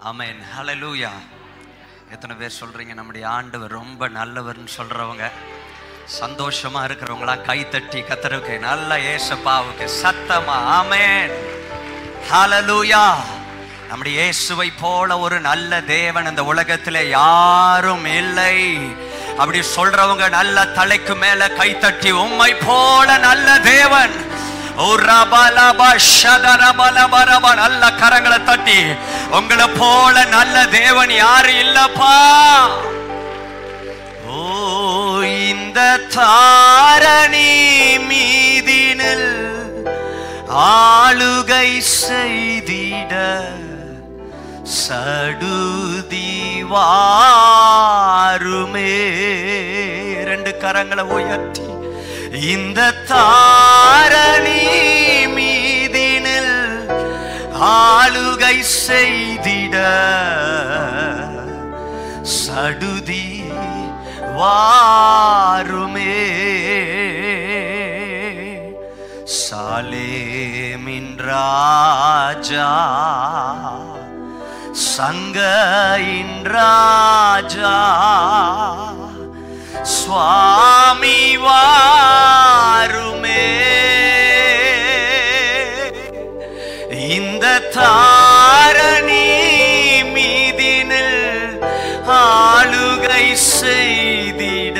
ஆமென் ஹalleluya எத்தனை பேர் சொல்றீங்க நம்முடைய ஆண்டவர் ரொம்ப நல்லவர்னு சொல்றவங்க சந்தோஷமா இருக்கிறவங்களா கை தட்டி கத்தருக்கு நல்ல ஏசப்பாவுக்கு சத்தமா ஆமென் ஹalleluya நம்முடைய இயேசுவை போல ஒரு நல்ல தேவன் இந்த உலகத்திலே யாரும் இல்லை அப்படி சொல்றவங்க நல்ல தலைக்கு மேல கை தட்டி உம்மை போல நல்ல தேவன் ஓ ரபலப ஷதரபலபரப நல்ல கரங்களை தட்டி உங்களை போல நல்ல தேவன் யாரு இல்லப்பா ஓ இந்த தாரணி மீதினில் ஆளுகை செய்திட சடுதி வாருமே ரெண்டு கரங்களை உயர்த்தி இந்த தாரணி மீதினில் ஆளுகை செய்திட சடுதி வாருமே சாலேமின் ராஜா சங்கையின் ராஜா சுவாமி வாருமே இந்த தாரணி மீதினில் ஆளுகை செய்திட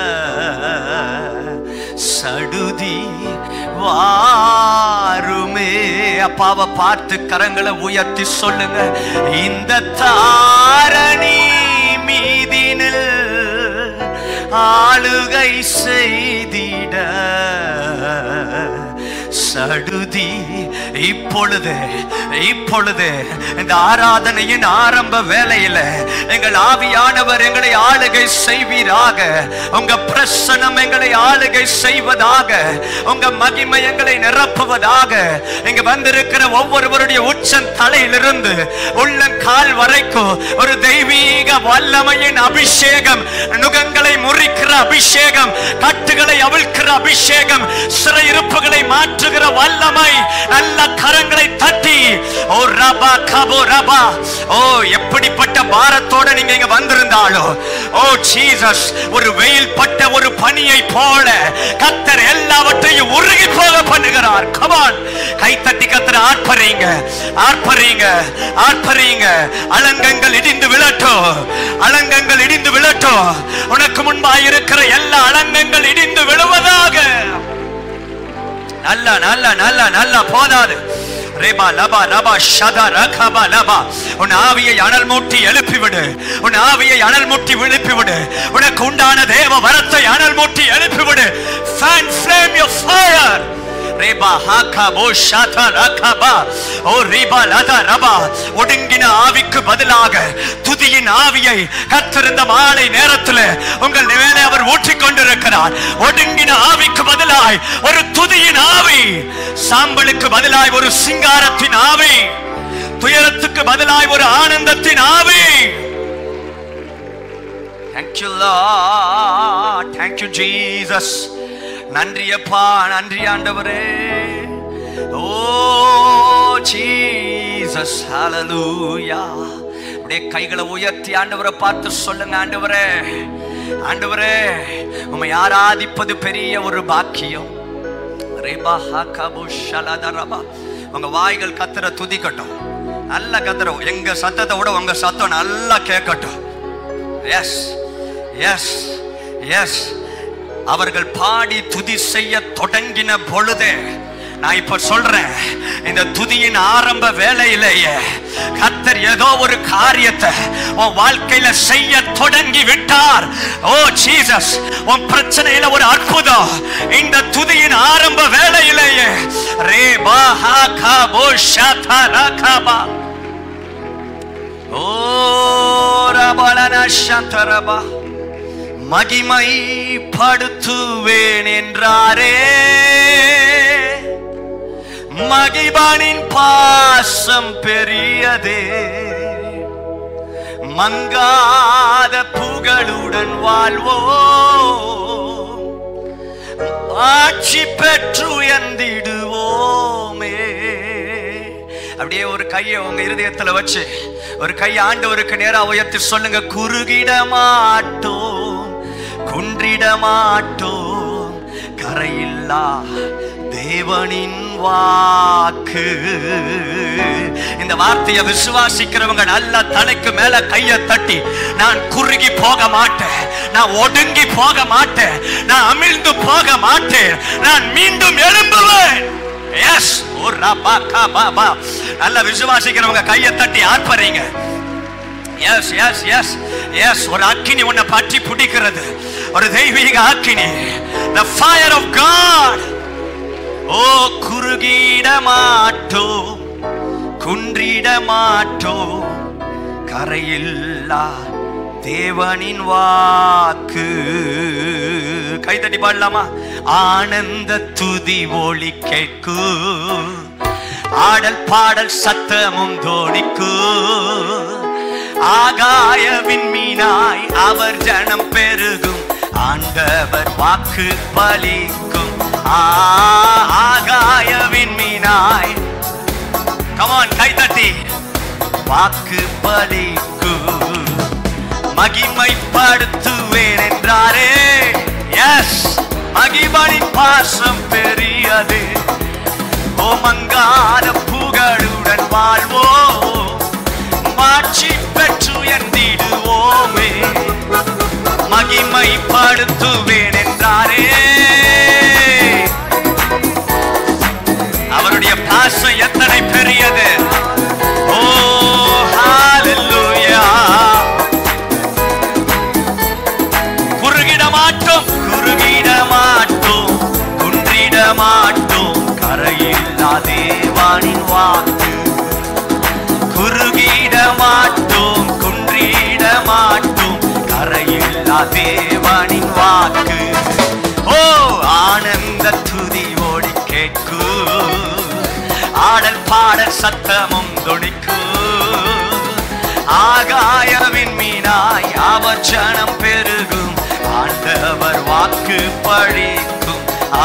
சடுதி வாருமே அப்பாவை பார்த்து கரங்களை உயர்த்தி சொல்லுங்க இந்த தாரணி மீதினில் ஆளுகை செய்திட சடுதி இப்பொழுது இப்பொழுது இந்த ஆராதனையின் ஆரம்ப வேலையில எங்கள் ஆவியானவர் எங்களை ஆளுகை செய்வீராக உங்க பிரசனம் எங்களை ஆளுகை செய்வதாக உங்க மகிமை எங்களை நிரப்புவதாக இங்க வந்திருக்கிற ஒவ்வொருவருடைய உச்சன் தலையிலிருந்து உள்ளங்கால் வரைக்கும் ஒரு தெய்வீக வல்லமையின் அபிஷேகம் நுகங்களை முறிக்கிற அபிஷேகம் கட்டுகளை அவிழ்க்கிற அபிஷேகம் சிறையிருப்புகளை மாற்றுகிற வல்லமை நல்ல கரங்களை தட்டி ஓ ரபா கபோ ரபா ஓ எப்படிப்பட்ட பாரத்தோட நீங்க இங்க வந்திருந்தாலும் ஓ ஜீசஸ் ஒரு வெயில் பட்ட ஒரு பனியை போல கத்தர் எல்லாவற்றையும் உருகி போக பண்ணுகிறார் கமான் கை தட்டி கத்தர் ஆர்ப்பறீங்க ஆர்ப்பறீங்க ஆர்ப்பறீங்க அலங்கங்கள் இடிந்து விழட்டும் அலங்கங்கள் இடிந்து விழட்டும் உனக்கு முன்பாய் இருக்கிற எல்லா அலங்கங்கள் இடிந்து விழுவதாக நல்ல நல்ல நல்ல நல்ல போதாது ரேபா லபா லபா ஷதா ரகபா லபா உன் ஆவியை அனல் மூட்டி எழுப்பிவிடு உன் ஆவியை அனல் மூட்டி எழுப்பிவிடு உனக்கு உண்டான தேவ வரத்தை அனல் மூட்டி எழுப்பிவிடு ஃபேன் ஃப்ளேம் யுவர் ஃபயர் ரேபா ஹாகா போ ஷாதா ரகபா ஓ ரீபா லதா ரபா ஒடுங்கின ஆவிக்கு பதிலாக துதியின் ஆவியை கத்திருந்த மாலை நேரத்தில் உங்கள் மேலே அவர் ஊற்றிக் கொண்டிருக்கிறார் ஒடுங்கின ஆவிக்கு பதிலாய் ஒரு துதியின் ஆவி சாம்பலுக்கு பதிலாய் ஒரு சிங்காரத்தின் ஆவி துயரத்துக்கு பதிலாய் ஒரு ஆனந்தத்தின் ஆவி Thank you, Lord. Thank you, Jesus. நன்றி அப்பா நன்றி ஆண்டவரே ஓ ஜீசஸ் ஹalleluya அப்படியே கைகளை உயர்த்தி ஆண்டவரை பார்த்து சொல்லுங்க ஆண்டவரே ஆண்டவரே உம்மை ஆராதிப்பது பெரிய ஒரு பாக்கியம் ரேபா ஹாகபு ஷலதரபா உங்க வாய்கள் கத்துற துதிக்கட்டும் நல்ல கத்துற எங்க சத்தத்தை விட உங்க சத்தம் நல்லா கேட்கட்டும் எஸ் எஸ் எஸ் அவர்கள் பாடி துதி செய்ய தொடங்கின பொழுதே நான் இப்ப சொல்றேன் இந்த துதியின் ஆரம்ப வேலையிலேயே கத்தர் ஏதோ ஒரு காரியத்தை உன் வாழ்க்கையில செய்ய தொடங்கி விட்டார் ஓ ஜீசஸ் உன் பிரச்சனையில ஒரு அற்புதம் இந்த துதியின் ஆரம்ப வேலையிலேயே ரே பா ஹா கா போ ஷா ரா கா பா ஓ ரபலன சந்தரபா மகிமை படுத்துவேன் என்றாரே மகிபானின் பாசம் பெரியதே மங்காத புகழுடன் வாழ்வோ ஆட்சி பெற்று உயர்ந்திடுவோமே அப்படியே ஒரு கையை உங்க இருதயத்துல வச்சு ஒரு கை ஆண்டவருக்கு நேரா உயர்த்தி சொல்லுங்க குறுகிட மாட்டோம் குன்றிட மாட்டோம் கரையில்லா தேவனின் வாக்கு இந்த வார்த்தையை விசுவாசிக்கிறவங்க நல்ல தலைக்கு மேல கைய தட்டி நான் குறுகி போக மாட்டேன் நான் ஒடுங்கி போக மாட்டேன் நான் அமிழ்ந்து போக மாட்டேன் நான் மீண்டும் எழும்புவேன் எஸ் ஒரு ரபா கா பா பா நல்ல விசுவாசிக்கிறவங்க கையை தட்டி ஆர்ப்பறீங்க எஸ் எஸ் எஸ் எஸ் ஒரு அக்கினி உன்னை பற்றி பிடிக்கிறது ஒரு தெய்வீக அக்கினி the fire of god ஓ குறுகிட மாட்டோம் குன்றிட மாட்டோம் கரையில்லா தேவனின் வாக்கு கைதட்டி பாடலாமா ஆனந்த துதி ஒளி கேட்கு ஆடல் பாடல் சத்தமும் தோணிக்கு ஆகாய விண்மீனாய் அவர் ஜனம் பெருகும் ஆண்டவர் வாக்கு பலிக்கும் ஆ, ஆகாய விண்மீனாய் கமான் கைதட்டி வாக்கு பலிக்கு மகிமைப்படுத்துவேன் என்றாரே எஸ் மகிமனின் பாசம் பெரியது ஓமங்கார புகழுடன் வாழ்வோ மாட்சி பெற்று எந்திடுவோமே மகிமைப்படுத்துவேன் என்றாரே அவருடைய பாசம் எத்தனை பெரியது ஓ ஹalleluya குறுகிட மாட்டோம் குறுகிட மாட்டோம் குன்றிட மாட்டோம் கரையில்லா தேவானின் வாக்கு குறுகிட மாட்டோம் குன்றிட மாட்டோம் கரையில்லா தேவானின் வாக்கு ஓ ஆனந்த துதி ஓடி கேட்கு ஆடல் பாடல் சத்தமும் தொடிக்கு ஆகாயவின் மீனாய் அவர் ஜனம் பெருகும் ஆண்டவர் வாக்கு பழிக்கும்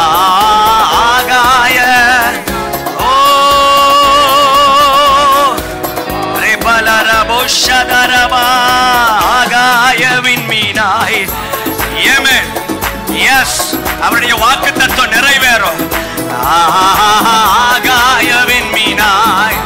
ஆகாய ஓ ரெபலரபோ ஷதரபா ஆகாயவின் மீனாய் ஏமென் எஸ் அவருடைய வாக்கு தத்துவம் நிறைவேறும் ஆகாயவின் மீனாய்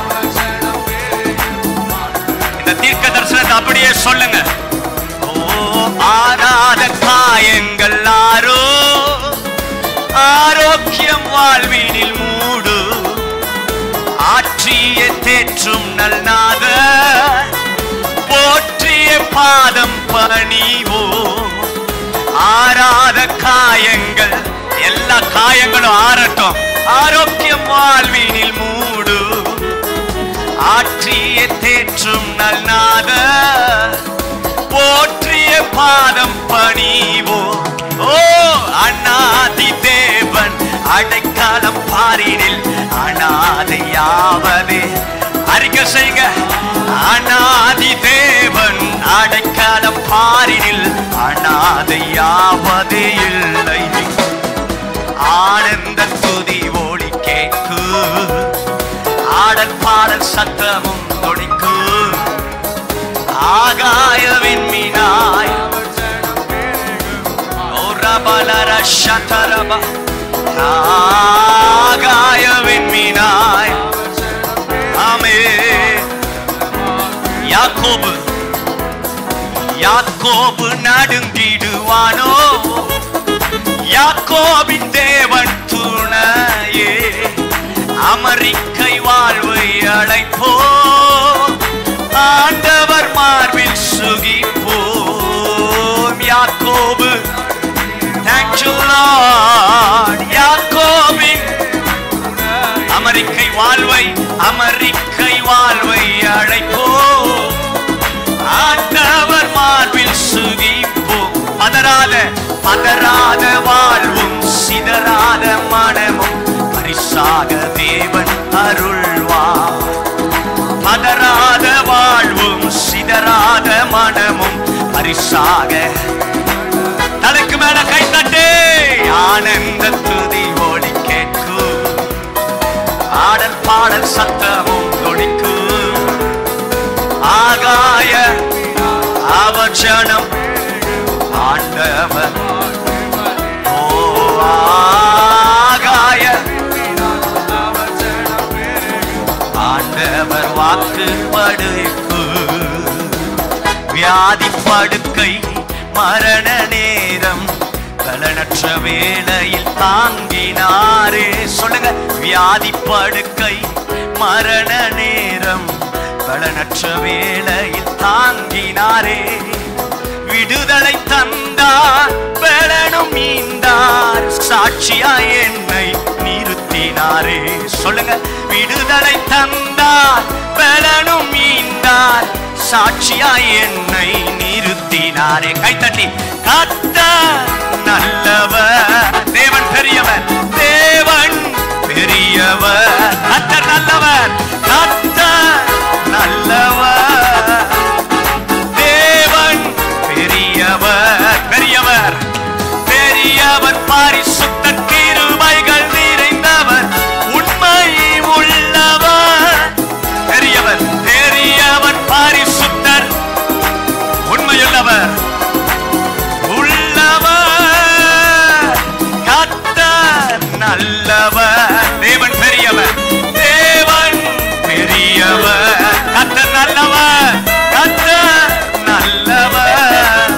இந்த தீர்க்க தரிசனத்தை அப்படியே சொல்லுங்க ஓ ஆராத காயங்கள் ஆரோ ஆரோக்கியம் வாழ்வினில் மூடு ஆற்றிய தேற்றும் நல்நாத போற்றிய பாதம் பணிவோ ஆறாத காயங்கள் எல்லா காயங்களும் ஆறட்டும் ஆரோக்கியம் வாழ்வினில் மூடு ஆற்றிய தேற்றும் நல்நாத போற்றிய பாதம் பணிவோ ஓ அண்ணாதி தேவன் அடைக்காலம் பாரினில் அனாதையாவதே அறிக்கை செய்யுங்க அநாதி தேவன் அடைக்காலம் பாரினில் அனாதையாவதே இல்லை ஆனந்த துதி ஒளி கேட்கு ஆடல் பாடல் சத்தமும் தொடிக்கு ஆகாயவின் மீனாய் ஓரபலர சதரப ஆகாயவின் மீனாய் ஆமே யாக்கோபு யாக்கோபு நடுங்கிடுவானோ யாக்கோபின் தேவன் துணையே அமெரிக்கை வாழ்வை அழைப்போ ஆண்டவர் மார்பில் சுகிப்போம் யாக்கோபு Thank you, Lord. யாக்கோபின் அமெரிக்கை வாழ்வை அமெரிக்கை வாழ்வை அழைப்போ ஆண்டவர் மார்பில் சுகிப்போ பதறாத பதறாத வாழ்வும் சிதறாத மனமும் பரிசாக தேவன் அருள்வார் பதறாத வாழ்வும் சிதறாத மனமும் பரிசாக தலைக்கு மேல கை தட்டு ஆனந்த துதி ஒளி கேட்கும் ஆடல் பாடல் சத்தமும் கொடி ஆகாய அவச்சனம் ஆண்டவர் ஓ ஆகாய ஆண்டவர் வாக்கு படுப்பு வியாதி படுக்கை மரண நேரம் பலனற்ற வேளையில் தாங்கினாரே சொல்லுங்க வியாதி படுக்கை மரண நேரம் பலனற்ற வேளையில் தாங்கினாரே விடுதலை தந்தார் பலனும் மீந்தார் சாட்சியாய் என்னை நிறுத்தினாரே சொல்லுங்க விடுதலை தந்தார் பலனும் மீந்தார் சாட்சியாய் என்னை நிறுத்தினாரே கைத்தட்டி கத்த நல்லவர் தேவன் பெரியவர் தேவன் பெரியவர் கத்தர் நல்லவர் கத்தர் நல்லவர் தேவன் பெரியவர் பெரியவர் பெரியவர் பாரிசுத்த கிருபைகள் நிறைந்தவர் உண்மை உள்ளவர் பெரியவர் பெரியவர் பாரிசுத்தர் உண்மையுள்ளவர் உள்ளவர் கத்தர் நல்லவர் தேவன் பெரியவர் தேவன் பெரியவர் கத்தர் நல்லவர் கத்தர் நல்லவர்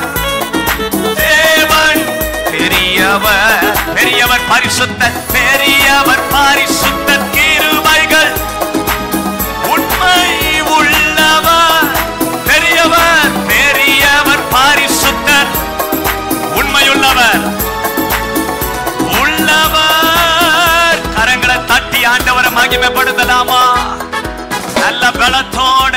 தேவன் பெரியவர் பெரியவர் பரிசுத்த பெரியவர் பரிசுத்த கிருபைகள் உண்மை உள்ளவர் பெரியவர் பெரியவர் பரிசுத்தர் உண்மையுள்ளவர் உள்ளவர் கரங்களை தட்டி ஆண்டவரை மகிமைப்படுத்தலாமா நல்ல பலத்தோட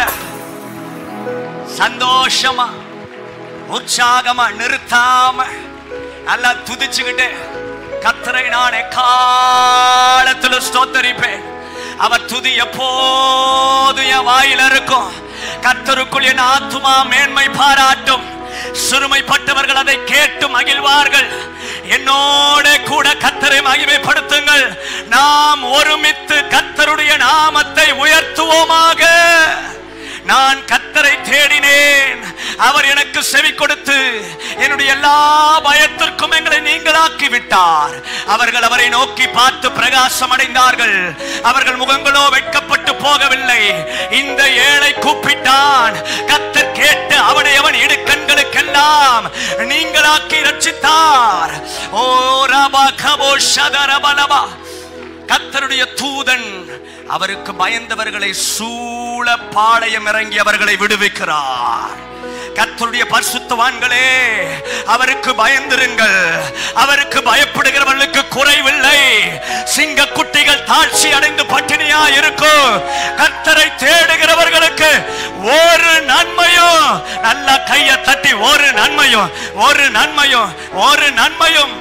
சந்தோஷமா உற்சாகமா நிறுத்தாம நல்லா துதிச்சுக்கிட்டு கத்தரை நான் காலத்துல ஸ்தோத்தரிப்பேன் அவர் துதி எப்போதும் என் வாயில இருக்கும் கத்தருக்குள் என் ஆத்துமா மேன்மை பாராட்டும் சிறுமைப்பட்டவர்கள் அதை கேட்டு மகிழ்வார்கள் என்னோட கூட கத்தரை மகிமைப்படுத்துங்கள் நாம் ஒருமித்து கத்தருடைய நாமத்தை உயர்த்துவோமாக நான் கத்தரை தேடினேன் அவர் எனக்கு செவி கொடுத்து என்னுடைய எல்லா பயத்திற்கும் எங்களை நீங்களாக்கி விட்டார் அவர்கள் அவரை நோக்கி பார்த்து பிரகாசம் அடைந்தார்கள் அவர்கள் முகங்களோ வெட்கப்பட்டு போகவில்லை இந்த ஏழை கூப்பிட்டான் கத்தர் கேட்டு அவனை அவன் இடுக்கண்களுக்கெல்லாம் நீங்களாக்கி ரட்சித்தார் ஓ ரபா கபோ ஷதரபலபா கத்தருடைய தூதன் அவருக்கு பயந்தவர்களை சூழ பாளையம் இறங்கி அவர்களை விடுவிக்கிறார் கத்தருடைய பரிசுத்தவான்களே அவருக்கு பயந்திருங்கள் அவருக்கு பயப்படுகிறவர்களுக்கு குறைவில்லை சிங்க குட்டிகள் தாழ்ச்சி அடைந்து பட்டினியா இருக்கும் கத்தரை தேடுகிறவர்களுக்கு ஒரு நன்மையும் நல்லா கையை தட்டி ஒரு நன்மையும் ஒரு நன்மையும் ஒரு நன்மையும்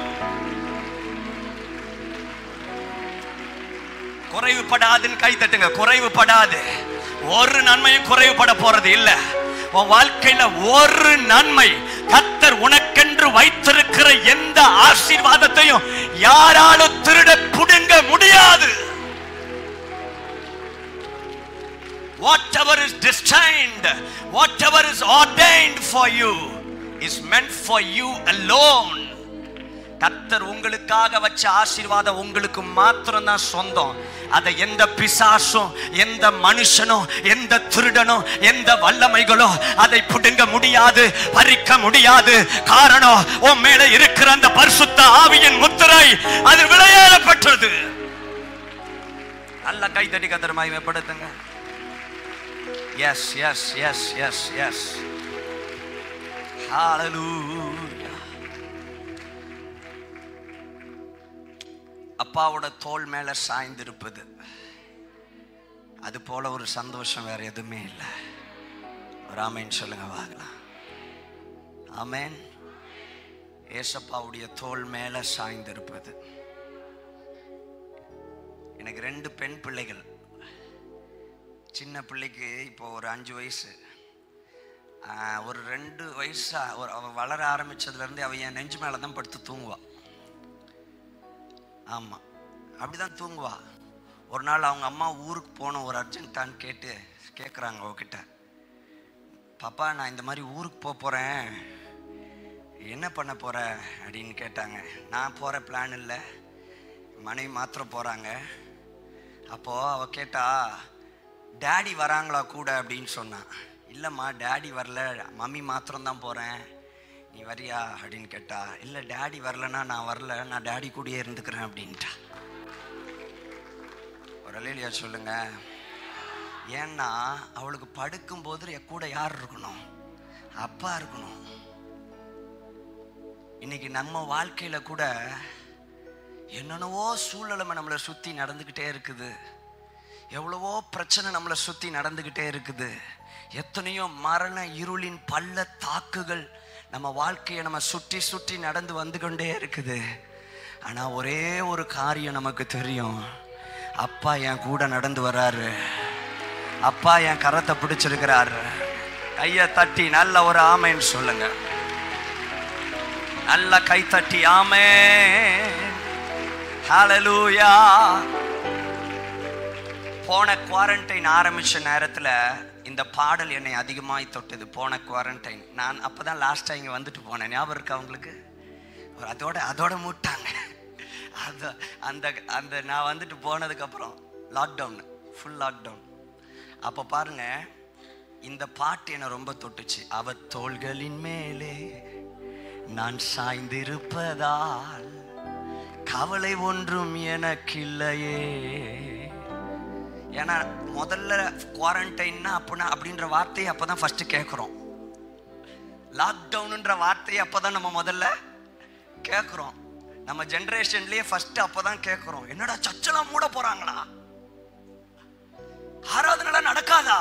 குறைவுபடாதுன்னு கை தட்டுங்க குறைவுபடாது ஒரு நன்மையும் குறைவுபட போறது இல்ல உன் வாழ்க்கையில ஒரு நன்மை கத்தர் உனக்கென்று வைத்திருக்கிற எந்த ஆசீர்வாதத்தையும் யாராலும் திருட புடுங்க முடியாது whatever is destined whatever is ordained for you is meant for you alone கத்தர் உங்களுக்காக வச்ச ஆசீர்வாதம் உங்களுக்கு மாத்திரம் தான் சொந்தம் அதை எந்த பிசாசும் எந்த மனுஷனும் எந்த திருடனும் எந்த வல்லமைகளோ அதை புடுங்க முடியாது பறிக்க முடியாது காரணம் உன் மேல இருக்கிற அந்த பரிசுத்த ஆவியின் முத்திரை அது விளையாடப்பட்டது நல்ல கை தட்டி கத்தர் மகிமைப்படுத்துங்க yes yes yes yes yes Hallelujah. அப்பாவோட தோல் மேல சாய்ந்திருப்பது அது போல ஒரு சந்தோஷம் வேற எதுவுமே இல்லை ஒரு ஆமேன் சொல்லுங்க வாங்கலாம் ஆமேன் ஏசப்பாவுடைய தோல் மேல சாய்ந்திருப்பது எனக்கு ரெண்டு பெண் பிள்ளைகள் சின்ன பிள்ளைக்கு இப்போ ஒரு அஞ்சு வயசு ஆஹ், ஒரு ரெண்டு வயசா ஒரு அவ வளர ஆரம்பிச்சதுலேருந்து அவ என் நெஞ்சு மேலே தான் படுத்து தூங்குவா ஆமாம் அப்படிதான் தூங்குவா ஒரு நாள் அவங்க அம்மா ஊருக்கு போகணும் ஒரு அர்ஜென்ட்டான்னு கேட்டு கேட்குறாங்க அவகிட்ட பாப்பா நான் இந்த மாதிரி ஊருக்கு போக போகிறேன் என்ன பண்ண போற அப்படின்னு கேட்டாங்க நான் போகிற பிளான் இல்லை மனைவி மாத்திரம் போகிறாங்க அப்போது அவ கேட்டா டேடி வராங்களா கூட அப்படின்னு சொன்னான் இல்லைம்மா டேடி வரல மம்மி மாத்திரம் தான் போகிறேன் நீ வரியா அப்படின்னு கேட்டா இல்லை டேடி வரலன்னா நான் வரல நான் டேடி கூடயே இருந்துக்கிறேன் அப்படின்ட்டா ஒரு அலையிலியா சொல்லுங்க ஏன்னா அவளுக்கு படுக்கும்போது என் கூட யார் இருக்கணும் அப்பா இருக்கணும் இன்னைக்கு நம்ம வாழ்க்கையில கூட என்னென்னவோ சூழ்நிலை நம்மளை சுத்தி நடந்துக்கிட்டே இருக்குது எவ்வளவோ பிரச்சனை நம்மளை சுத்தி நடந்துக்கிட்டே இருக்குது எத்தனையோ மரண இருளின் பள்ள தாக்குகள் நம்ம வாழ்க்கையை நம்ம சுற்றி சுற்றி நடந்து வந்து கொண்டே இருக்குது ஆனா ஒரே ஒரு காரியம் நமக்கு தெரியும் அப்பா என் கூட நடந்து வராரு அப்பா என் கரத்தை பிடிச்சிருக்கிறாரு கையை தட்டி நல்ல ஒரு ஆமைன்னு சொல்லுங்க நல்ல கை தட்டி ஆமே ஹalleluya போன குவாரண்டைன் ஆரம்பிச்ச நேரத்துல இந்த பாடல் என்னை அதிகமாய் தொட்டது போன குவாரண்டைன் நான் அப்பதான் லாஸ்டா இங்க வந்துட்டு போனேன் ஞாபகம் இருக்கா உங்களுக்கு ஒரு அதோட அதோட மூட்டாங்க அது அந்த அந்த நான் வந்துட்டு போனதுக்கு அப்புறம் லாக்டவுன் ஃபுல் லாக்டவுன் அப்போ பாருங்க இந்த பாட்டு என்னை ரொம்ப தொட்டுச்சு அவ தோள்களின் மேலே நான் சாய்ந்திருப்பதால் கவலை ஒன்றும் எனக்கில்லையே ஏன்னா முதல்ல குவாரண்டைன்னா அப்படின்னா அப்படின்ற வார்த்தையை அப்பதான் ஃபர்ஸ்ட் கேட்குறோம் லாக்டவுனுன்ற வார்த்தையை அப்பதான் நம்ம முதல்ல கேட்குறோம் நம்ம ஜென்ரேஷன்லயே ஃபர்ஸ்ட் அப்பதான் கேட்குறோம் என்னடா சர்ச்செல்லாம் மூட போறாங்களா ஆராதனைலாம் நடக்காதா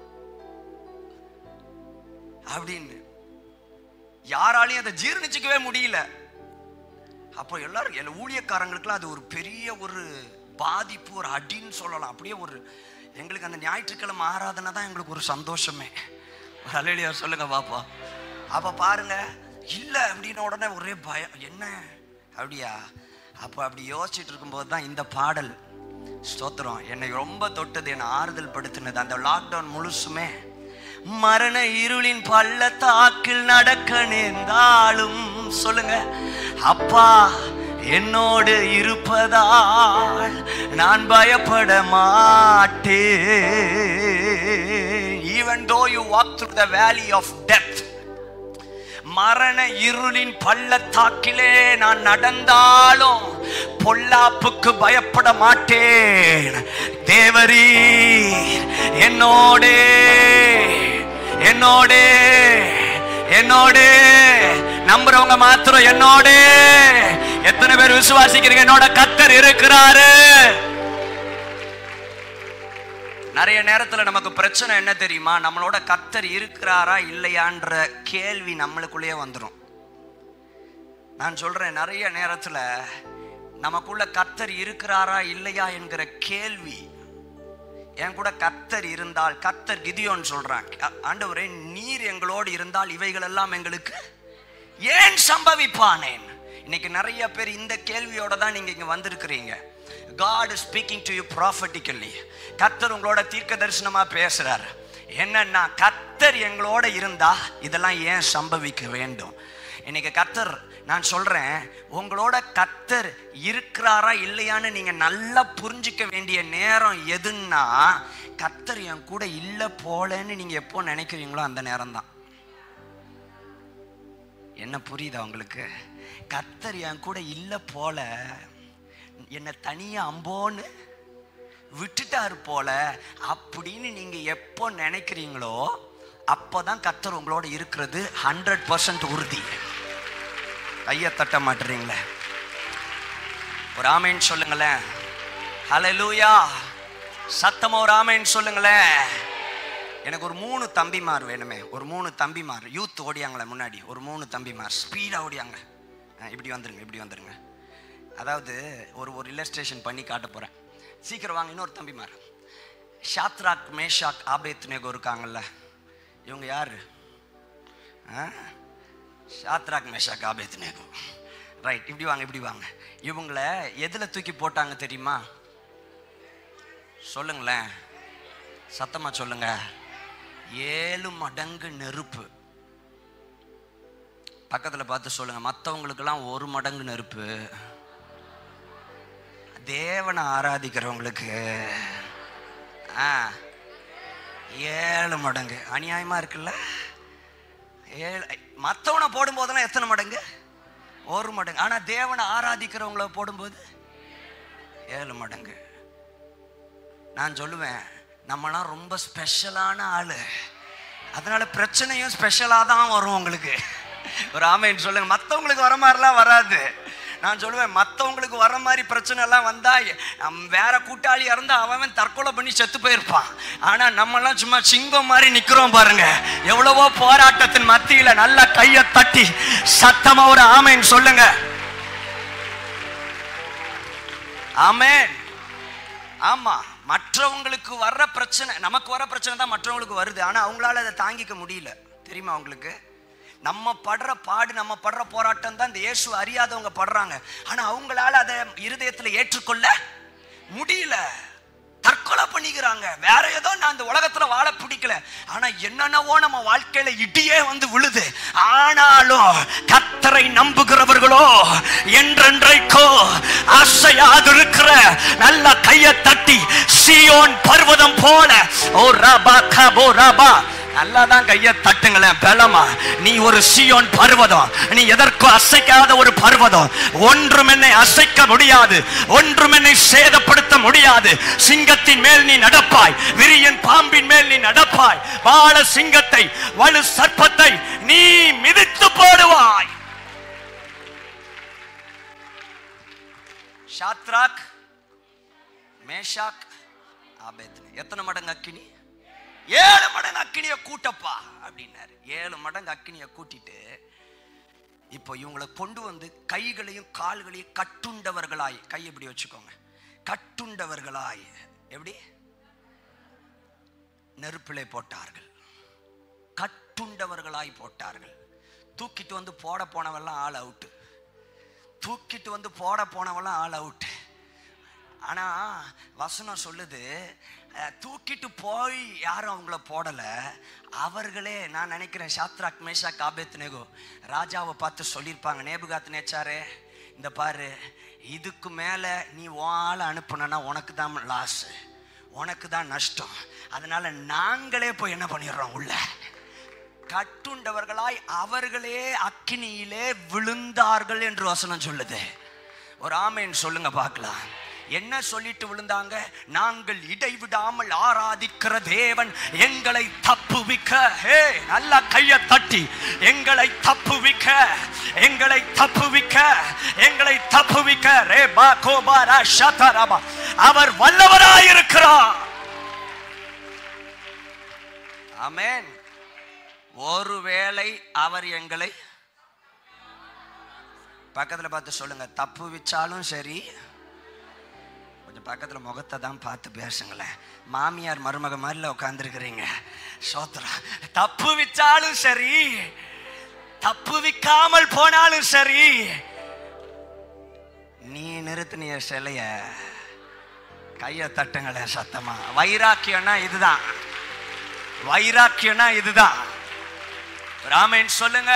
அப்படின்னு யாராலையும் அதை ஜீர்ணிச்சுக்கவே முடியல அப்போ எல்லாரும் எல்லா ஊழியக்காரங்களுக்குலாம் அது ஒரு பெரிய ஒரு பாதிப்பு ஒரு அடின்னு சொல்லலாம் அப்படியே ஒரு எங்களுக்கு அந்த ஞாயிற்றுக்கிழமை ஆராதனை தான் எங்களுக்கு ஒரு சந்தோஷமே அலையிலியா சொல்லுங்க பாப்பா அப்ப பாருங்க இல்ல அப்படின்ன உடனே ஒரே பயம் என்ன அப்படியா அப்போ அப்படி யோசிச்சுட்டு இருக்கும்போது தான் இந்த பாடல் ஸ்தோத்திரம் என்னை ரொம்ப தொட்டது என்னை ஆறுதல் படுத்தினது அந்த லாக்டவுன் முழுசுமே மரண இருளின் பள்ளத்தாக்கில் நடக்க நேர்ந்தாலும் சொல்லுங்க அப்பா என்னோடு இருப்பதால் நான் பயப்பட மாட்டேன் even though you walk through the வேலி ஆஃப் டெத் மரண இருளின் பள்ளத்தாக்கிலே நான் நடந்தாலும் பொல்லாப்புக்கு பயப்பட மாட்டேன் தேவரீர் என்னோடே என்னோடே என்னோடே நம்புறவங்க மாத்திரம் என்னோடே எத்தனை பேர் விசுவாசிக்கிறீங்க என்னோட கத்தர் இருக்கிறாரு நிறைய நேரத்துல நமக்கு பிரச்சனை என்ன தெரியுமா நம்மளோட கத்தர் இருக்கிறாரா இல்லையான்ற கேள்வி நம்மளுக்குள்ளேயே வந்துடும் நான் சொல்றேன் நிறைய நேரத்துல நமக்குள்ள கத்தர் இருக்கிறாரா இல்லையா என்கிற கேள்வி என் கூட கத்தர் இருந்தால் கத்தர் கிதியோன்னு சொல்றான் ஆ- ஆண்டவரே நீர் எங்களோடு இருந்தால் இவைகள் எல்லாம் எங்களுக்கு ஏன் சம்பவிப்பானேன் இன்னைக்கு நிறைய பேர் இந்த கேள்வியோட தான் நீங்க இங்க வந்திருக்கிறீங்க God speaking to you prophetically கத்தர் உங்களோட தீர்க்க தரிசனமா பேசுறாரு என்னன்னா கத்தர் எங்களோட இருந்தா இதெல்லாம் ஏன் சம்பவிக்க வேண்டும் இன்னைக்கு கத்தர் நான் சொல்றேன் உங்களோட கத்தர் இருக்கிறாரா இல்லையான்னு நீங்க நல்லா புரிஞ்சுக்க வேண்டிய நேரம் எதுன்னா கத்தர் என் கூட இல்ல போலன்னு நீங்க எப்போ நினைக்கிறீங்களோ அந்த நேரம் தான் என்ன புரியுதா உங்களுக்கு கத்தர் என் கூட இல்ல போல என்னை தனியா அம்போன்னு விட்டுட்டாரு போல அப்படின்னு நீங்க எப்போ நினைக்கிறீங்களோ அப்போதான் கத்தர் உங்களோட இருக்கிறது ஹண்ட்ரட் பர்சன்ட் உறுதி கையை தட்ட மாட்டுறீங்களே ஒரு ஆமைன்னு சொல்லுங்களேன் ஹalleluya சத்தமா ஒரு ஆமைன்னு சொல்லுங்களேன் எனக்கு ஒரு மூணு தம்பிமார் வேணுமே ஒரு மூணு தம்பிமார் யூத் ஓடியாங்களே முன்னாடி ஒரு மூணு தம்பிமார் ஸ்பீடாக ஓடியாங்க ஆ, இப்படி வந்துருங்க இப்படி வந்துருங்க அதாவது ஒரு ஒரு இல்லஸ்ட்ரேஷன் பண்ணி காட்ட போகிறேன் சீக்கிரம் வாங்க இன்னொரு தம்பிமார் ஷாத்ராக் மேஷாக் ஆபேத்னேகோ இருக்காங்கல்ல இவங்க யாரு ஆ ஷாத்ராக் மேஷாக் ஆபேத்னேகோ ரைட் இப்படி வாங்க இப்படி வாங்க இவங்கள எதில் தூக்கி போட்டாங்க தெரியுமா சொல்லுங்களேன் சத்தமா சொல்லுங்க ஏழு மடங்கு நெருப்பு பக்கத்துல பார்த்து சொல்லுங்க மற்றவங்களுக்கெல்லாம் ஒரு மடங்கு நெருப்பு தேவனை ஆராதிக்கிறவங்களுக்கு ஆ ஏழு மடங்கு அநியாயமா இருக்குல்ல ஏழு மற்றவனை போடும்போதெல்லாம் எத்தனை மடங்கு ஒரு மடங்கு ஆனா தேவனை ஆராதிக்கிறவங்கள போடும்போது ஏழு மடங்கு நான் சொல்லுவேன் நம்மலாம் ரொம்ப ஸ்பெஷலான ஆளு அதனால பிரச்சனையும் ஸ்பெஷலாக தான் வரும் உங்களுக்கு ஒரு ஆமைன்னு சொல்லுங்க மற்றவங்களுக்கு வர மாதிரிலாம் வராது நான் சொல்லுவேன் மற்றவங்களுக்கு வர மாதிரி பிரச்சனை எல்லாம் வந்தா நம் வேற கூட்டாளி இறந்தா அவன் தற்கொலை பண்ணி செத்து போயிருப்பான் ஆனா நம்மலாம் சும்மா சிங்கம் மாதிரி நிக்கிறோம் பாருங்க எவ்வளவோ போராட்டத்தின் மத்தியில நல்லா கையை தட்டி சத்தமா ஒரு ஆமைன்னு சொல்லுங்க ஆமென் ஆமா மற்றவங்களுக்கு வர்ற பிரச்சனை நமக்கு வர பிரச்சனை தான் மற்றவங்களுக்கு வருது ஆனா அவங்களால அதை தாங்கிக்க முடியல தெரியுமா உங்களுக்கு நம்ம படுற பாடு நம்ம படுற போராட்டம் தான் இந்த இயேசு அறியாதவங்க படுறாங்க ஆனா அவங்களால அதை இருதயத்துல ஏற்றுக்கொள்ள முடியல தற்கொலை பண்ணிக்கிறாங்க வேற ஏதோ நான் இந்த உலகத்துல வாழ பிடிக்கல ஆனா என்னென்னவோ நம்ம வாழ்க்கையில இடியே வந்து விழுது ஆனாலும் கத்தரை நம்புகிறவர்களோ என்றென்றைக்கோ அசையாதிருக்கிற நல்ல கையை தட்டி சியோன் பர்வதம் போல ஓ ரபா கபோ ரபா நல்லா தான் கையை தட்டுங்களேன் பலமா நீ ஒரு சியோன் பர்வதம் நீ எதற்கும் அசைக்காத ஒரு பர்வதம் ஒன்றும் என்னை அசைக்க முடியாது ஒன்றும் என்னை சேதப்படுத்த முடியாது சிங்கத்தின் மேல் நீ நடப்பாய் விரியன் பாம்பின் மேல் நீ நடப்பாய் வாழ சிங்கத்தை வலு சர்ப்பத்தை நீ மிதித்து போடுவாய் ஷாத்ராக் மேஷாக் ஆபேத்னே எத்தனை மடங்கு அக்கினி ஏழு மடங்கு அக்கினிய கூட்டப்பா அப்படின்னாரு ஏழு மடங்கு அக்கினிய கூட்டிட்டு இப்போ இவங்களை கொண்டு வந்து கைகளையும் கால்களையும் கட்டுண்டவர்களாய் கை எப்படி வச்சுக்கோங்க கட்டுண்டவர்களாய் எப்படி நெருப்பிலே போட்டார்கள் கட்டுண்டவர்களாய் போட்டார்கள் தூக்கிட்டு வந்து போட போனவெல்லாம் ஆள் அவுட்டு தூக்கிட்டு வந்து போட போனவெல்லாம் ஆள் அவுட்டு ஆனா வசனம் சொல்லுது அஹ், தூக்கிட்டு போய் யாரும் அவங்கள போடல அவர்களே நான் நினைக்கிறேன் சாத்ராக் மேஷா காபேத் நேகோ ராஜாவை பார்த்து சொல்லியிருப்பாங்க நேபுகாத் நேச்சாரே இந்த பாரு இதுக்கு மேல நீ உன் ஆளை அனுப்புனா உனக்கு தான் லாஸ் உனக்கு தான் நஷ்டம் அதனால நாங்களே போய் என்ன பண்ணிடுறோம் உள்ள கட்டுண்டவர்களாய் அவர்களே அக்கினியிலே விழுந்தார்கள் என்று வசனம் சொல்லுது ஒரு ஆமேன் சொல்லுங்க பார்க்கலாம் என்ன சொல்லிட்டு விழுந்தாங்க நாங்கள் இடைவிடாமல் ஆராதிக்கிற தேவன் எங்களை தப்புவிக்க ஹே நல்லா கைய தட்டி எங்களை தப்புவிக்க எங்களை தப்புவிக்க எங்களை தப்புவிக்க ரே பா கோபாரா ஷதரபா அவர் வல்லவராயிருக்கிறார் ஆமென் ஒருவேளை அவர் எங்களை பக்கத்துல பார்த்து சொல்லுங்க தப்பு வச்சாலும் சரி கொஞ்சம் பக்கத்துல முகத்தை தான் பார்த்து பேசுங்களேன் மாமியார் மருமக மாதிரில உட்காந்துருக்கிறீங்க சோத்ரா தப்பு வச்சாலும் சரி தப்பு விக்காமல் போனாலும் சரி நீ நிறுத்தினிய சிலைய கைய தட்டுங்களேன் சத்தமா வைராக்கியம்னா இதுதான் வைராக்கியம்னா இதுதான் ராமன் சொல்லுங்க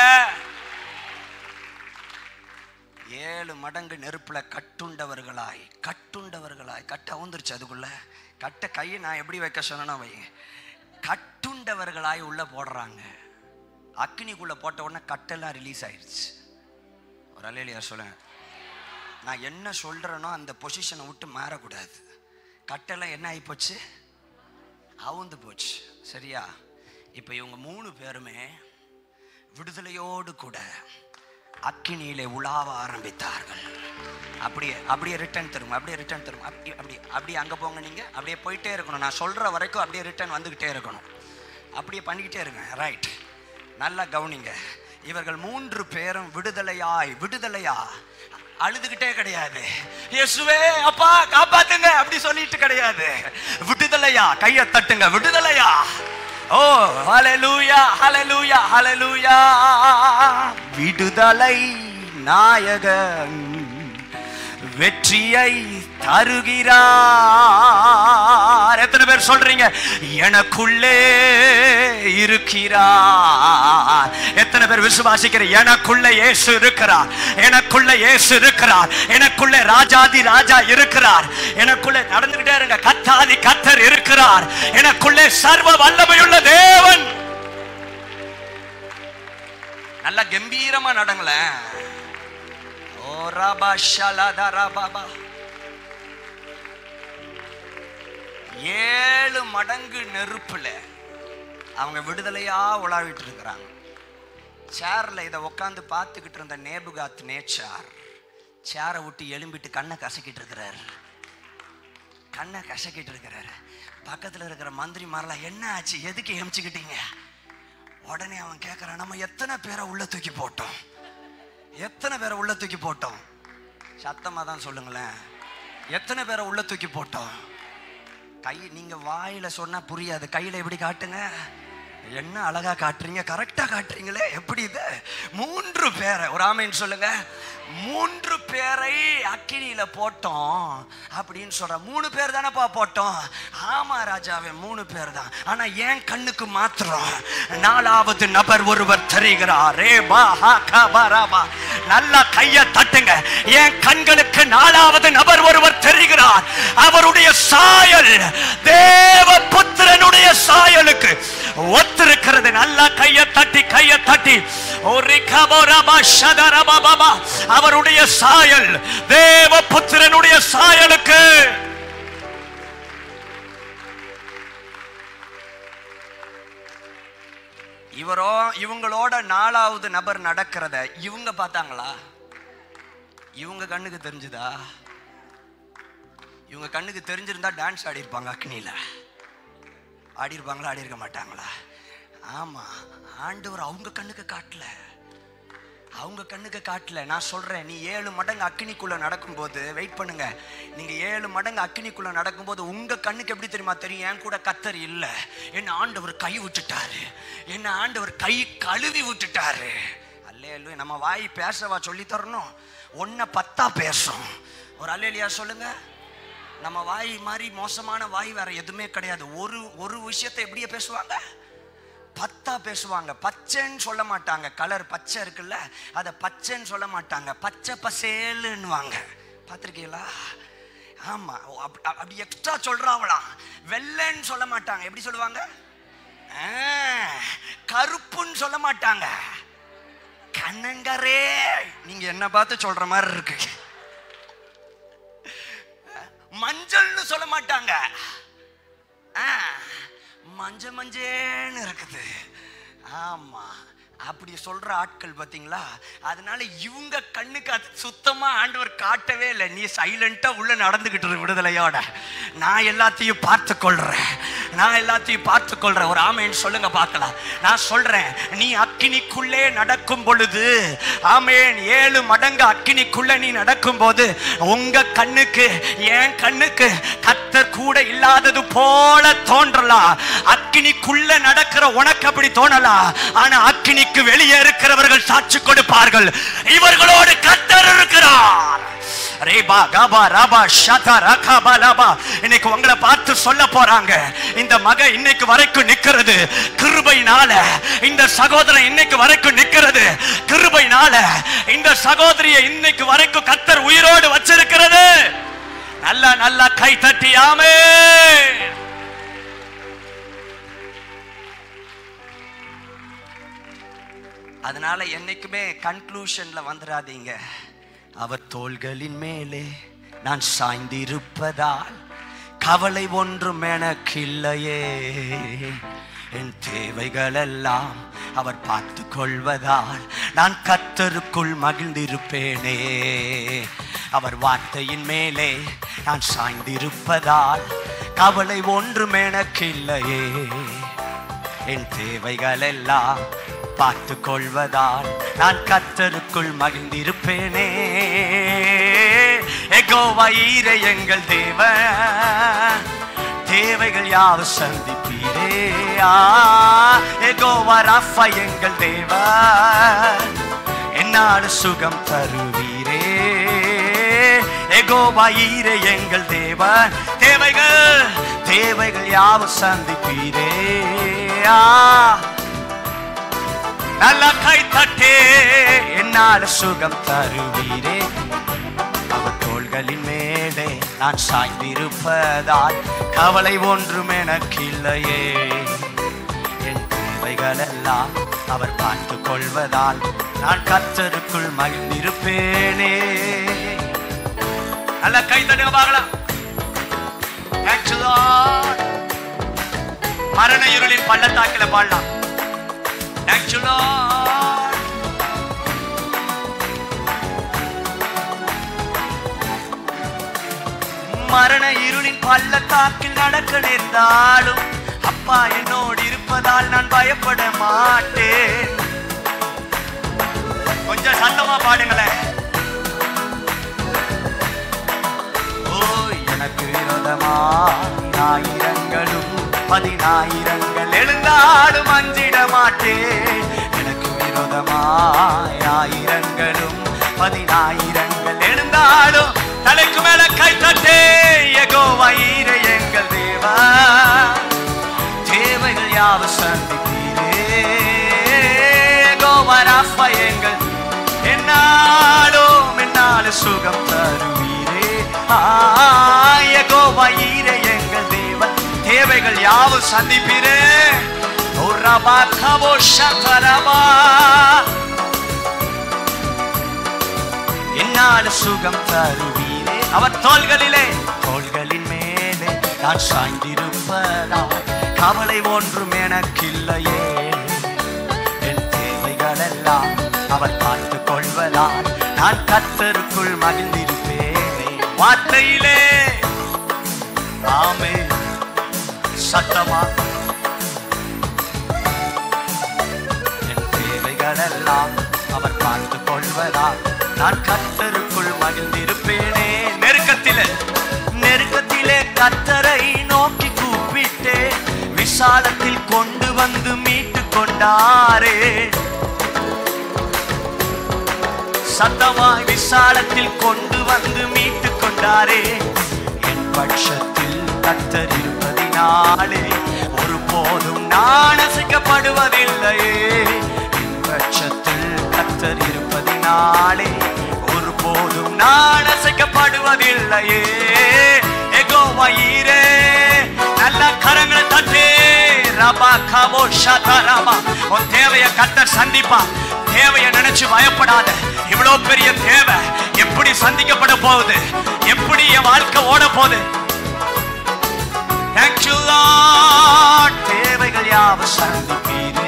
ஏழு மடங்கு நெருப்புல கட்டுண்டவர்களாய் கட்டுண்டவர்களாய் கட்ட அவுந்துருச்சு அதுக்குள்ள கட்ட கையை நான் எப்படி வைக்க சொன்னா வை கட்டுண்டவர்களாய் உள்ள போடுறாங்க அக்னிக்குள்ள போட்ட உடனே கட்டெல்லாம் ரிலீஸ் ஆயிடுச்சு ஒரு அலையிலையா சொல்லுங்க நான் என்ன சொல்றேனோ அந்த பொசிஷனை விட்டு மாறக்கூடாது கட்டெல்லாம் என்ன ஆயிப்போச்சு அவுந்து போச்சு சரியா இப்போ இவங்க மூணு பேருமே விடுதலையோடு கூட அக்கினியிலே உலாவ ஆரம்பித்தார்கள் அப்படியே அப்படியே ரிட்டர்ன் தருங்க அப்படியே ரிட்டர்ன் தருங்க அப்படி அப்படி அப்படியே அங்கே போங்க நீங்கள் அப்படியே போயிட்டே இருக்கணும் நான் சொல்கிற வரைக்கும் அப்படியே ரிட்டர்ன் வந்துக்கிட்டே இருக்கணும் அப்படியே பண்ணிக்கிட்டே இருங்க ரைட் நல்லா கவனிங்க இவர்கள் மூன்று பேரும் விடுதலையாய் விடுதலையா அழுதுகிட்டே கிடையாது இயேசுவே அப்பா காப்பாத்துங்க அப்படி சொல்லிட்டு கிடையாது விடுதலையா கையை தட்டுங்க விடுதலையா ஓ ஹalleluya ஹalleluya ஹalleluya விடுதலை நாயகன் வெற்றியை தருகிறார் எத்தனை பேர் சொல்றீங்க எனக்குள்ளே இருக்கிறார் எத்தனை பேர் விசுவாசிக்கிற எனக்குள்ள இயேசு இருக்கிறார் எனக்குள்ள இயேசு இருக்கிறார் எனக்குள்ள ராஜாதி ராஜா இருக்கிறார் எனக்குள்ள நடந்துகிட்டே இருங்க கத்தாதி கத்தர் இருக்கிறார் எனக்குள்ளே சர்வ வல்லமையுள்ள தேவன் நல்லா கம்பீரமா நடங்களேன் ஓ ரபா ஷலதா ரபாபா. ஏழு மடங்கு நெருப்புல அவங்க விடுதலையா உலாவிட்டு இருக்கிறாங்க சேர்ல இதை உட்காந்து பார்த்துக்கிட்டு இருந்த நேபுகாத் நேச்சார் சேரை விட்டு எலும்பிட்டு கண்ணை கசக்கிட்டு இருக்கிறார் கண்ணை கசக்கிட்டு இருக்கிறாரு பக்கத்துல இருக்கிற மந்திரி மாதிரிலாம் என்ன ஆச்சு எதுக்கு எமிச்சுக்கிட்டீங்க உடனே அவன் கேட்கறான் நம்ம எத்தனை பேரை உள்ள தூக்கி போட்டோம் எத்தனை பேரை உள்ள தூக்கி போட்டோம் சத்தமா தான் சொல்லுங்களேன் எத்தனை பேரை உள்ள தூக்கி போட்டோம் கை நீங்க வாயில சொன்னா புரியாது கையில எப்படி காட்டுங்க என்ன அழகா காட்டுறீங்க கரெக்டா காட்டுறீங்களே எப்படி இது மூன்று பேரை ஒரு ஆமைன்னு சொல்லுங்க மூன்று பேரை அக்கினியில போட்டோம் அப்படின்னு சொல்ற மூணு பேர் தானப்பா போட்டோம் ஆமா ராஜாவே மூணு பேர் தான் ஆனா என் கண்ணுக்கு மாத்திரம் நாலாவது நபர் ஒருவர் தெரிகிறார் ரே பா ஹா கா பா ரா பா நல்லா கைய தட்டுங்க என் கண்களுக்கு நாலாவது நபர் ஒருவர் தெரிகிறார் அவருடைய சாயல் தேவ புத்திரனுடைய சாயலுக்கு ஒத்திருக்கிறது நல்லா கைய தட்டி கைய தட்டி ஒரு கபோரபா ஷதரபா பாபா அவருடைய சாயல் தேவ புத்திரனுடைய சாயலுக்கு இவரோ இவங்களோட நாலாவது நபர் நடக்கிறத இவங்க பார்த்தாங்களா இவங்க கண்ணுக்கு தெரிஞ்சுதா இவங்க கண்ணுக்கு தெரிஞ்சிருந்தா டான்ஸ் ஆடி இருப்பாங்க அக்னியில ஆடி இருப்பாங்களா ஆடி இருக்க மாட்டாங்களா ஆமா ஆண்டவர் அவங்க கண்ணுக்கு காட்டல அவங்க கண்ணுக்கு காட்டல நான் சொல்றேன் நீ ஏழு மடங்கு அக்கினிக்குள்ள நடக்கும்போது வெயிட் பண்ணுங்க நீங்க ஏழு மடங்கு அக்கினிக்குள்ள நடக்கும்போது உங்க கண்ணுக்கு எப்படி தெரியுமா தெரியும் என் கூட கத்தர் இல்ல என்ன ஆண்டவர் கை விட்டுட்டாரு என்ன ஆண்டவர் கை கழுவி விட்டுட்டாரு அல்லே நம்ம வாய் பேசவா சொல்லி தரணும் ஒன்ன பத்தா பேசும் ஒரு அல்லேலியா சொல்லுங்க நம்ம வாய் மாதிரி மோசமான வாய் வேற எதுவுமே கிடையாது ஒரு ஒரு விஷயத்தை எப்படியே பேசுவாங்க பத்தா பேசுவாங்க பச்சைன்னு சொல்ல மாட்டாங்க கலர் பச்சை இருக்குல்ல அதை பச்சைன்னு சொல்ல மாட்டாங்க பச்சை பசேலுன்னுவாங்க பார்த்துருக்கீங்களா ஆமா ஓ, அப்- அப்- அப்படி எக்ஸ்ட்ரா சொல்றாங்களாம் வெள்ளைன்னு சொல்ல மாட்டாங்க எப்படி சொல்லுவாங்க ஆ, கருப்புன்னு சொல்ல மாட்டாங்க கண்ணங்கரே நீங்க என்ன பார்த்து சொல்ற மாதிரி இருக்கு மஞ்சள்னு சொல்ல மாட்டாங்க ஆ, மஞ்ச மஞ்சேன்னு இருக்குது ஆமா அப்படி சொல்ற ஆட்கள் பாத்தீங்களா அதனால இவங்க கண்ணுக்கு அது சுத்தமா ஆண்டவர் காட்டவே இல்லை நீ சைலண்டா உள்ள நடந்துகிட்டு இரு விடுதலையோட நான் எல்லாத்தையும் பார்த்து கொள்றேன் நான் எல்லாத்தையும் பார்த்து கொள்றேன் ஒரு ஆமேன்னு சொல்லுங்க பார்க்கலாம் நான் சொல்றேன் நீ அக்கினிக்குள்ளே நடக்கும் பொழுது ஆமேன் ஏழு மடங்கு அக்கினிக்குள்ள நீ நடக்கும் போது உங்க கண்ணுக்கு என் கண்ணுக்கு கத்தர் கூட இல்லாதது போல தோன்றலாம் அக்கினிக்குள்ள நடக்கிற உனக்கு அப்படி தோணலாம் ஆனா அக்கினிக்கு வெளியே இருக்கிறவர்கள் சாட்சி கொடுப்பார்கள் இவர்களோடு கத்தர் இருக்கிறார் ரேபா காபா ராபா ஷதா ரகாபா லாபா இன்னைக்கு உங்களை பார்த்து சொல்ல போறாங்க இந்த மக இன்னைக்கு வரைக்கும் நிக்கிறது கிருபைனால இந்த சகோதரன் இன்னைக்கு வரைக்கும் நிக்கிறது கிருபைனால இந்த சகோதரியை இன்னைக்கு வரைக்கும் கத்தர் உயிரோடு வச்சிருக்கிறது நல்லா நல்லா கை தட்டியாமே அதனால என்னைக்குமே கன்க்ளூஷன்ல வந்துடாதீங்க அவர் தோள்களின் மேலே நான் சாய்ந்திருப்பதால் கவலை ஒன்றும் எனக்கில்லையே என் தேவைகளெல்லாம் அவர் பார்த்து கொள்வதால் நான் கத்தருக்குள் மகிழ்ந்திருப்பேனே அவர் வார்த்தையின் மேலே நான் சாய்ந்திருப்பதால் கவலை ஒன்றும் எனக்கில்லையே என் தேவைகள் எல்லாம் பார்த்து கொள்வதால் நான் கத்தருக்குள் மகிழ்ந்திருப்பேனே எகோ வயிற எங்கள் தேவ தேவைகள் யாவ சந்திப்பீரே ஆ எகோ வரஃபா எங்கள் தேவ என்னாடு சுகம் தருவீரே எகோவாயிரே எங்கள் தேவன் தேவைகள் தேவைகள் யாவும் சந்திப்பீரே ஆ நல்ல கை தட்டே என்னால் சுகம் தருவீரே அவர் தோள்களின் மேலே நான் சாய்ந்திருப்பதால் கவலை ஒன்றும் எனக்கில்லையே என் தேவைகளெல்லாம் அவர் பார்த்து கொள்வதால் நான் கத்தருக்குள் மகிழ்ந்திருப்பேனே நல்ல கை தட்டுங்க பார்க்கலாம் Thank you, Lord. மரண இருளின் பள்ளத்தாக்கில பாடலாம் Thank you, Lord. மரண இருளின் பள்ளத்தாக்கில் நடக்க நேர்ந்தாலும் அப்பா என்னோடு இருப்பதால் நான் பயப்பட மாட்டேன் கொஞ்சம் சத்தமா பாடுங்களேன் ஓ எனக்கு விரோதமாய் ஆயிரங்களும் பதினாயிரங்கள் எழுந்தாலும் அஞ்சிட மாட்டேன் எனக்கு விரோதமாய் ஆயிரங்களும் பதினாயிரங்கள் எழுந்தாலும் தலைக்கு மேல கை தட்டே எகோ வயிற எங்கள் தேவா தேவைகள் யாவும் சந்திப்பீரே கோவராஃபா எங்கள் என்னாலும் என்னாலும் சுகம் தருவீரே ஆய கோவயிரே எங்கள் தேவன் தேவைகள் யாவும் சந்திப்பீரே ஓ ரபா கபோ சகரபா என்னால் சுகம் தருவீரே அவர் தோள்களிலே தோள்களின் மேலே நான் சாய்ந்திருப்பதா கவலை ஒன்றும் எனக்கில்லையே என் தேவைகளெல்லாம் அவர் பார்த்து கொள்வதால் நான் கத்தருக்குள் மகிழ்ந்திருப்பேனே வார்த்தையிலே ஆமே சத்தமா என் தேவைகளெல்லாம் அவர் பார்த்து கொள்வதால் நான் கத்தருக்குள் மகிழ்ந்திருப்பேனே நெருக்கத்திலே நெருக்கத்திலே கத்தரை நோக்கி கூப்பிட்டே விசாலத்தில் கொண்டு வந்து மீட்டு கொண்டாரே சத்தமாய் விசாலத்தில் கொண்டு வந்து மீட்டு கொண்டாரே என் பட்சத்தில் கத்தர் இருப்பதினாலே ஒரு போதும் நான் அசைக்கப்படுவதில்லையே என் பட்சத்தில் கத்தர் இருப்பதினாலே ஒரு போதும் நான் அசைக்கப்படுவதில்லையே எகோ வயிறே நல்ல கரங்களை தட்டே ரபா கபோ ஷதரபா உன் தேவையை கத்தர் சந்திப்பா தேவையை நினைச்சு பயப்படாத இவ்வளவு பெரிய தேவை எப்படி சந்திக்கப்பட போகுது எப்படி என் வாழ்க்கை ஓட போகுது Thank you, Lord. தேவைகள் யாவும் சந்திப்பீரே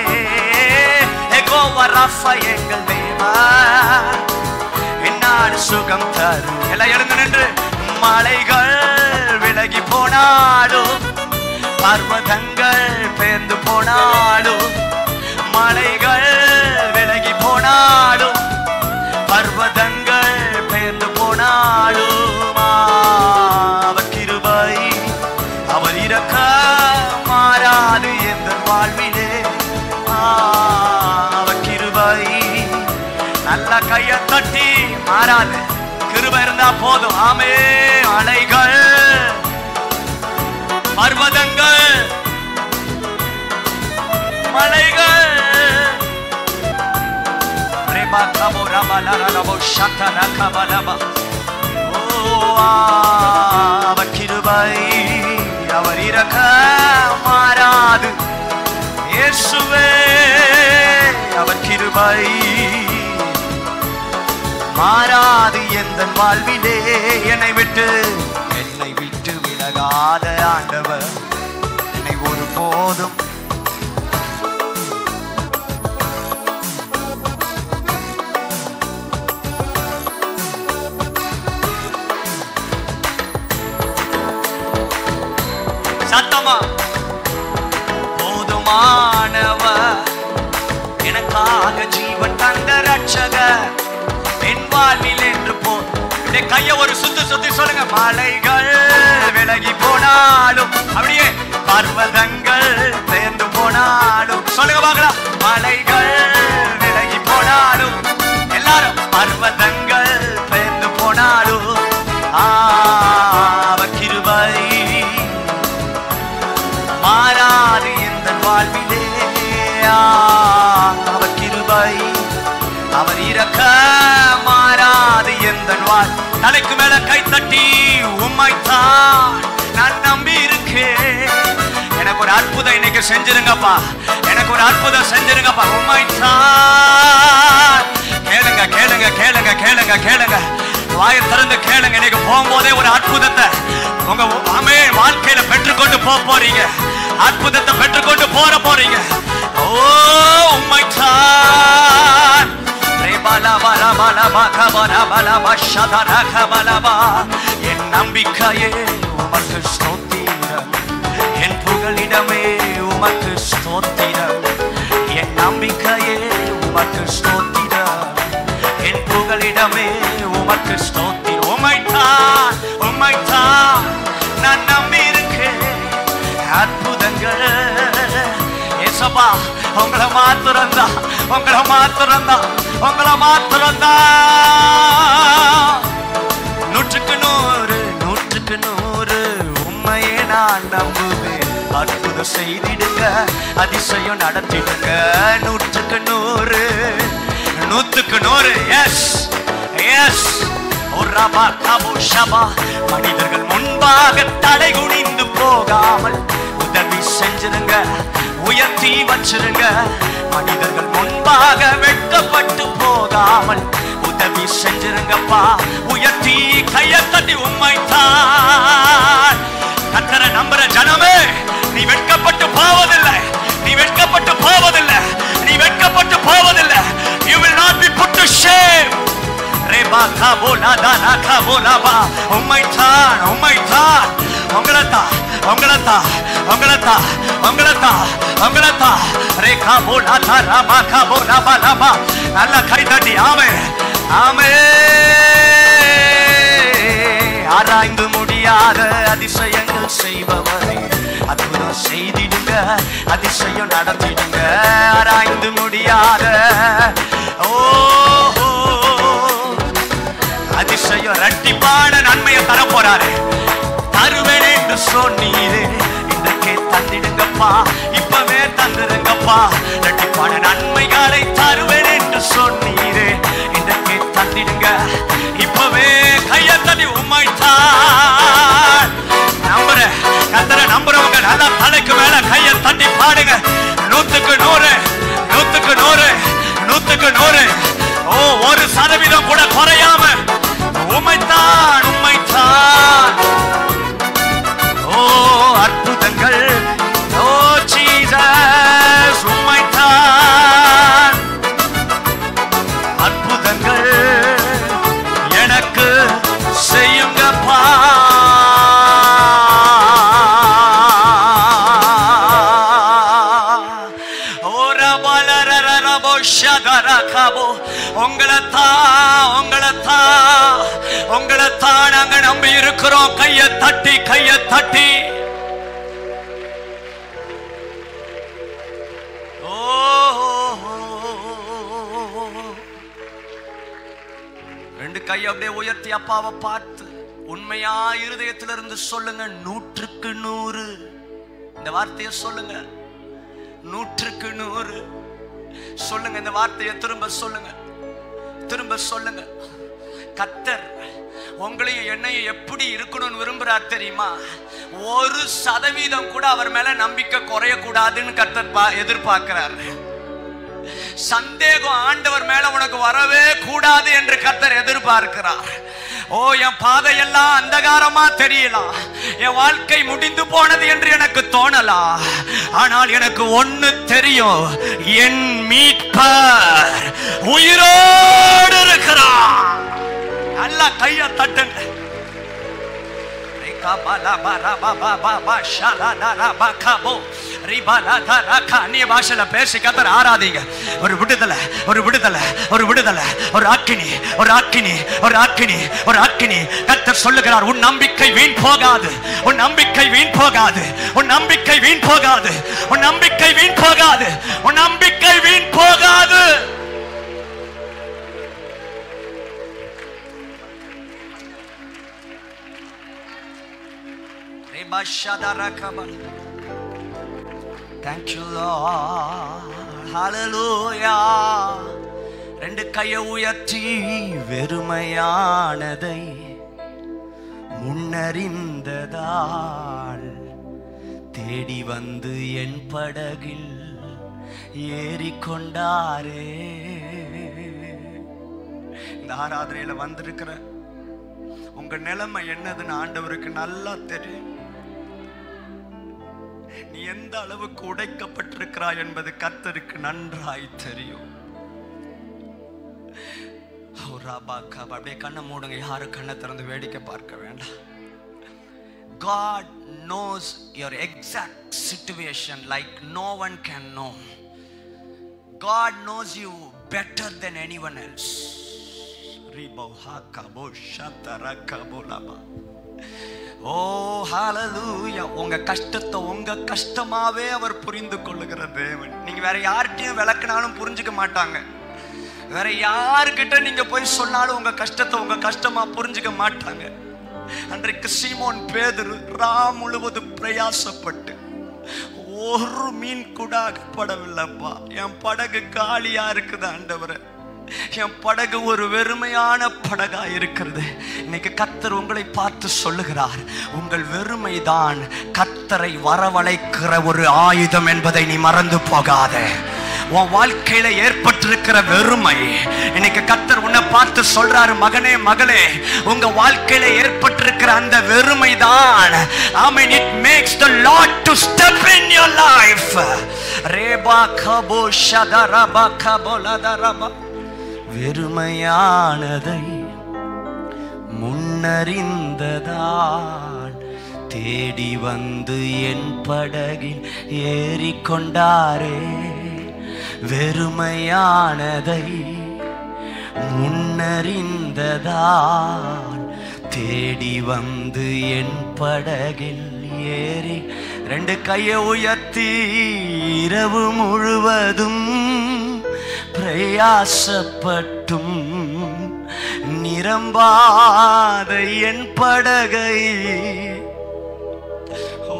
எகோவா ரஃபா எங்கள் தேவா என்னாடு சுகம் தரும் எல்லாம் எழுந்து நின்று மலைகள் விலகி போனாலும் பர்வதங்கள் பேர்ந்து போனாலும் மலைகள் விலகி போனாலும் பர்வதங்கள் பேர்ந்து போனாலும் அவர் கிருபை அவர் இறக்க மாறாது எந்த வாழ்விலே ஆ, அவர் கிருபை நல்ல கைய தட்டி மாறாது கிருபை இருந்தா போதும் ஆமே அலைகள் பர்வதங்கள் மலைகள் Reba kabo raba la la la bo shata la kaba la ba. ஓ, அவர் கிருபை அவர் இறக்க மாறாது இயேசுவே அவர் கிருபை மாறாது எந்த வாழ்விலே என்னை விட்டு என்னை விட்டு விலகாத ஆண்டவர் என்னை ஒரு போதும் சத்தமா போதுமானவர் எனக்காக ஜீவன் தந்த ரட்சகர் என் வாழ்வில் என்று போ அப்படியே கைய ஒரு சுத்து சுத்தி சொல்லுங்க மலைகள் விலகி போனாலும் அப்படியே பர்வதங்கள் சேர்ந்து போனாலும் சொல்லுங்க பார்க்கலாம் மலைகள் விலகி போனாலும் எல்லாரும் பர்வதங்கள் சேர்ந்து போனாலும் தலைக்கு மேல கை தட்டி உம்மைத்தான் நான் நம்பி இருக்கேன் எனக்கு ஒரு அற்புதம் இன்னைக்கு செஞ்சிருங்கப்பா எனக்கு ஒரு அற்புதம் செஞ்சிருங்கப்பா உம்மைத்தான் கேளுங்க கேளுங்க கேளுங்க கேளுங்க கேளுங்க வாயை திறந்து கேளுங்க இன்னைக்கு போகும்போதே ஒரு அற்புதத்தை உங்க ஆமே வாழ்க்கையில பெற்றுக்கொண்டு போக போறீங்க அற்புதத்தை பெற்றுக்கொண்டு போற போறீங்க ஓ உம்மைத்தான் என் நம்பிக்கையே உமக்கு ஸ்தோத்திரம் என் புகலிடமே உமக்கு ஸ்தோத்திரம் என் நம்பிக்கையே உமக்கு ஸ்தோத்திரம் என் புகலிடமே உமக்கு ஸ்தோத்திரம் உமைத்தான் உமைத்தான் நான் நம்பி இருக்கேன் அற்புதங்கள் ஏசப்பா உங்களை மாத்திரந்தா உங்களை மாத்திரந்தா உங்களை மாத்திரந்தா நூற்றுக்கு நூறு நூற்றுக்கு நூறு உண்மையே நான் நம்புவேன் அற்புதம் செய்திடுங்க அதிசயம் நடத்திடுங்க நூற்றுக்கு நூறு நூற்றுக்கு நூறு எஸ் எஸ் மனிதர்கள் முன்பாக தடை குனிந்து போகாமல் உதவி செஞ்சிருங்க உயர்த்தி வச்சிருங்க மனிதர்கள் முன்பாக வெட்கப்பட்டு போகாமல் உதவி செஞ்சிருங்கப்பா உயர்த்தி கையை தட்டி உண்மைத்தான் கத்தரை நம்புற ஜனமே நீ வெட்கப்பட்டு போவதில்லை நீ வெட்கப்பட்டு போவதில்லை நீ வெட்கப்பட்டு போவதில்லை you will not be put to shame ரேபா காபோலா தானா காபோலாபா உம்மைத்தான் உம்மைத்தான் உங்களைத்தான் உங்களைத்தான் உங்களைத்தான் உங்களைத்தான் உங்களைத்தான் ரே காபோலா தா ராபா காபோலா பா லாபா நல்ல கை தட்டி ஆமே ஆமே ஆராய்ந்து முடியாத அதிசயங்கள் செய்பவரே அற்புதம் செய்திடுங்க அதிசயம் நடத்திடுங்க ஆராய்ந்து முடியாத ஓ அதிசயம் ரட்டிப்பான நன்மையை தர போறாரு தருவேன் என்று சொன்னீரு இன்றைக்கே தந்திடுங்கப்பா இப்பவே தந்துருங்கப்பா ரட்டிப்பான நன்மைகளை தருவேன் என்று சொன்னீரு இன்றைக்கே தந்திடுங்க இப்பவே கையத்தடி உம்மைத்தான் நம்புறேன் கத்தரை நம்புறவங்க நல்லா தலைக்கு மேல கையை தட்டி பாடுங்க நூத்துக்கு நூறு நூத்துக்கு நூறு நூத்துக்கு நூறு ஓ ஒரு சதவீதம் கூட குறையாம உம்மைத்தான் உம்மைத்தான் ஓ அற்புதங்கள் ஓ ஜீசஸ் உம்மைத்தான் அற்புதங்கள் எனக்கு செய்யுங்கப்பா உங்களைத்தான் உங்களைத்தான் உங்களைத்தான் நாங்க நம்பி இருக்கிறோம் கைய தட்டி கைய தட்டி ஓ ரெண்டு கையை அப்படியே உயர்த்தி அப்பாவை பார்த்து உண்மையா இருதயத்திலிருந்து சொல்லுங்க நூற்றுக்கு நூறு இந்த வார்த்தையை சொல்லுங்க நூற்றுக்கு நூறு சொல்லுங்க இந்த வார்த்தையை திரும்ப சொல்லுங்க திரும்ப சொல்லுங்க கத்தர் உங்களையும் என்னையும் எப்படி இருக்கணும்னு விரும்புறார் தெரியுமா ஒரு சதவீதம் கூட அவர் மேல நம்பிக்கை குறையக்கூடாதுன்னு கத்தர் பா- எதிர்பார்க்கிறார் சந்தேகம் ஆண்டவர் மேல உனக்கு வரவே கூடாது என்று கர்த்தர் எதிர்பார்க்கிறார் ஓ என் பாதையெல்லாம் அந்தகாரமா தெரியலாம் என் வாழ்க்கை முடிந்து போனது என்று எனக்கு தோணலாம் ஆனால் எனக்கு ஒண்ணு தெரியும் என் மீட்பர் உயிரோடு இருக்கிறார் நல்லா கைய தட்டுங்க அந்நிய பாஷையில பேசி கத்தர் ஆராதிங்க ஒரு விடுதலை ஒரு விடுதலை ஒரு விடுதலை ஒரு அக்கினி ஒரு அக்கினி ஒரு அக்கினி ஒரு அக்கினி கத்தர் சொல்லுகிறார் உன் நம்பிக்கை வீண் போகாது உன் நம்பிக்கை வீண் போகாது உன் நம்பிக்கை வீண் போகாது உன் நம்பிக்கை வீண் போகாது உன் நம்பிக்கை வீண் போகாது Thank you, Lord. Hallelujah. ரெண்டு கையை உயர்த்தி வெறுமையானதை முன்னறிந்ததால் தேடி வந்து என் படகில் ஏறிக்கொண்டாரே இந்த ஆராதனையில வந்திருக்கிற உங்க நிலைமை என்னதுன்னு ஆண்டவருக்கு நல்லா தெரியும் நீ எந்த அளவுக்கு உடைக்கப்பட்டிருக்கிறாய் என்பது கர்த்தருக்கு நன்றாய் தெரியும் ஓ, ராபா, காபா. அப்படியே கண்ணை மூடுங்க யாரும் கண்ணை திறந்து வேடிக்கை பார்க்க வேண்டாம் God knows your exact situation like no one can know. God knows you better than anyone else. Ribau hakabo shatarakabu laba. ஓ ஹalleluya உங்க கஷ்டத்தை உங்க கஷ்டமாவே அவர் புரிந்து கொள்ளுகிற தேவன் நீங்க வேற யார்கிட்டயும் விளக்குனாலும் புரிஞ்சுக்க மாட்டாங்க வேற யாருக்கிட்ட நீங்க போய் சொன்னாலும் உங்க கஷ்டத்தை உங்க கஷ்டமா புரிஞ்சுக்க மாட்டாங்க அன்றைக்கு சீமோன் பேதுரு ரா முழுவதும் பிரயாசப்பட்டு ஒரு மீன் கூட அகப்படவில்லைப்பா என் படகு காலியா இருக்குது ஆண்டவரே என் படகு ஒரு வெறுமையான படகா இருக்கிறது இன்னைக்கு கத்தர் உங்களை பார்த்து சொல்லுகிறார் உங்கள் வெறுமைதான் கத்தரை வரவழைக்கிற ஒரு ஆயுதம் என்பதை நீ மறந்து போகாதே உன் வாழ்க்கையில ஏற்பட்டிருக்கிற வெறுமை இன்னைக்கு கத்தர் உன்னை பார்த்து சொல்றாரு மகனே மகளே உங்க வாழ்க்கையில ஏற்பட்டிருக்கிற அந்த வெறுமை தான் I mean it makes the Lord to step in your life ரேபா கபோ ஷதரபா கபோலதரபா வெறுமையானதை முன்னறிந்ததால் தேடி வந்து என் படகில் ஏறிக்கொண்டாரே வெறுமையானதை முன்னறிந்ததால் தேடி வந்து என் படகில் ஏறி ரெண்டு கையை உயர்த்தி இரவு முழுவதும் பிரயாசப்பட்டும் நிரம்பாத என் படகை ஓ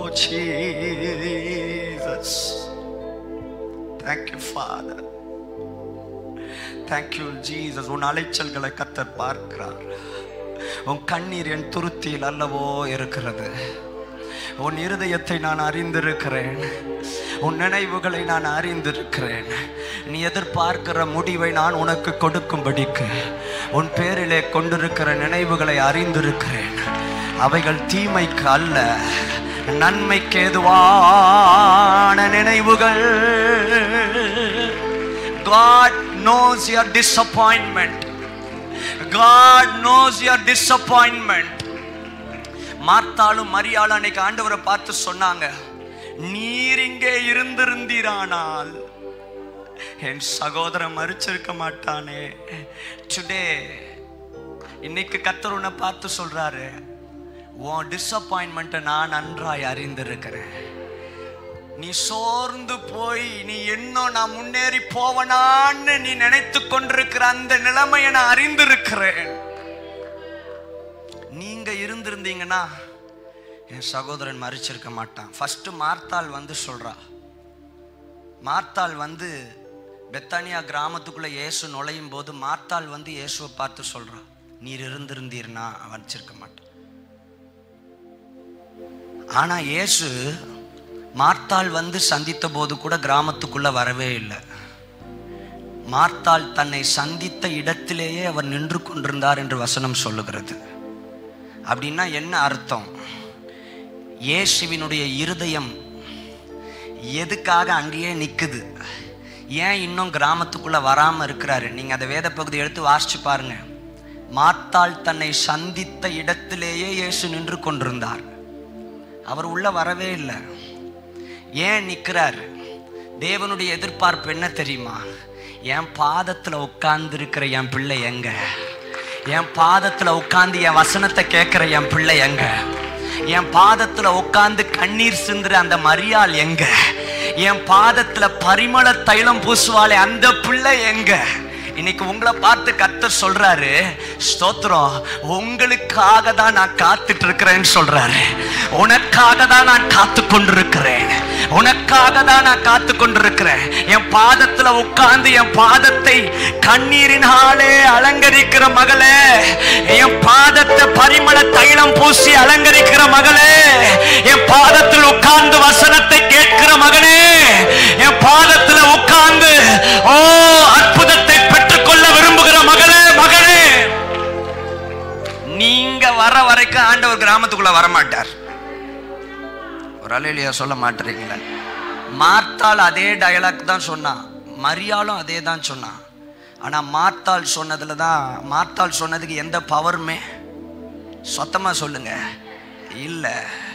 Jesus thank you father thank you Jesus உன் அலைச்சல்களை கத்தர் பார்க்கிறார் உன் கண்ணீர் என் துருத்தியில் அல்லவோ இருக்கிறது உன் இருதயத்தை நான் அறிந்திருக்கிறேன் உன் நினைவுகளை நான் அறிந்திருக்கிறேன் நீ எதிர்பார்க்கிற முடிவை நான் உனக்கு கொடுக்கும்படிக்கு உன் பேரிலே கொண்டிருக்கிற நினைவுகளை அறிந்திருக்கிறேன் அவைகள் தீமைக்கு அல்ல நன்மைக்கு ஏதுவான நினைவுகள் God knows your disappointment. God knows your disappointment. மார்த்தாலும் மரியாளும் அன்னைக்கு ஆண்டவரை பார்த்து சொன்னாங்க நீர் இங்கே இருந்திருந்தீரானால் என் சகோதரன் மறிச்சிருக்க மாட்டானே டுடே இன்னைக்கு கத்தர் உன்னை பார்த்து சொல்றாரு உன் டிசப்பாயின்மெண்ட்டை நான் நன்றாய் அறிந்திருக்கிறேன் நீ சோர்ந்து போய் நீ இன்னும் நான் முன்னேறி போவனான்னு நீ நினைத்து கொண்டிருக்கிற அந்த நிலைமையை நான் அறிந்திருக்கிறேன் நீங்க இருந்திருந்தீங்கன்னா என் சகோதரன் மறிச்சிருக்க மாட்டான் ஃபர்ஸ்ட் மார்த்தாள் வந்து சொல்றா மார்த்தாள் வந்து பெத்தானியா கிராமத்துக்குள்ள இயேசு நுழையும் போது மார்த்தாள் வந்து இயேசுவை பார்த்து சொல்றா நீர் இருந்திருந்தீர்னா மறிச்சிருக்க மாட்டான் ஆனா இயேசு மார்த்தாள் வந்து சந்தித்த போது கூட கிராமத்துக்குள்ள வரவே இல்லை மார்த்தாள் தன்னை சந்தித்த இடத்திலேயே அவர் நின்று கொண்டிருந்தார் என்று வசனம் சொல்லுகிறது அப்படின்னா என்ன அர்த்தம் இயேசுவினுடைய இருதயம் எதுக்காக அங்கேயே நிக்குது ஏன் இன்னும் கிராமத்துக்குள்ள வராம இருக்கிறாரு நீங்க அந்த வேத பகுதி எடுத்து வாசிச்சு பாருங்க மார்த்தாள் தன்னை சந்தித்த இடத்திலேயே இயேசு நின்று கொண்டிருந்தார் அவர் உள்ள வரவே இல்லை ஏன் நிற்கிறார் தேவனுடைய எதிர்பார்ப்பு என்ன தெரியுமா என் பாதத்துல உட்கார்ந்து இருக்கிற என் பிள்ளை எங்க என் பாதத்துல உட்கார்ந்து என் வசனத்தை கேட்கிற என் பிள்ளை எங்க என் பாதத்துல உட்கார்ந்து கண்ணீர் சிந்துற அந்த மரியாள் எங்க என் பாதத்துல பரிமள தைலம் பூசுவாளே அந்த பிள்ளை எங்க இன்னைக்கு உங்களை பார்த்து கத்தர் சொல்றாரு ஸ்தோத்திரம் உங்களுக்காக தான் நான் காத்துட்டு இருக்கிறேன்னு சொல்றாரு உனக்காக தான் நான் காத்து கொண்டிருக்கிறேன் உனக்காக தான் நான் காத்து கொண்டிருக்கிறேன் என் பாதத்துல உட்கார்ந்து என் பாதத்தை கண்ணீரினாலே அலங்கரிக்கிற மகளே என் பாதத்தை பரிமள தைலம் பூசி அலங்கரிக்கிற மகளே என் பாதத்தில் உட்கார்ந்து வசனத்தை கேட்கிற மகனே என் பாதத்துல உட்கார்ந்து ஓ அற்புதத்தை பெற்றுக்கொள்ள விரும்புகிற மகளே மகளே நீங்க வர வரைக்கும் ஆண்டவர் கிராமத்துக்குள்ள வர மாட்டார் ஒரு அலையிலையா சொல்ல மாட்டீங்களா மார்த்தாள் அதே டயலாக் தான் சொன்னான் மரியாளும் அதே தான் சொன்னான் ஆனா மார்த்தாள் சொன்னதுல தான் மார்த்தாள் சொன்னதுக்கு எந்த பவருமே சொத்தமா சொல்லுங்க இல்ல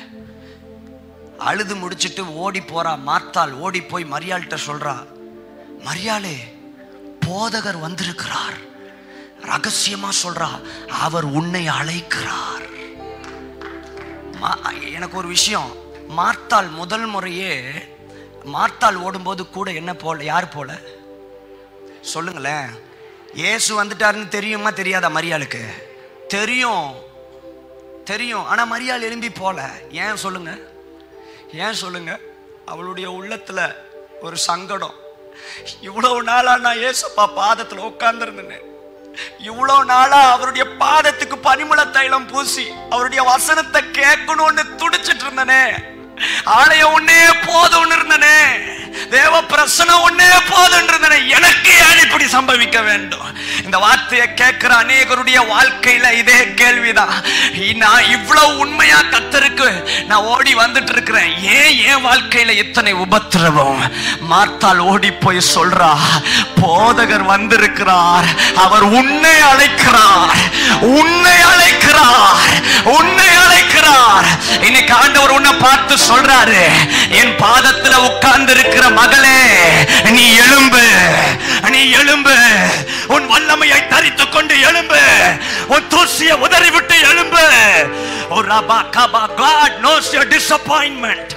அழுது முடிச்சிட்டு ஓடி போறா மார்த்தாள் ஓடி போய் மரியாள்கிட்ட சொல்றா மரியாளே போதகர் வந்திருக்கிறார் ரகசியமா சொல்றா அவர் உன்னை அழைக்கிறார் மா- எனக்கு ஒரு விஷயம் மார்த்தாள் முதல் முறையே மார்த்தாள் ஓடும்போது கூட என்ன போல யார் போல சொல்லுங்களேன் இயேசு வந்துட்டாருன்னு தெரியுமா தெரியாதா மரியாளுக்கு தெரியும் தெரியும் ஆனா மரியாள் எழும்பி போல ஏன் சொல்லுங்க ஏன் சொல்லுங்க அவளுடைய உள்ளத்துல ஒரு சங்கடம் இவ்வளவு நாளா நான் ஏசப்பா பாதத்துல உட்கார்ந்துருந்தேன் இவ்வளவு நாளா அவருடைய பாதத்துக்கு பனிமள தைலம் பூசி அவருடைய வசனத்தை கேட்கணும்னு துடிச்சிட்டு இருந்தனே ஆலயம் ஒன்னே போதும்னு இருந்தனே தேவ பிரசனம் ஒன்னே போதும்னு இருந்தனே எனக்கு ஏன் இப்படி சம்பவிக்க வேண்டும் இந்த வார்த்தையை கேட்கிற அநேகருடைய வாழ்க்கையில இதே கேள்விதான் நான் இவ்வளவு உண்மையா கத்தருக்கு நான் ஓடி வந்துட்டு இருக்கிறேன் ஏன் என் வாழ்க்கையில இத்தனை உபத்திரவம் மார்த்தாள் ஓடி போய் சொல்றா போதகர் வந்திருக்கிறார் அவர் உன்னை அழைக்கிறார் உன்னை அழைக்கிறார் உன்னை அழைக்கிறார் இன்னைக்கு ஆண்டவர் உன்னை பார்த்து சொல்றாரு என் பாதத்துல உட்கார்ந்து இருக்கிற மகளே நீ எழும்பு நீ எழும்பு உன் வல்லமையை தரித்துக் கொண்டு எழும்பு உன் தூசியை உதறி விட்டு எழும்பு ஓ ரபா கபா God knows your disappointment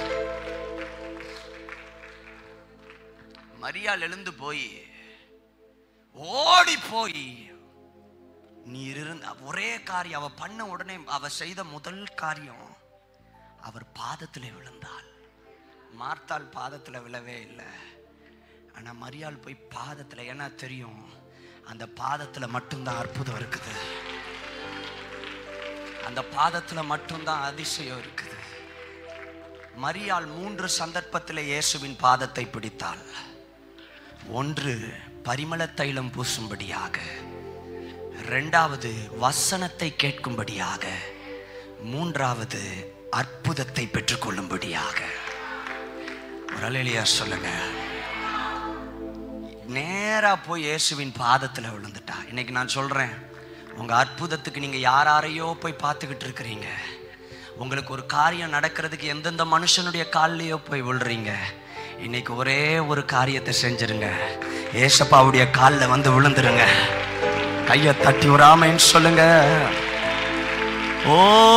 மரியாள் எழுந்து போய் ஓடி போய் நீ இருந்த ஒரே காரியம் அவ பண்ண உடனே அவ செய்த முதல் காரியம் அவர் பாதத்திலே விழுந்தாள் மார்த்தாள் பாதத்துல விழவே இல்லை ஆனா மரியாள் போய் பாதத்துல என்ன தெரியும் அந்த பாதத்துல மட்டும்தான் அற்புதம் இருக்குது அந்த பாதத்துல மட்டும்தான் அதிசயம் இருக்குது மரியாள் மூன்று சந்தர்ப்பத்தில் இயேசுவின் பாதத்தை பிடித்தாள் ஒன்று பரிமள தைலம் பூசும்படியாக இரண்டாவது வசனத்தை கேட்கும்படியாக மூன்றாவது அற்புதத்தை பெற்றுக்கொள்ளும்படியாக ஒரு அலையிலையா சொல்லுங்க நேரா போய் இயேசுவின் பாதத்துல விழுந்துட்டா இன்னைக்கு நான் சொல்றேன் உங்க அற்புதத்துக்கு நீங்க யாரையோ போய் பார்த்துக்கிட்டு இருக்கிறீங்க உங்களுக்கு ஒரு காரியம் நடக்கிறதுக்கு எந்தெந்த மனுஷனுடைய கால்லயோ போய் விழுறீங்க இன்னைக்கு ஒரே ஒரு காரியத்தை செஞ்சிருங்க ஏசப்பாவுடைய காலில் வந்து விழுந்துருங்க கையை தட்டி விடாமன்னு சொல்லுங்க ஓ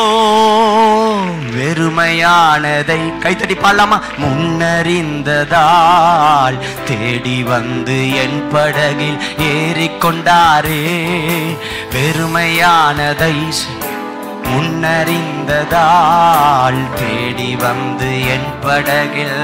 வெறுமையானதை கைத்தடி பாடலாமா முன்னறிந்ததால் தேடி வந்து என் படகில் ஏறிக்கொண்டாரே வெறுமையானதை முன்னறிந்ததால் தேடி வந்து என் படகில்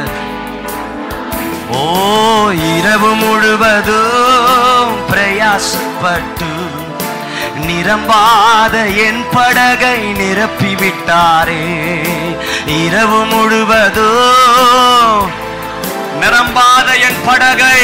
ஓ இரவு முழுவதும் பிரயாசப்பட்டு நிரம்பாத என் படகை நிரப்பி விட்டாரே இரவு முழுவதும் நிரம்பாத என் படகை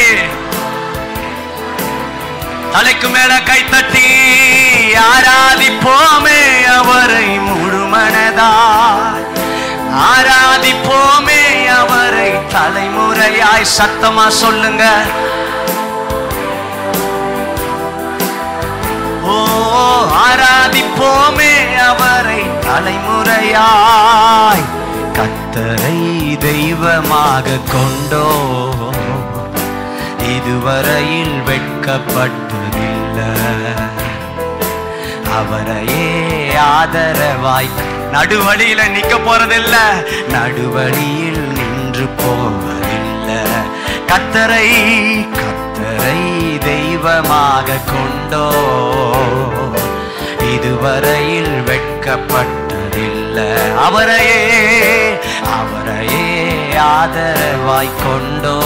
தலைக்கு மேல கை தட்டி ஆராதிப்போமே அவரை முழுமனதாய் ஆராதிப்போமே அவரை தலைமுறையாய் சத்தமா சொல்லுங்க ஓ ஆராதிப்போமே அவரை தலைமுறையாய் கத்தரை தெய்வமாக கொண்டோ இதுவரையில் வெட்கப்பட்டதில்லை அவரையே ஆதரவாய் நடுவழியில நிக்க போறதில்ல நடுவழியில் நின்று போவதில்லை கத்தரை கத்தரை தெய்வ தெய்வமாக கொண்டோ இதுவரையில் வெட்கப்பட்டதில்லை அவரையே அவரையே ஆதரவாய் கொண்டோ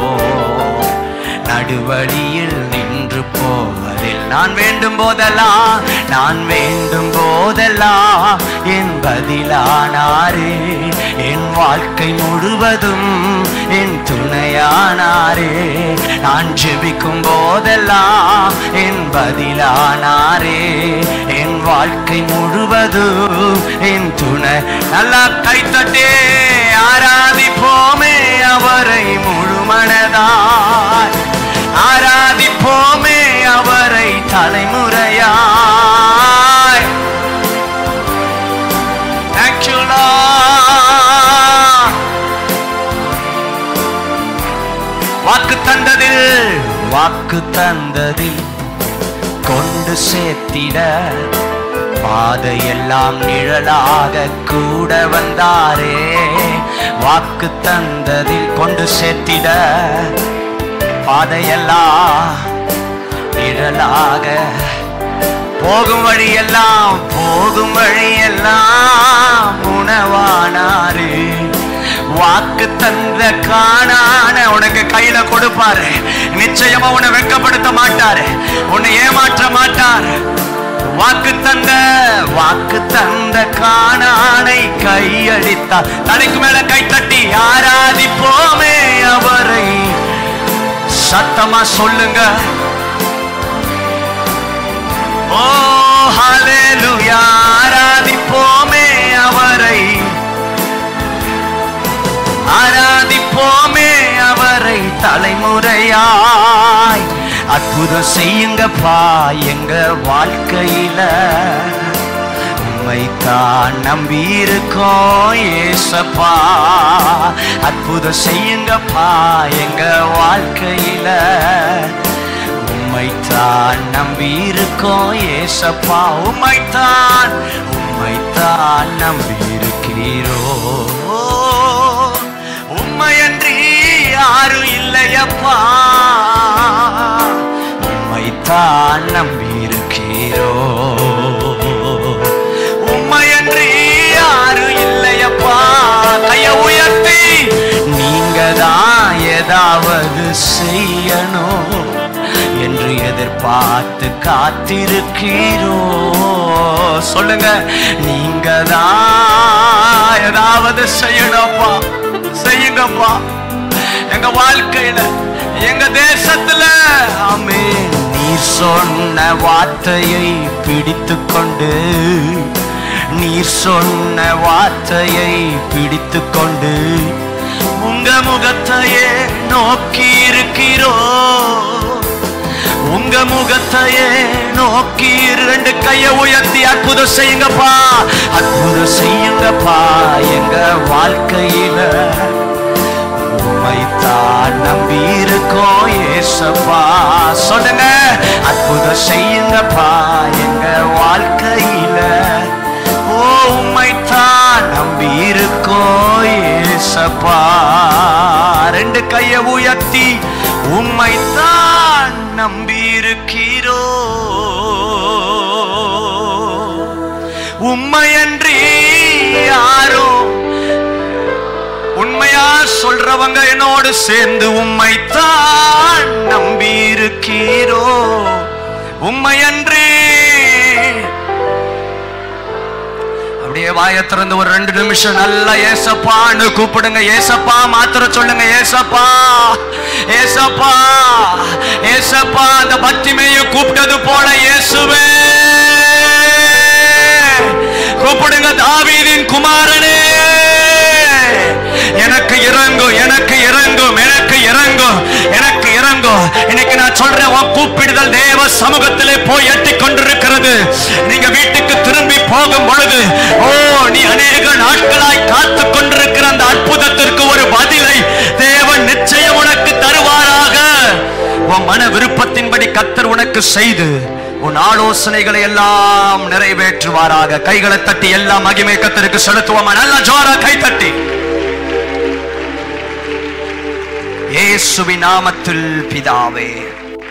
நடுவழியில் நின்று போவதில் நான் வேண்டும் போதெல்லாம் நான் வேண்டும் போதெல்லாம் என் பதிலானாரே என் வாழ்க்கை முழுவதும் என் துணையானாரே நான் ஜெபிக்கும் போதெல்லாம் என் பதிலானாரே என் வாழ்க்கை முழுவதும் என் துணை நல்லா கைத்தட்டே ஆராதிப்போமே அவரை முழுமனதாய் ஆராதிப்போமே அவரை தலைமுறையாய் Thank you, Lord. வாக்கு தந்ததில் வாக்கு தந்ததில் கொண்டு சேர்த்திட பாதையெல்லாம் நிழலாக கூட வந்தாரே வாக்கு தந்ததில் கொண்டு சேர்த்திட பாதையெல்லாம் நிழலாக போகும் வழியெல்லாம் போகும் வழியெல்லாம் உணவானாரு வாக்கு தந்த காணான உனக்கு கையில கொடுப்பாரு நிச்சயமா உன்னை வெட்கப்படுத்த மாட்டாரு உன்னை ஏமாற்ற மாட்டாரு வாக்கு தந்த வாக்கு தந்த காணானை கையடித்தார் தலைக்கு மேல கை தட்டி ஆராதிப்போமே அவரை சத்தமா சொல்லுங்க ஓ ஹalleluya ஆராதிப்போமே அவரை ஆராதிப்போமே அவரை தலைமுறையாய் அற்புதம் செய்யுங்கப்பா எங்க வாழ்க்கையில உம்மைத்தான் நம்பி இருக்கோம் ஏசப்பா அற்புதம் செய்யுங்கப்பா எங்க வாழ்க்கையில உம்மைத்தான் நம்பி இருக்கோம் ஏசப்பா உம்மைத்தான் உம்மைத்தான் நம்பி இருக்கிறோ உம்மையன்றி யாரும் இல்லையப்பா உம்மைத்தான் நம்பி இருக்கிறோ உம்மையன்றி யாரும் இல்லையப்பா கைய உயர்த்தி நீங்க தான் ஏதாவது செய்யணும் என்று எதிர்பார்த்து காத்திருக்கிறோ சொல்லுங்க நீங்க தான் ஏதாவது செய்யணும்ப்பா செய்யுங்கப்பா எங்க வாழ்க்கையில எங்க தேசத்துல ஆமே நீர் சொன்ன வார்த்தையை பிடித்து கொண்டு நீர் சொன்ன வார்த்தையை பிடித்து கொண்டு உங்க முகத்தையே நோக்கி இருக்கிறோ உங்க முகத்தையே நோக்கி ரெண்டு கைய உயர்த்தி அற்புதம் செய்யுங்கப்பா அற்புதம் செய்யுங்கப்பா எங்க வாழ்க்கையில உம்மைத்தான் நம்பி இருக்கோம் ஏசப்பா சொல்லுங்க அற்புதம் செய்யுங்கப்பா எங்க வாழ்க்கையில ஓ உம்மைத்தான் நம்பி இருக்கோம் ஏசப்பா ரெண்டு கைய உயர்த்தி உம்மைத்தான் நம்பி இருக்கிறோ உம்மையன்றி யாரோ உண்மையா சொல்றவங்க என்னோடு சேர்ந்து உம்மைத்தான் நம்பி இருக்கீரோ உண்மையன்றி அப்படியே வாயை திறந்து ஒரு ரெண்டு நிமிஷம் நல்லா ஏசப்பான்னு கூப்பிடுங்க ஏசப்பா மாத்திர சொல்லுங்க ஏசப்பா ஏசப்பா ஏசப்பா அந்த பக்திமையும் கூப்பிட்டது போல இயேசுவே கூப்பிடுங்க தாவீதின் குமாரனே எனக்கு இறங்கும் எனக்கு இறங்கும் எனக்கு இறங்கும் எனக்கு இறங்கும் இன்னைக்கு நான் சொல்றேன் உன் கூப்பிடுதல் தேவ சமூகத்திலே போய் எட்டி கொண்டிருக்கிறது நீங்க வீட்டுக்கு திரும்பி போகும் பொழுது ஓ நீ அநேக நாட்களாய் காத்து கொண்டிருக்கிற அந்த அற்புதத்திற்கு ஒரு பதிலை தேவன் நிச்சயம் உனக்கு தருவாராக உன் மன விருப்பத்தின்படி கத்தர் உனக்கு செய்து உன் ஆலோசனைகளை எல்லாம் நிறைவேற்றுவாராக கைகளை தட்டி எல்லாம் மகிமை கத்தருக்கு செலுத்துவோமா நல்லா ஜோரா கை தட்டி இயேசுவின் நாமத்தில் பிதாவே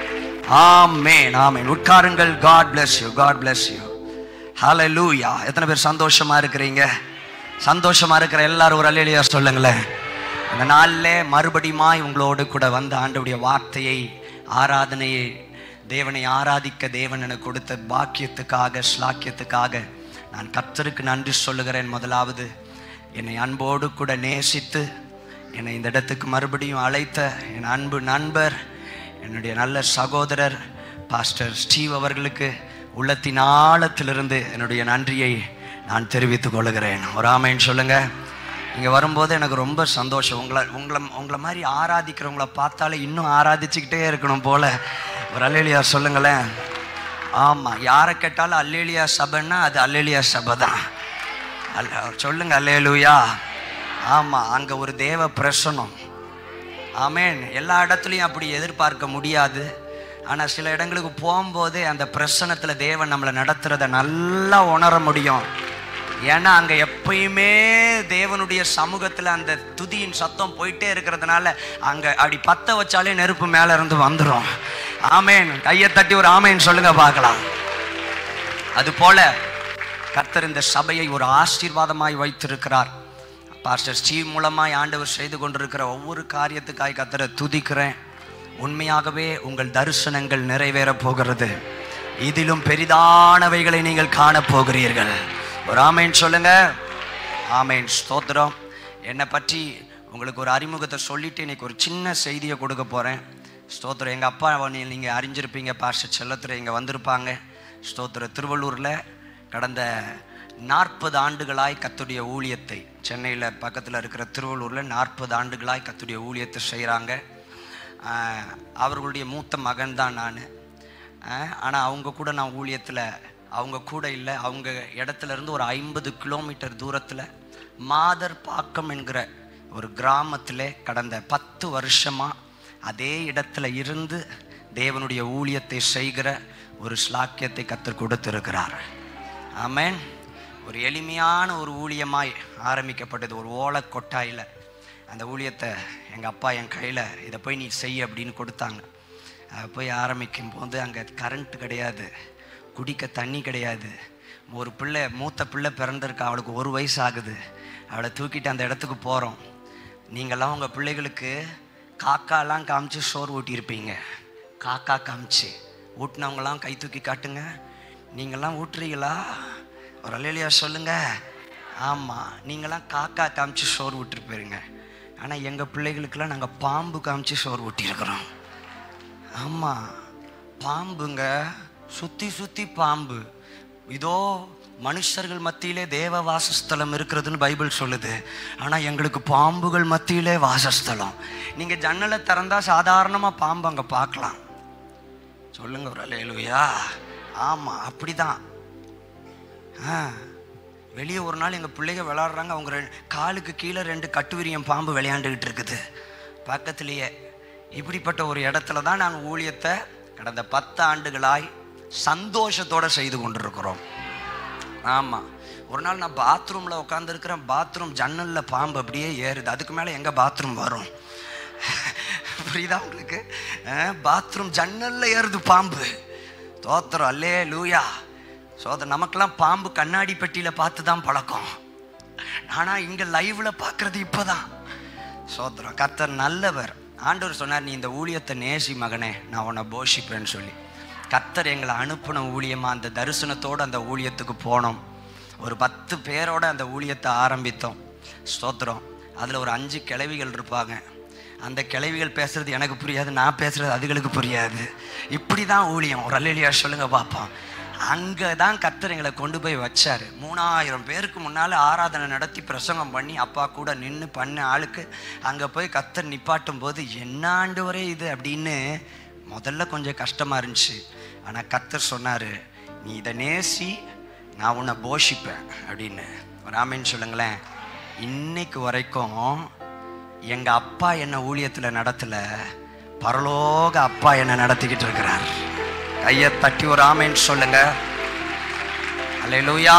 ஆமென் ஆமென் உட்காருங்கள் God bless you God bless you ஹalleluya எத்தனை பேர் சந்தோஷமா இருக்கிறீங்க சந்தோஷமா இருக்கிற எல்லாரும் ஒரு அல்லேலியா சொல்லுங்களேன் இந்த நாளில் மறுபடியுமாய் உங்களோடு கூட வந்த ஆண்டவுடைய வார்த்தையை ஆராதனையை தேவனை ஆராதிக்க தேவன் எனக்கு கொடுத்த பாக்கியத்துக்காக ஸ்லாக்கியத்துக்காக நான் கர்த்தருக்கு நன்றி சொல்லுகிறேன் முதலாவது என்னை அன்போடு கூட நேசித்து என்னை இந்த இடத்துக்கு மறுபடியும் அழைத்த என் அன்பு நண்பர் என்னுடைய நல்ல சகோதரர் பாஸ்டர் ஸ்டீவ் அவர்களுக்கு உள்ளத்தின் ஆழத்திலிருந்து என்னுடைய நன்றியை நான் தெரிவித்துக் கொள்கிறேன் ஒரு ஆமைன்னு சொல்லுங்க இங்கே வரும்போது எனக்கு ரொம்ப சந்தோஷம் உங்களை உங்களை உங்களை மாதிரி ஆராதிக்கிறவங்கள பார்த்தாலே இன்னும் ஆராதிச்சுக்கிட்டே இருக்கணும் போல ஒரு அல்லேலியா சொல்லுங்களேன் ஆமாம் யாரை கேட்டாலும் அல்லேலியா சபைன்னா அது அல்லேலியா சபை தான் அல்ல சொல்லுங்க அல்லேலூயா ஆமாம் அங்கே ஒரு தேவ பிரசனம் ஆமென் எல்லா இடத்துலையும் அப்படி எதிர்பார்க்க முடியாது ஆனால் சில இடங்களுக்கு போகும்போதே அந்த பிரசனத்தில் தேவன் நம்மளை நடத்துறத நல்லா உணர முடியும் ஏன்னா அங்கே எப்பயுமே தேவனுடைய சமூகத்தில் அந்த துதியின் சத்தம் போயிட்டே இருக்கிறதுனால அங்கே அப்படி பத்த வச்சாலே நெருப்பு மேலே இருந்து வந்துடும் ஆமேன் கையை தட்டி ஒரு ஆமேன் சொல்லுங்க பார்க்கலாம் அது போல கர்த்தர் இந்த சபையை ஒரு ஆசீர்வாதமாய் வைத்திருக்கிறார் பாஸ்டர் ஸ்டீவ் மூலமாய் ஆண்டவர் செய்து கொண்டிருக்கிற ஒவ்வொரு காரியத்துக்காய் கர்த்தரை துதிக்கிறேன் உண்மையாகவே உங்கள் தரிசனங்கள் நிறைவேறப் போகிறது இதிலும் பெரிதானவைகளை நீங்கள் காணப் போகிறீர்கள் ஒரு ஆமேன் சொல்லுங்க ஆமேன் ஸ்தோத்திரம் என்னை பற்றி உங்களுக்கு ஒரு அறிமுகத்தை சொல்லிட்டு இன்னைக்கு ஒரு சின்ன செய்தியை கொடுக்க போகிறேன் ஸ்தோத்திரம் எங்கள் அப்பா நீங்கள் அறிஞ்சிருப்பீங்க பாஸ்டர் செல்லத்துறை இங்கே வந்திருப்பாங்க ஸ்தோத்திர திருவள்ளூரில் கடந்த நாற்பது ஆண்டுகளாய் கத்துடைய ஊழியத்தை சென்னையில் பக்கத்தில் இருக்கிற திருவள்ளூரில் நாற்பது ஆண்டுகளாய் கத்துடைய ஊழியத்தை செய்கிறாங்க அவர்களுடைய மூத்த மகன் தான் நான் ஆனால் அவங்க கூட நான் ஊழியத்தில் அவங்க கூட இல்லை அவங்க இடத்துல இருந்து ஒரு ஐம்பது கிலோமீட்டர் தூரத்தில் மாதர் பாக்கம் என்கிற ஒரு கிராமத்தில் கடந்த பத்து வருஷமாக அதே இடத்துல இருந்து தேவனுடைய ஊழியத்தை செய்கிற ஒரு ஸ்லாக்கியத்தை கற்றுக் கொடுத்திருக்கிறார் ஆமென் ஒரு எளிமையான ஒரு ஊழியமாய் ஆரம்பிக்கப்பட்டது ஒரு ஓலை கொட்டாயில் அந்த ஊழியத்தை எங்கள் அப்பா என் கையில் இதை போய் நீ செய் அப்படின்னு கொடுத்தாங்க அதை போய் ஆரம்பிக்கும் போது அங்கே கரண்ட் கிடையாது குடிக்க தண்ணி கிடையாது ஒரு பிள்ளை மூத்த பிள்ளை பிறந்திருக்கா அவளுக்கு ஒரு வயசு ஆகுது அவளை தூக்கிட்டு அந்த இடத்துக்கு போகிறோம் நீங்கள்லாம் உங்கள் பிள்ளைகளுக்கு காக்காலாம் காமிச்சு சோறு ஊட்டியிருப்பீங்க காக்கா காமிச்சு ஊட்டினவங்களாம் கை தூக்கி காட்டுங்க நீங்கள்லாம் ஊட்டுறீங்களா ஒரு அலையிலையா சொல்லுங்க ஆமாம் நீங்களாம் காக்கா காமிச்சு சோறு விட்டுருப்பீங்க ஆனால் எங்கள் பிள்ளைகளுக்கெல்லாம் நாங்கள் பாம்பு காமிச்சு சோறு ஊட்டியிருக்கிறோம் ஆமாம் பாம்புங்க சுற்றி சுற்றி பாம்பு இதோ மனுஷர்கள் மத்தியிலே தேவ வாசஸ்தலம் இருக்கிறதுன்னு பைபிள் சொல்லுது ஆனால் எங்களுக்கு பாம்புகள் மத்தியிலே வாசஸ்தலம் நீங்கள் ஜன்னலை திறந்தா சாதாரணமாக பாம்பு அங்கே பார்க்கலாம் சொல்லுங்க ஒரு அலையலுயா ஆமாம் அப்படிதான் ஆ வெளியே ஒரு நாள் எங்கள் பிள்ளைங்க விளாடுறாங்க அவங்க ரெ- காலுக்கு கீழே ரெண்டு கட்டுவிரியம் பாம்பு விளையாண்டுக்கிட்டு இருக்குது பக்கத்துலேயே இப்படிப்பட்ட ஒரு இடத்துல தான் நாங்கள் ஊழியத்தை கடந்த பத்து ஆண்டுகளாய் சந்தோஷத்தோட செய்து கொண்டிருக்கிறோம் ஆமாம் ஒரு நாள் நான் பாத்ரூமில் உட்காந்துருக்கிறேன் பாத்ரூம் ஜன்னலில் பாம்பு அப்படியே ஏறுது அதுக்கு மேலே எங்கே பாத்ரூம் வரும் புரியுதா உங்களுக்கு பாத்ரூம் ஜன்னலில் ஏறுது பாம்பு தோத்திரம் அல்லே லூயா சோத நமக்கெல்லாம் பாம்பு கண்ணாடி பெட்டியில் பார்த்து தான் பழக்கம் ஆனால் இங்கே லைவில் பார்க்குறது இப்போ தான் சோத்திரம் கர்த்தர் நல்லவர் ஆண்டவர் சொன்னார் நீ இந்த ஊழியத்தை நேசி மகனே நான் உன்னை போஷிப்பேன்னு சொல்லி கர்த்தர் எங்களை அனுப்பின ஊழியமாக அந்த தரிசனத்தோடு அந்த ஊழியத்துக்கு போனோம் ஒரு பத்து பேரோட அந்த ஊழியத்தை ஆரம்பித்தோம் ஸ்தோத்திரம் அதில் ஒரு அஞ்சு கிளவிகள் இருப்பாங்க அந்த கிளவிகள் பேசுறது எனக்கு புரியாது நான் பேசுறது அதுகளுக்கு புரியாது இப்படி தான் ஊழியம் ஒரு அல்லையா சொல்லுங்க பார்ப்போம் அங்கே தான் கர்த்தர் எங்களை கொண்டு போய் வச்சார் மூணாயிரம் பேருக்கு முன்னால் ஆராதனை நடத்தி பிரசங்கம் பண்ணி அப்பா கூட நின்று பண்ண ஆளுக்கு அங்கே போய் கர்த்தர் நிப்பாட்டும் போது என்ன ஆண்டு வரை இது அப்படின்னு முதல்ல கொஞ்சம் கஷ்டமாக இருந்துச்சு ஆனால் கர்த்தர் சொன்னார் நீ இதை நேசி நான் உன்னை போஷிப்பேன் அப்படின்னு ராமேன்னு சொல்லுங்களேன் இன்னைக்கு வரைக்கும் எங்கள் அப்பா என்ன ஊழியத்தில் நடத்தல பரலோக அப்பா என்ன நடத்திக்கிட்டு இருக்கிறார் கையை தட்டி ஒரு ஆமைன்னு சொல்லுங்க அல்லேலூயா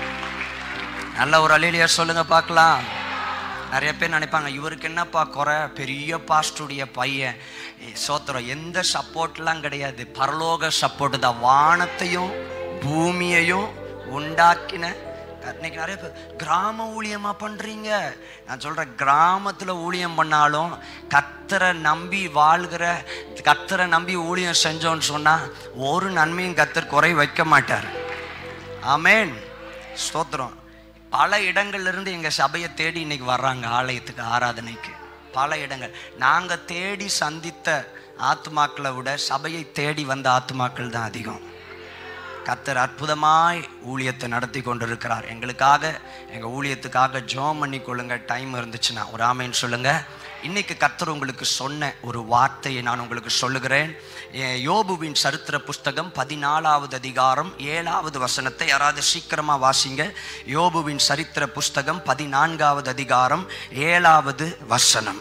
நல்ல ஒரு அலையிலியா சொல்லுங்க பார்க்கலாம் நிறைய பேர் நினைப்பாங்க இவருக்கு என்னப்பா குறை பெரிய பாஸ்டுடைய பையன் சோத்திரம் எந்த சப்போர்ட்லாம் கிடையாது பரலோக சப்போர்ட் தான் வானத்தையும் பூமியையும் உண்டாக்கின இன்னைக்கு நிறைய பேர் கிராம ஊழியமா பண்றீங்க நான் சொல்றேன் கிராமத்துல ஊழியம் பண்ணாலும் கத்தரை நம்பி வாழ்கிற கத்தரை நம்பி ஊழியம் செஞ்சோன்னு சொன்னா ஒரு நன்மையும் கத்தர் குறை வைக்க மாட்டார் ஆமென் ஸ்தோத்திரம் பல இடங்கள்ல இருந்து எங்க சபையை தேடி இன்னைக்கு வர்றாங்க ஆலயத்துக்கு ஆராதனைக்கு பல இடங்கள் நாங்க தேடி சந்தித்த ஆத்மாக்களை விட சபையை தேடி வந்த ஆத்மாக்கள் தான் அதிகம் கத்தர் அற்புதமாய் ஊழியத்தை நடத்தி கொண்டிருக்கிறார் எங்களுக்காக எங்க ஊழியத்துக்காக ஜோம் பண்ணி கொள்ளுங்க டைம் இருந்துச்சுன்னா ஒரு ஆமைன்னு சொல்லுங்க இன்னைக்கு கத்தர் உங்களுக்கு சொன்ன ஒரு வார்த்தையை நான் உங்களுக்கு சொல்லுகிறேன் எ- யோபுவின் சரித்திர புஸ்தகம் பதினாலாவது அதிகாரம் ஏழாவது வசனத்தை யாராவது சீக்கிரமா வாசிங்க யோபுவின் சரித்திர புஸ்தகம் பதினான்காவது அதிகாரம் ஏழாவது வசனம்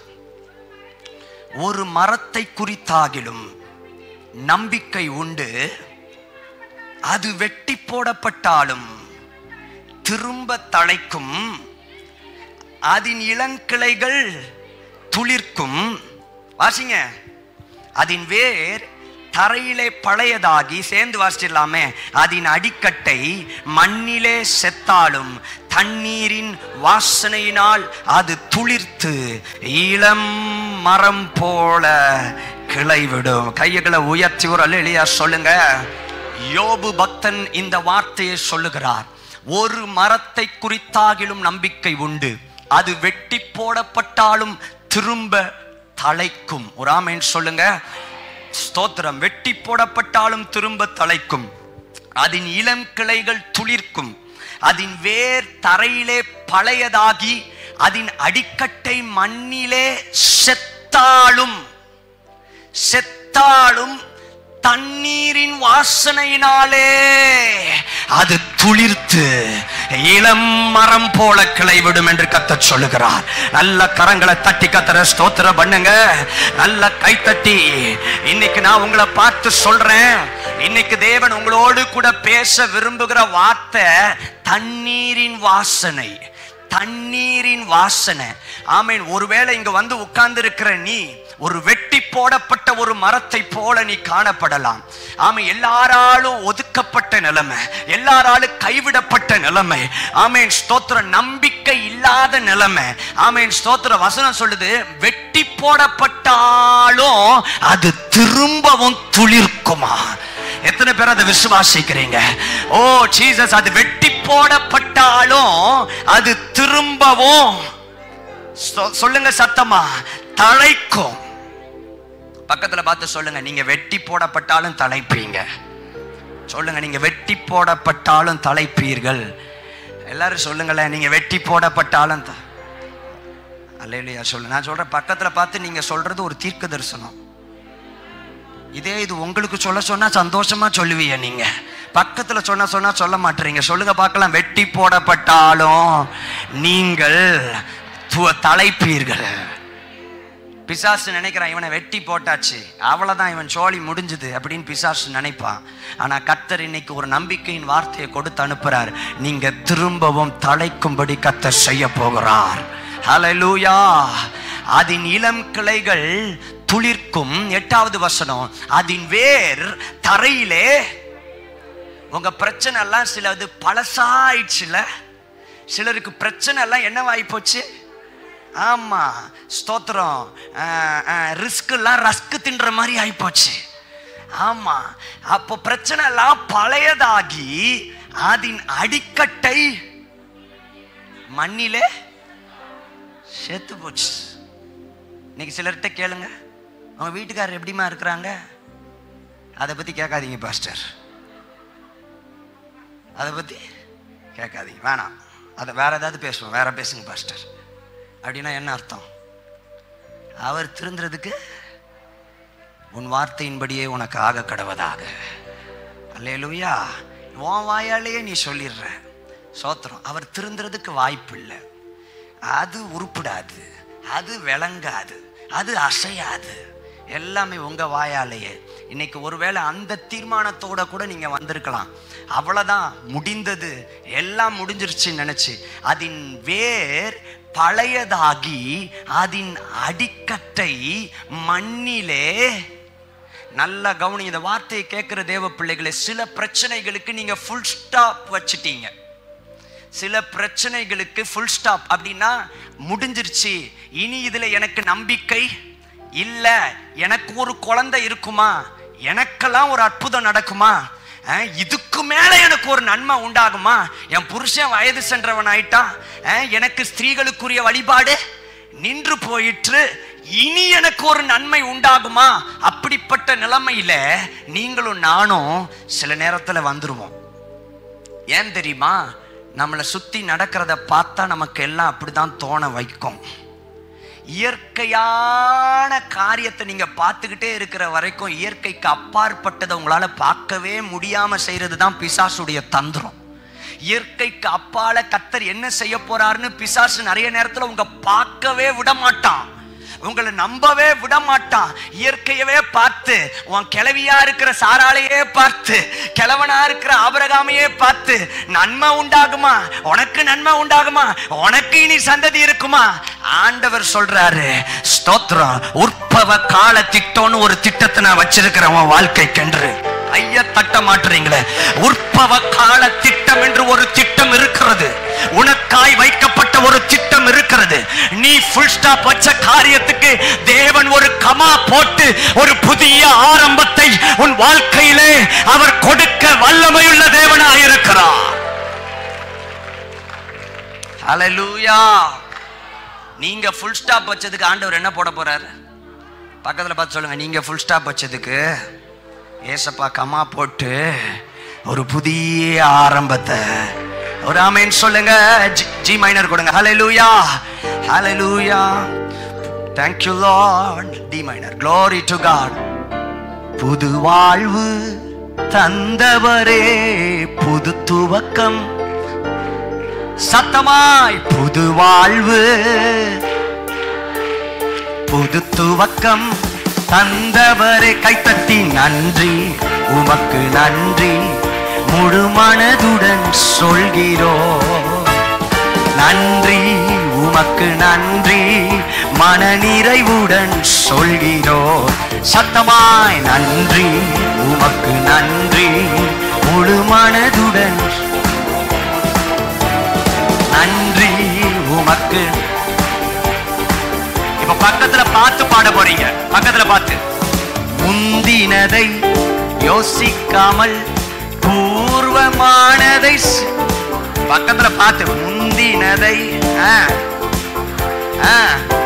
ஒரு மரத்தை குறித்தாகிலும் நம்பிக்கை உண்டு அது வெட்டி போடப்பட்டாலும் திரும்ப தழைக்கும் அதன் இளங்கிளைகள் துளிர்க்கும் வாசிங்க அதன் வேர் தரையிலே பழையதாகி சேர்ந்து வாசிச்சிடலாமே அதன் அடிக்கட்டை மண்ணிலே செத்தாலும் தண்ணீரின் வாசனையினால் அது துளிர்த்து இளம் மரம் போல கிளை விடும் கைகளை உயர்த்தி ஒரு அல்லையா சொல்லுங்க யோபு பக்தன் இந்த வார்த்தையை சொல்லுகிறார் ஒரு மரத்தை குறித்தாகிலும் நம்பிக்கை உண்டு அது வெட்டி போடப்பட்டாலும் திரும்ப தழைக்கும் ஒரு ஆமேன் சொல்லுங்க ஸ்தோத்திரம் வெட்டி போடப்பட்டாலும் திரும்ப தழைக்கும் அதன் இளம் கிளைகள் துளிர்க்கும் அதன் வேர் தரையிலே பழையதாகி அதன் அடிக்கட்டை மண்ணிலே செத்தாலும் செத்தாலும் தண்ணீரின் வாசனையினாலே அது துளிர்த்து இளம் மரம் போல கிளைவிடும் என்று கத்த சொல்லுகிறார் நல்ல கரங்களை தட்டி கத்தர ஸ்தோத்திர பண்ணுங்க நல்ல கைத்தட்டி இன்னைக்கு நான் உங்களை பார்த்து சொல்றேன் இன்னைக்கு தேவன் உங்களோடு கூட பேச விரும்புகிற வார்த்தை தண்ணீரின் வாசனை தண்ணீரின் வாசனை ஆமீன் ஒருவேளை இங்க வந்து உட்கார்ந்து இருக்கிற நீ ஒரு வெட்டி போடப்பட்ட ஒரு மரத்தை போல நீ காணப்படலாம் ஆமை எல்லாராலும் ஒதுக்கப்பட்ட நிலைமை எல்லாராலும் கைவிடப்பட்ட நிலைமை ஆமேன் ஸ்தோத்திர நம்பிக்கை இல்லாத நிலைமை ஆமேன் ஸ்தோத்திர வசனம் சொல்லுது வெட்டி போடப்பட்டாலும் அது திரும்பவும் துளிர்க்குமா எத்தனை பேர் அதை விசுவாசிக்கிறீங்க ஓ ஜீசஸ் அது வெட்டி போடப்பட்டாலும் அது திரும்பவும் சொ- சொல்லுங்க சத்தமா தழைக்கும் பக்கத்துல பார்த்து சொல்லுங்க நீங்க வெட்டி போடப்பட்டாலும் தழைப்பீங்க சொல்லுங்க நீங்க வெட்டி போடப்பட்டாலும் தழைப்பீர்கள் எல்லாரும் சொல்லுங்களேன் நீங்க வெட்டி போடப்பட்டாலும் த- அல்லேலூயா சொல்லு நான் சொல்றேன் பக்கத்துல பார்த்து நீங்க சொல்றது ஒரு தீர்க்க தரிசனம் இதே இது உங்களுக்கு சொல்ல சொன்னா சந்தோஷமா சொல்லுவீங்க நீங்க பக்கத்துல சொன்னா சொன்னா சொல்ல மாட்டீங்க சொல்லுங்க பார்க்கலாம் வெட்டி போடப்பட்டாலும் நீங்கள் து- தலைப்பீர்கள் பிசாசு நினைக்கிறான் இவனை வெட்டி போட்டாச்சு அவ்வளவுதான் இவன் சோழி முடிஞ்சுது அப்படின்னு பிசாசு நினைப்பான் ஆனா கத்தர் இன்னைக்கு ஒரு நம்பிக்கையின் வார்த்தையை கொடுத்து அனுப்புறார் நீங்க திரும்பவும் தலைக்கும்படி கத்தர் செய்ய போகிறார் ஹalleluya அதன் இளம் கிளைகள் துளிர்க்கும் எட்டாவது வசனம் அதன் வேர் தரையிலே உங்க பிரச்சனை எல்லாம் சிலது பழசாயிடுச்சுல சிலருக்கு பிரச்சனை எல்லாம் என்னவாகி போச்சு ஆமா ஸ்தோத்திரம் ரிஸ்க் எல்லாம் ரஸ்க் தின்ற மாதிரி ஆயிப்போச்சு ஆமா அப்போ பிரச்சனை எல்லாம் பழையதாகி அதன் அடிக்கட்டை மண்ணிலே செத்து போச்சு இன்னைக்கு சிலர்கிட்ட கேளுங்க அவங்க வீட்டுக்காரர் எப்படிமா இருக்கிறாங்க அதை பத்தி கேட்காதீங்க பாஸ்டர் அதை பத்தி கேட்காதீங்க வேணாம் அதை வேற ஏதாவது பேசுவோம் வேற பேசுங்க பாஸ்டர் அப்படின்னா என்ன அர்த்தம் அவர் திருந்துறதுக்கு உன் வார்த்தையின்படியே உனக்கு ஆக கடவதாக அல்லேலூயா உன் வாயாலேயே நீ சொல்லிடுற சோத்திரம் அவர் திருந்துறதுக்கு வாய்ப்பு இல்லை அது உருப்படாது அது விளங்காது அது அசையாது எல்லாமே உங்க வாயாலேயே இன்னைக்கு ஒருவேளை அந்த தீர்மானத்தோட கூட நீங்க வந்திருக்கலாம் அவ்வளவுதான் முடிந்தது எல்லாம் முடிஞ்சிருச்சுன்னு நினைச்சு அதன் வேர் பழையதாகி அதன் அடிக்கட்டை மண்ணிலே நல்லா கவனி இந்த வார்த்தையை கேட்கிற தேவ பிள்ளைகளை சில பிரச்சனைகளுக்கு நீங்க ஃபுல் ஸ்டாப் வச்சிட்டீங்க சில பிரச்சனைகளுக்கு ஃபுல் ஸ்டாப் அப்படின்னா முடிஞ்சிருச்சு இனி இதுல எனக்கு நம்பிக்கை இல்ல எனக்கு ஒரு குழந்தை இருக்குமா எனக்கெல்லாம் ஒரு அற்புதம் நடக்குமா அஹ், இதுக்கு மேல எனக்கு ஒரு நன்மை உண்டாகுமா என் புருஷன் வயது சென்றவன் ஆயிட்டான் அஹ், எனக்கு ஸ்திரீகளுக்குரிய வழிபாடு நின்று போயிற்று இனி எனக்கு ஒரு நன்மை உண்டாகுமா அப்படிப்பட்ட நிலைமையில நீங்களும் நானும் சில நேரத்துல வந்துருவோம் ஏன் தெரியுமா நம்மளை சுத்தி நடக்கிறத பார்த்தா நமக்கு எல்லாம் அப்படிதான் தோண வைக்கும் இயற்கையான காரியத்தை நீங்க பார்த்துக்கிட்டே இருக்கிற வரைக்கும் இயற்கைக்கு அப்பாற்பட்டதை உங்களால பார்க்கவே முடியாம செய்யறது தான் பிசாசுடைய தந்திரம் இயற்கைக்கு அப்பால கத்தர் என்ன செய்ய போறாருன்னு பிசாசு நிறைய நேரத்துல உங்க பார்க்கவே விட மாட்டான் உங்களை நம்பவே விட மாட்டான் இயற்கையவே பார்த்து உன் கிழவியா இருக்கிற சாராளையே பார்த்து கிழவனா இருக்கிற ஆபரகாமையே பார்த்து நன்மை உண்டாகுமா உனக்கு நன்மை உண்டாகுமா உனக்கு இனி சந்ததி இருக்குமா ஆண்டவர் சொல்றாரு ஸ்தோத்திரம் உற்பவ கால திட்டம்னு ஒரு திட்டத்தை நான் வச்சிருக்கிறேன் உன் வாழ்க்கைக்கென்று ஐயா தட்ட மாட்டுறீங்களே உற்பவ கால திட்டம் என்று ஒரு திட்டம் இருக்கிறது உனக்காய் வைக்கப்பட்ட ஒரு திட்டம் இருக்கிறது நீ ஃபுல் ஸ்டாப் வச்ச காரியத்துக்கு தேவன் ஒரு கமா போட்டு ஒரு புதிய ஆரம்பத்தை உன் வாழ்க்கையிலே அவர் கொடுக்க வல்லமையுள்ள தேவனாய் இருக்கிறார் ஹalleluya நீங்க ஃபுல் ஸ்டாப் வச்சதுக்கு ஆண்டவர் என்ன போட போறாரு பக்கத்துல பார்த்து சொல்லுங்க நீங்க ஃபுல் ஸ்டாப் வச்சதுக்கு ஏசப்பா கமா போட்டு ஒரு புதிய ஆரம்பத்தை ஒரு ஆமேன் சொல்லுங்க ஜி- ஜி மைனர் கொடுங்க ஹalleluya ஹalleluya thank you lord D minor glory to god புது வாழ்வு தந்தவரே புது துவக்கம் சத்தமாய் புது வாழ்வு புது துவக்கம் தந்தவரை கைத்தட்டி நன்றி உமக்கு நன்றி முழு மனதுடன் சொல்கிறோ நன்றி உமக்கு நன்றி மனநிறைவுடன் சொல்கிறோ சத்தமாய் நன்றி உமக்கு நன்றி முழு மனதுடன் நன்றி உமக்கு இப்ப பக்கத்துல பார்த்து பாட போறீங்க பக்கத்துல பார்த்து முந்தினதை யோசிக்காமல் பூர்வமானதை ஸ்- பக்கத்துல பார்த்து முந்தினதை ஆ, ஆ.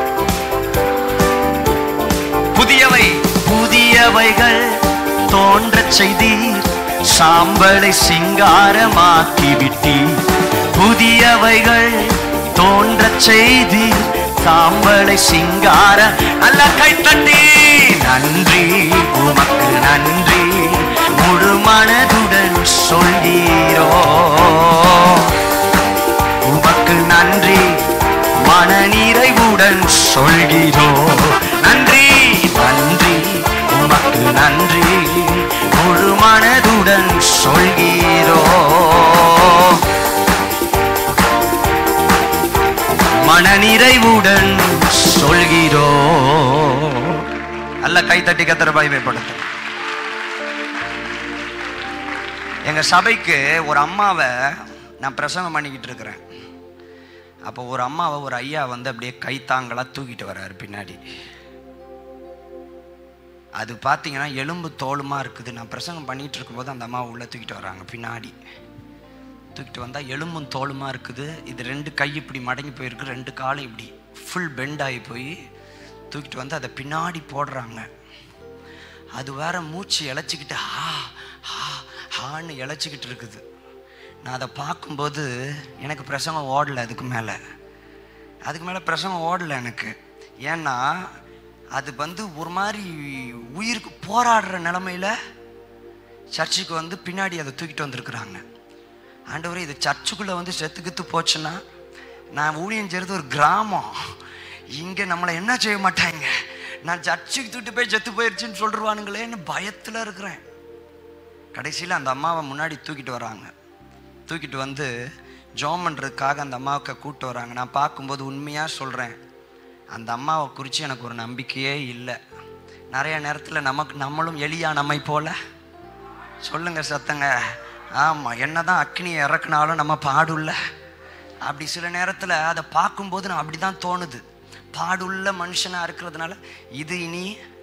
புதியவை புதியவைகள் தோன்றச் செய்தீர் சாம்பலை சிங்காரமாக்கி விட்டீர் புதியவைகள் தோன்றச் செய்தீர் சாம்பலை சிங்கார நல்ல கைத்தட்டி நன்றி உமக்கு நன்றி முழு மனதுடன் சொல்கிறோ உமக்கு நன்றி மனநிறைவுடன் சொல்கிறோ நன்றி நன்றி உமக்கு நன்றி முழு மனதுடன் சொல்கிறோ மனநிறைவுடன் சொல்கிறோ நல்ல கைத்தட்டி கத்திர பயமைப்படுத்த எங்க சபைக்கு ஒரு அம்மாவை நான் பிரசங்கம் பண்ணிக்கிட்டு இருக்கிறேன் அப்போ ஒரு அம்மாவை ஒரு ஐயா வந்து அப்படியே கைத்தாங்களா தூக்கிட்டு வர்றாரு பின்னாடி அது பார்த்தீங்கன்னா எலும்பு தோலுமா இருக்குது நான் பிரசங்கம் பண்ணிட்டு இருக்கும்போது அந்த அம்மா உள்ள தூக்கிட்டு வர்றாங்க பின்னாடி தூக்கிட்டு வந்தால் எலும்பும் தோலுமா இருக்குது இது ரெண்டு கை இப்படி மடங்கி போயிருக்கு ரெண்டு காலும் இப்படி ஃபுல் பெண்ட் ஆகி போய் தூக்கிட்டு வந்து அதை பின்னாடி போடுறாங்க அது வேற மூச்சு இழைச்சிக்கிட்டு ஹா ஹா ஹான்னு இழைச்சிக்கிட்டு இருக்குது நான் அதை பார்க்கும்போது எனக்கு பிரசங்கம் ஓடலை அதுக்கு மேலே அதுக்கு மேலே பிரசங்கம் ஓடலை எனக்கு ஏன்னா அது வந்து ஒரு மாதிரி உயிருக்கு போராடுற நிலமையில சர்ச்சுக்கு வந்து பின்னாடி அதை தூக்கிட்டு வந்திருக்கிறாங்க ஆண்டவரே இது சர்ச்சுக்குள்ளே வந்து செத்துக்கித்து போச்சுன்னா நான் ஊழியம் செய்கிறது ஒரு கிராமம் இங்கே நம்மளை என்ன செய்ய மாட்டாங்க நான் சர்ச்சுக்கு தூக்கிட்டு போய் செத்து போயிருச்சுன்னு சொல்லிடுவானுங்களேன்னு பயத்தில் இருக்கிறேன் கடைசியில் அந்த அம்மாவை முன்னாடி தூக்கிட்டு வராங்க தூக்கிட்டு வந்து ஜோம் பண்ணுறதுக்காக அந்த அம்மாவுக்கு கூப்பிட்டு வராங்க நான் பார்க்கும்போது உண்மையாக சொல்கிறேன் அந்த அம்மாவை குறித்து எனக்கு ஒரு நம்பிக்கையே இல்லை நிறைய நேரத்தில் நமக்கு நம்மளும் எலியா நம்மை போல சொல்லுங்க சத்தங்க ஆமாம் என்னதான் அக்னியை இறக்குனாலும் நம்ம பாடுள்ள அப்படி சில நேரத்தில் அதை பார்க்கும்போது நான் அப்படி தான் தோணுது பாடுள்ள மனுஷனாக இருக்கிறதுனால இது இனி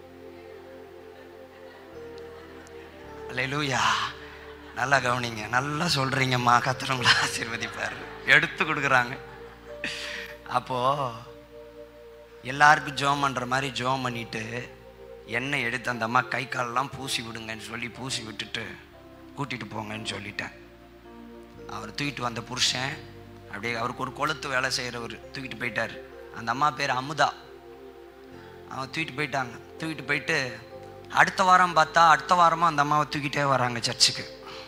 அல்லேலூயா நல்லா கவனிங்க நல்லா சொல்றீங்கம்மா கத்துறவங்கள ஆசீர்வதிப்பார் எடுத்து கொடுக்குறாங்க அப்போ எல்லாருக்கும் ஜோம் பண்ற மாதிரி ஜோம் பண்ணிட்டு எண்ணெய் எடுத்து அந்த அம்மா கை காலெல்லாம் பூசி விடுங்கன்னு சொல்லி பூசி விட்டுட்டு கூட்டிட்டு போங்கன்னு சொல்லிட்டேன் அவர் தூக்கிட்டு வந்த புருஷன் அப்படியே அவருக்கு ஒரு கொளுத்து வேலை செய்கிறவர் தூக்கிட்டு போயிட்டார் அந்த அம்மா பேர் அமுதா அவங்க தூக்கிட்டு போயிட்டாங்க தூக்கிட்டு போயிட்டு அடுத்த வாரம் பார்த்தா அடுத்த வாரமும் அந்த அம்மாவை தூக்கிட்டே வராங்க சர்ச்சுக்கு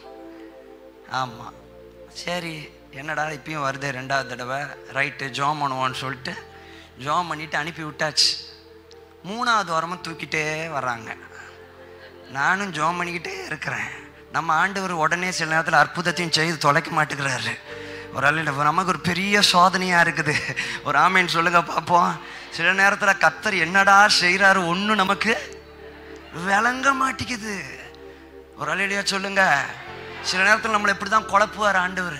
ஆமாம் சரி என்னடா இப்பயும் வருது ரெண்டாவது தடவை ரைட்டு ஜோம் பண்ணுவோன்னு சொல்லிட்டு ஜோம் பண்ணிட்டு அனுப்பி விட்டாச்சு மூணாவது வாரமும் தூக்கிட்டே வராங்க நானும் ஜோம் பண்ணிக்கிட்டே இருக்கிறேன் நம்ம ஆண்டவர் உடனே சில நேரத்தில் அற்புதத்தையும் செய்து தொலைக்க மாட்டேங்கிறாரு ஒரு ஆள் நமக்கு ஒரு பெரிய சோதனையாக இருக்குது ஒரு ஆமைன்னு சொல்லுங்க பார்ப்போம் சில நேரத்தில் கத்தர் என்னடா செய்கிறாரு ஒன்றும் நமக்கு விளங்க மாட்டேங்குது ஒரு அலையிலையா சொல்லுங்க சில நேரத்தில் நம்மளை இப்படி தான் குழப்புவார் ஆண்டவர்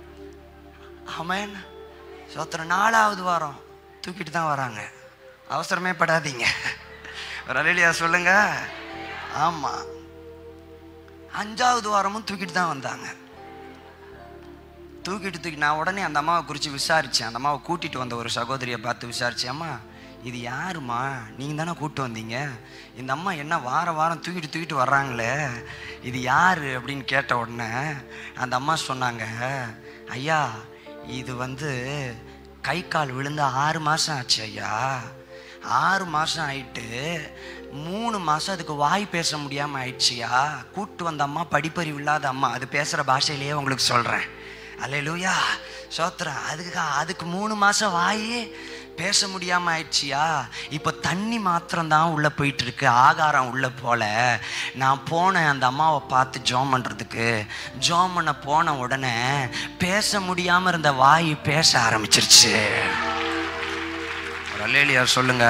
ஆமேன் சோத்திர நாலாவது வாரம் தூக்கிட்டு தான் வராங்க அவசரமே படாதீங்க ஒரு அலையிலையா சொல்லுங்க ஆமாம் அஞ்சாவது வாரமும் தூக்கிட்டு தான் வந்தாங்க தூக்கிட்டு தூக்கி நான் உடனே அந்த அம்மாவை குறித்து விசாரித்தேன் அந்த அம்மாவை கூட்டிகிட்டு வந்த ஒரு சகோதரியை பார்த்து விசாரித்தேன் அம்மா இது யாருமா நீங்கள் தானே கூப்பிட்டு வந்தீங்க இந்த அம்மா என்ன வார வாரம் தூக்கிட்டு தூக்கிட்டு வர்றாங்களே இது யார் அப்படின்னு கேட்ட உடனே அந்த அம்மா சொன்னாங்க ஐயா இது வந்து கை கால் விழுந்து ஆறு மாதம் ஆச்சு ஐயா ஆறு மாதம் ஆயிட்டு மூணு மாதம் அதுக்கு வாய் பேச முடியாமல் ஆயிடுச்சியா கூட்டு வந்த அம்மா படிப்பறிவு இல்லாத அம்மா அது பேசுகிற பாஷையிலேயே உங்களுக்கு சொல்கிறேன் அல்லேலூயா சோத்திரம் அதுக்கு அதுக்கு மூணு மாதம் வாயே பேச முடியாமல் ஆயிடுச்சியா இப்போ தண்ணி மாத்திரம்தான் உள்ளே போயிட்டு இருக்கு ஆகாரம் உள்ளே போல நான் போனேன் அந்த அம்மாவை பார்த்து ஜோம் பண்ணுறதுக்கு ஜோம் பண்ண போன உடனே பேச முடியாமல் இருந்த வாய் பேச ஆரம்பிச்சிருச்சு ஒரு அல்லேலியா சொல்லுங்க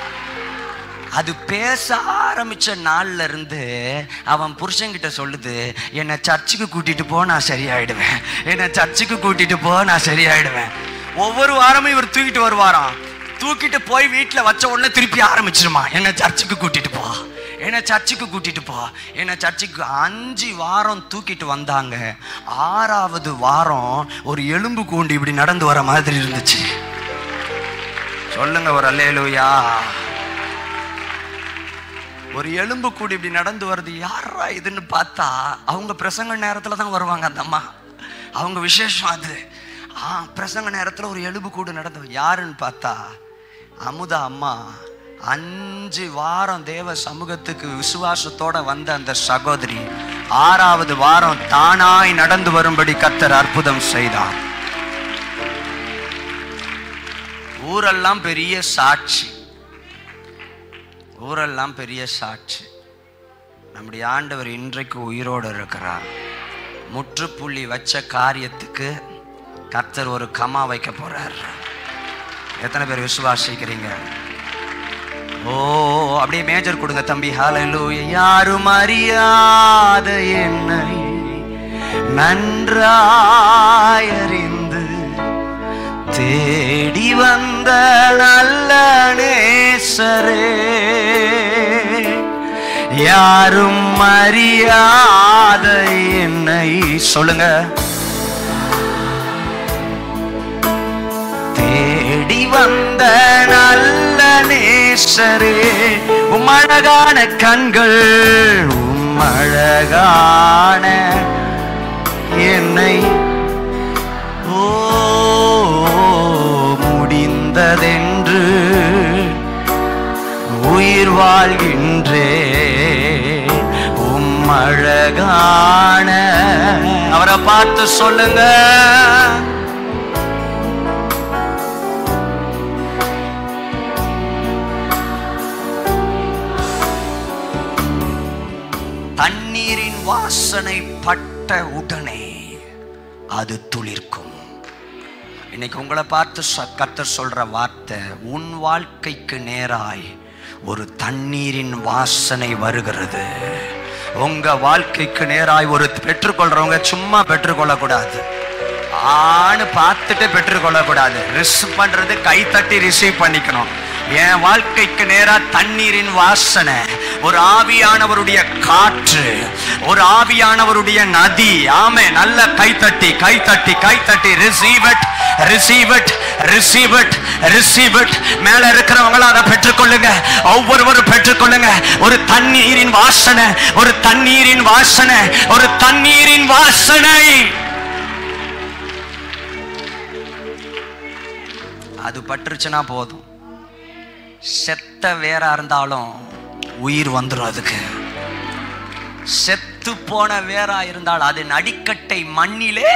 அது பேச ஆரம்பிச்ச நாள்ல இருந்து அவன் புருஷன்கிட்ட சொல்லுது என்னை சர்ச்சுக்கு கூட்டிட்டு போ நான் சரியாயிடுவேன் என்னை சர்ச்சுக்கு கூட்டிட்டு போ நான் சரியாயிடுவேன் ஒவ்வொரு வாரமும் இவர் தூக்கிட்டு வருவாராம் தூக்கிட்டு போய் வீட்டில் வச்ச உடனே திருப்பி ஆரம்பிச்சிருமா என்னை சர்ச்சுக்கு கூட்டிட்டு போ என்னை சர்ச்சுக்கு கூட்டிட்டு போ என்னை சர்ச்சுக்கு அஞ்சு வாரம் தூக்கிட்டு வந்தாங்க ஆறாவது வாரம் ஒரு எலும்பு கூண்டு இப்படி நடந்து வர மாதிரி இருந்துச்சு சொல்லுங்க ஒரு அல்லேலூயா ஒரு எலும்பு கூடி இப்படி நடந்து வருது யாரா இதுன்னு பார்த்தா அவங்க பிரசங்க நேரத்துல தான் வருவாங்க அந்த அம்மா அவங்க விசேஷம் அது ஆ பிரசங்க நேரத்துல ஒரு எலும்பு கூடு நடந்து யாருன்னு பார்த்தா அமுதா அம்மா அஞ்சு வாரம் தேவ சமூகத்துக்கு விசுவாசத்தோட வந்த அந்த சகோதரி ஆறாவது வாரம் தானாய் நடந்து வரும்படி கத்தர் அற்புதம் செய்தார் ஊரெல்லாம் பெரிய சாட்சி ஊரெல்லாம் பெரிய சாட்சி நம்முடைய ஆண்டவர் இன்றைக்கு உயிரோடு இருக்கிறார் முற்றுப்புள்ளி வச்ச காரியத்துக்கு கர்த்தர் ஒரு கமா வைக்க போறார் எத்தனை பேர் விசுவாசிக்கிறீங்க ஓ அப்படியே மேஜர் கொடுங்க தம்பி ஹalleluya யாரும் அறியாத என்னை நன்றாய் அறிந்து தேடி வந்த நல்ல நேசரே யாரும் அறியாத என்னை சொல்லுங்க தேடி வந்த நல்ல நேசரே உம்மழகான கண்கள் உம்மழகான என்னை ஓ முடிந்ததென்று உயிர் வாழ்கின்றே உம்மழகான அவரை பார்த்து சொல்லுங்க தண்ணீரின் வாசனை பட்ட உடனே அது துளிர்க்கும் இன்னைக்கு உங்களை பார்த்து சொ- கர்த்தர் சொல்ற வார்த்தை உன் வாழ்க்கைக்கு நேராய் ஒரு தண்ணீரின் வாசனை வருகிறது உங்க வாழ்க்கைக்கு நேராய் ஒரு பெற்றுக்கொள்றவங்க சும்மா பெற்றுக்கொள்ளக்கூடாது ஆன்னு பார்த்துட்டு பெற்றுக்கொள்ளக்கூடாது ரிசீவ் பண்றது கை தட்டி ரிசீவ் பண்ணிக்கணும் என் வாழ்க்கைக்கு நேரா தண்ணீரின் வாசனை ஒரு ஆவியானவருடைய காற்று ஒரு ஆவியானவருடைய நதி ஆமே நல்ல கைத்தட்டி கைத்தட்டி கைத்தட்டி receive it receive it receive it receive it மேல இருக்கிறவங்கள அதை பெற்றுக்கொள்ளுங்க ஒவ்வொருவரும் பெற்றுக்கொள்ளுங்க ஒரு தண்ணீரின் வாசனை ஒரு தண்ணீரின் வாசனை ஒரு தண்ணீரின் வாசனை அது பட்டுருச்சுன்னா போதும் செத்த வேறா இருந்தாலும் உயிர் வந்துடும் அதுக்கு செத்து போன வேறா இருந்தால் அது நடிக்கட்டை மண்ணிலே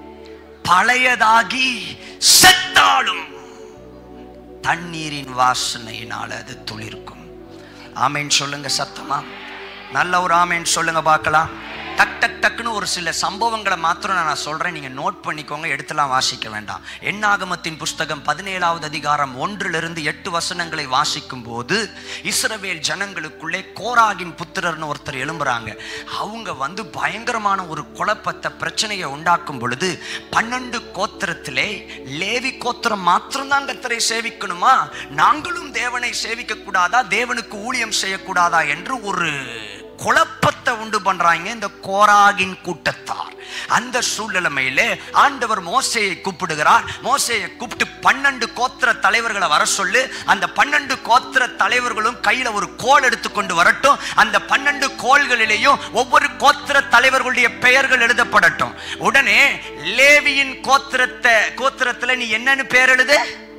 பழையதாகி செத்தாலும் தண்ணீரின் வாசனையினால் அது துளிர்க்கும் ஆமேன் சொல்லுங்க சத்தமா நல்ல ஒரு ஆமேன் சொல்லுங்க பார்க்கலாம் டக் டக் டக்குன்னு ஒரு சில சம்பவங்களை மாத்திரம் நான் சொல்றேன் நீங்க நோட் பண்ணிக்கோங்க எடுத்துலாம் வாசிக்க வேண்டாம் எண்ணாகமத்தின் புஸ்தகம் பதினேழாவது அதிகாரம் ஒன்றிலிருந்து எட்டு வசனங்களை வாசிக்கும் போது இஸ்ரவேல் ஜனங்களுக்குள்ளே கோராகின் புத்திரர்னு ஒருத்தர் எழும்புறாங்க அவங்க வந்து பயங்கரமான ஒரு குழப்பத்தை பிரச்சனையை உண்டாக்கும் பொழுது பன்னெண்டு கோத்திரத்திலே லேவி கோத்திரம் மாத்திரம்தான் கத்தரை சேவிக்கணுமா நாங்களும் தேவனை சேவிக்க கூடாதா தேவனுக்கு ஊழியம் செய்யக்கூடாதா என்று ஒரு குழப்பத்தை உண்டு பண்றாங்க இந்த கோராகின் கூட்டத்தார் அந்த சூழ்நிலைமையிலே ஆண்டவர் மோசையை கூப்பிடுகிறார் மோசையை கூப்பிட்டு பன்னெண்டு கோத்திர தலைவர்களை வர சொல்லு அந்த பன்னெண்டு கோத்திர தலைவர்களும் கையில ஒரு கோல் எடுத்துக்கொண்டு வரட்டும் அந்த பன்னெண்டு கோள்களிலேயும் ஒவ்வொரு கோத்திர தலைவர்களுடைய பெயர்கள் எழுதப்படட்டும் உடனே லேவியின் கோத்திரத்தை கோத்திரத்துல நீ என்னன்னு பேர் எழுது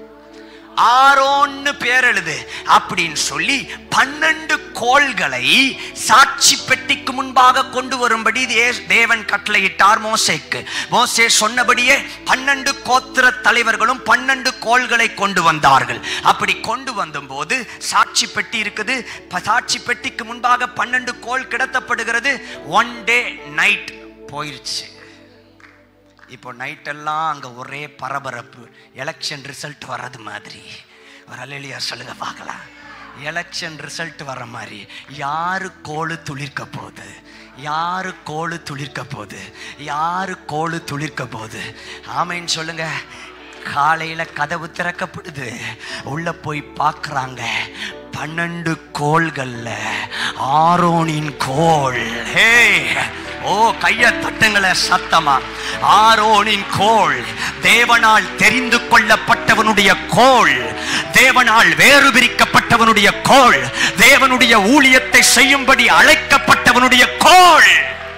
ஆரோன்னு பேர் எழுது அப்படின்னு சொல்லி பன்னெண்டு கோள்களை சாட்சி பெட்டிக்கு முன்பாக கொண்டு வரும்படி தே- தேவன் கட்டளையிட்டார் மோசேக்கு மோசே சொன்னபடியே பன்னெண்டு கோத்திர தலைவர்களும் பன்னெண்டு கோள்களை கொண்டு வந்தார்கள் அப்படி கொண்டு வந்தபோது சாட்சி பெட்டி இருக்குது ப- சாட்சி பெட்டிக்கு முன்பாக பன்னெண்டு கோள் கிடத்தப்படுகிறது ஒன் டே நைட் போயிருச்சு இப்போ நைட்டெல்லாம் அங்கே ஒரே பரபரப்பு எலெக்ஷன் ரிசல்ட் வர்றது மாதிரி ஒரு அலையிலியா சொல்லுங்க பார்க்கலாம் எலெக்ஷன் ரிசல்ட் வர மாதிரி யாரு கோழு துளிர்க்க போகுது யாரு கோழு துளிர்க்க போகுது யாரு கோழு துளிர்க்க போகுது ஆமைன்னு சொல்லுங்க காலையில கதவு திறக்கப்படுது உள்ள போய் பார்க்கறாங்க பன்னெண்டு கோள்கள்ல ஆரோனின் கோள் ஹே ஓ கைய தட்டுங்கள சத்தமா ஆரோனின் கோள் தேவனால் தெரிந்து கொள்ளப்பட்டவனுடைய கோள் தேவனால் வேறு பிரிக்கப்பட்டவனுடைய கோள் தேவனுடைய ஊழியத்தை செய்யும்படி அழைக்கப்பட்டவனுடைய கோள்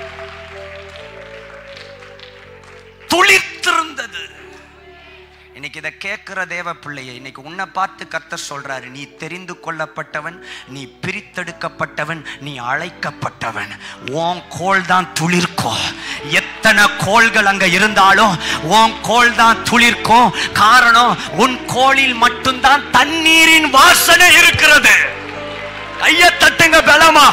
துளிர்த்திருந்தது இன்னைக்கு இதை கேட்கிற தேவ பிள்ளையை இன்னைக்கு உன்னை பார்த்து கர்த்தர் சொல்றாரு நீ தெரிந்து கொள்ளப்பட்டவன் நீ பிரித்தெடுக்கப்பட்டவன் நீ அழைக்கப்பட்டவன் உன் கோல் தான் துளிர்க்கும் எத்தனை கோள்கள் அங்க இருந்தாலும் உன் கோல் தான் துளிர்க்கும் காரணம் உன் கோளில் மட்டும்தான் தண்ணீரின் வாசனை இருக்கிறது கைய தட்டுங்க பலமா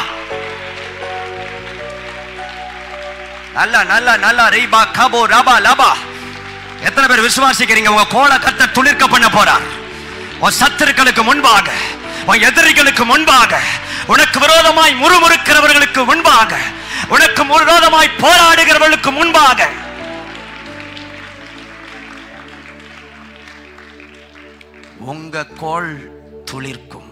நல்லா நல்லா நல்லா ரீபா கபோ ரபா லபா எத்தனை பேர் விசுவாசிக்கிறீங்க உங்க கோலை கத்த துளிர்க்க பண்ண போறார் உன் சத்துருக்களுக்கு முன்பாக உன் எதிரிகளுக்கு முன்பாக உனக்கு விரோதமாய் முறுமுறுக்கிறவர்களுக்கு முன்பாக உனக்கு விரோதமாய் போராடுகிறவர்களுக்கு முன்பாக உங்க கோல் துளிர்க்கும்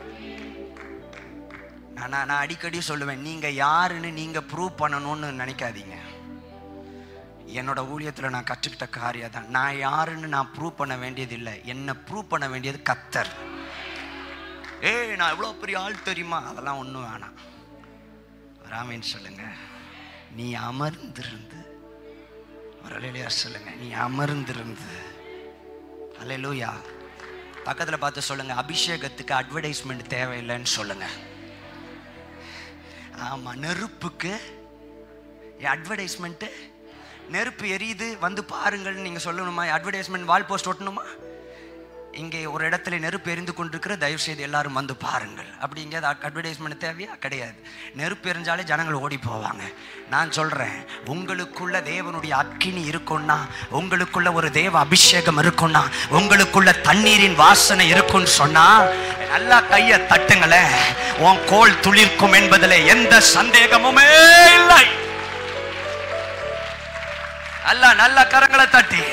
நான் நான் நான் அடிக்கடி சொல்லுவேன் நீங்க யாருன்னு நீங்க ப்ரூவ் பண்ணணும்னு நினைக்காதீங்க என்னோட ஊழியத்தில் நான் கற்றுக்கிட்ட காரியம் தான் நான் யாருன்னு நான் ப்ரூவ் பண்ண வேண்டியது இல்லை என்னை ப்ரூவ் பண்ண வேண்டியது கத்தர் ஏய் நான் எவ்வளோ பெரிய ஆள் தெரியுமா அதெல்லாம் ஒன்றும் வேணாம் ராமேன் சொல்லுங்க நீ அமர்ந்திருந்து ஒரு அலையிலையா சொல்லுங்க நீ அமர்ந்திருந்து அலையிலூயா பக்கத்தில் பார்த்து சொல்லுங்க அபிஷேகத்துக்கு அட்வர்டைஸ்மெண்ட் தேவையில்லைன்னு சொல்லுங்க ஆமா நெருப்புக்கு அட்வர்டைஸ்மெண்ட்டு நெருப்பு எரியுது வந்து பாருங்கள்னு நீங்கள் சொல்லணுமா அட்வர்டைஸ்மெண்ட் வால் போஸ்ட் ஒட்டணுமா இங்கே ஒரு இடத்துல நெருப்பு எரிந்து கொண்டிருக்கிற தயவு செய்து எல்லாரும் வந்து பாருங்கள் அப்படி எங்கேயாவது அட்வர்டைஸ்மெண்ட் தேவையா கிடையாது நெருப்பு எரிஞ்சாலே ஜனங்கள் ஓடி போவாங்க நான் சொல்றேன் உங்களுக்குள்ள தேவனுடைய அக்கினி இருக்கும்னா உங்களுக்குள்ள ஒரு தேவ அபிஷேகம் இருக்கும்னா உங்களுக்குள்ள தண்ணீரின் வாசனை இருக்கும்னு சொன்னா நல்லா கையை தட்டுங்களேன் உன் கோல் துளிர்க்கும் என்பதில் எந்த சந்தேகமுமே இல்லை நல்லா நல்ல கரங்களை தட்டி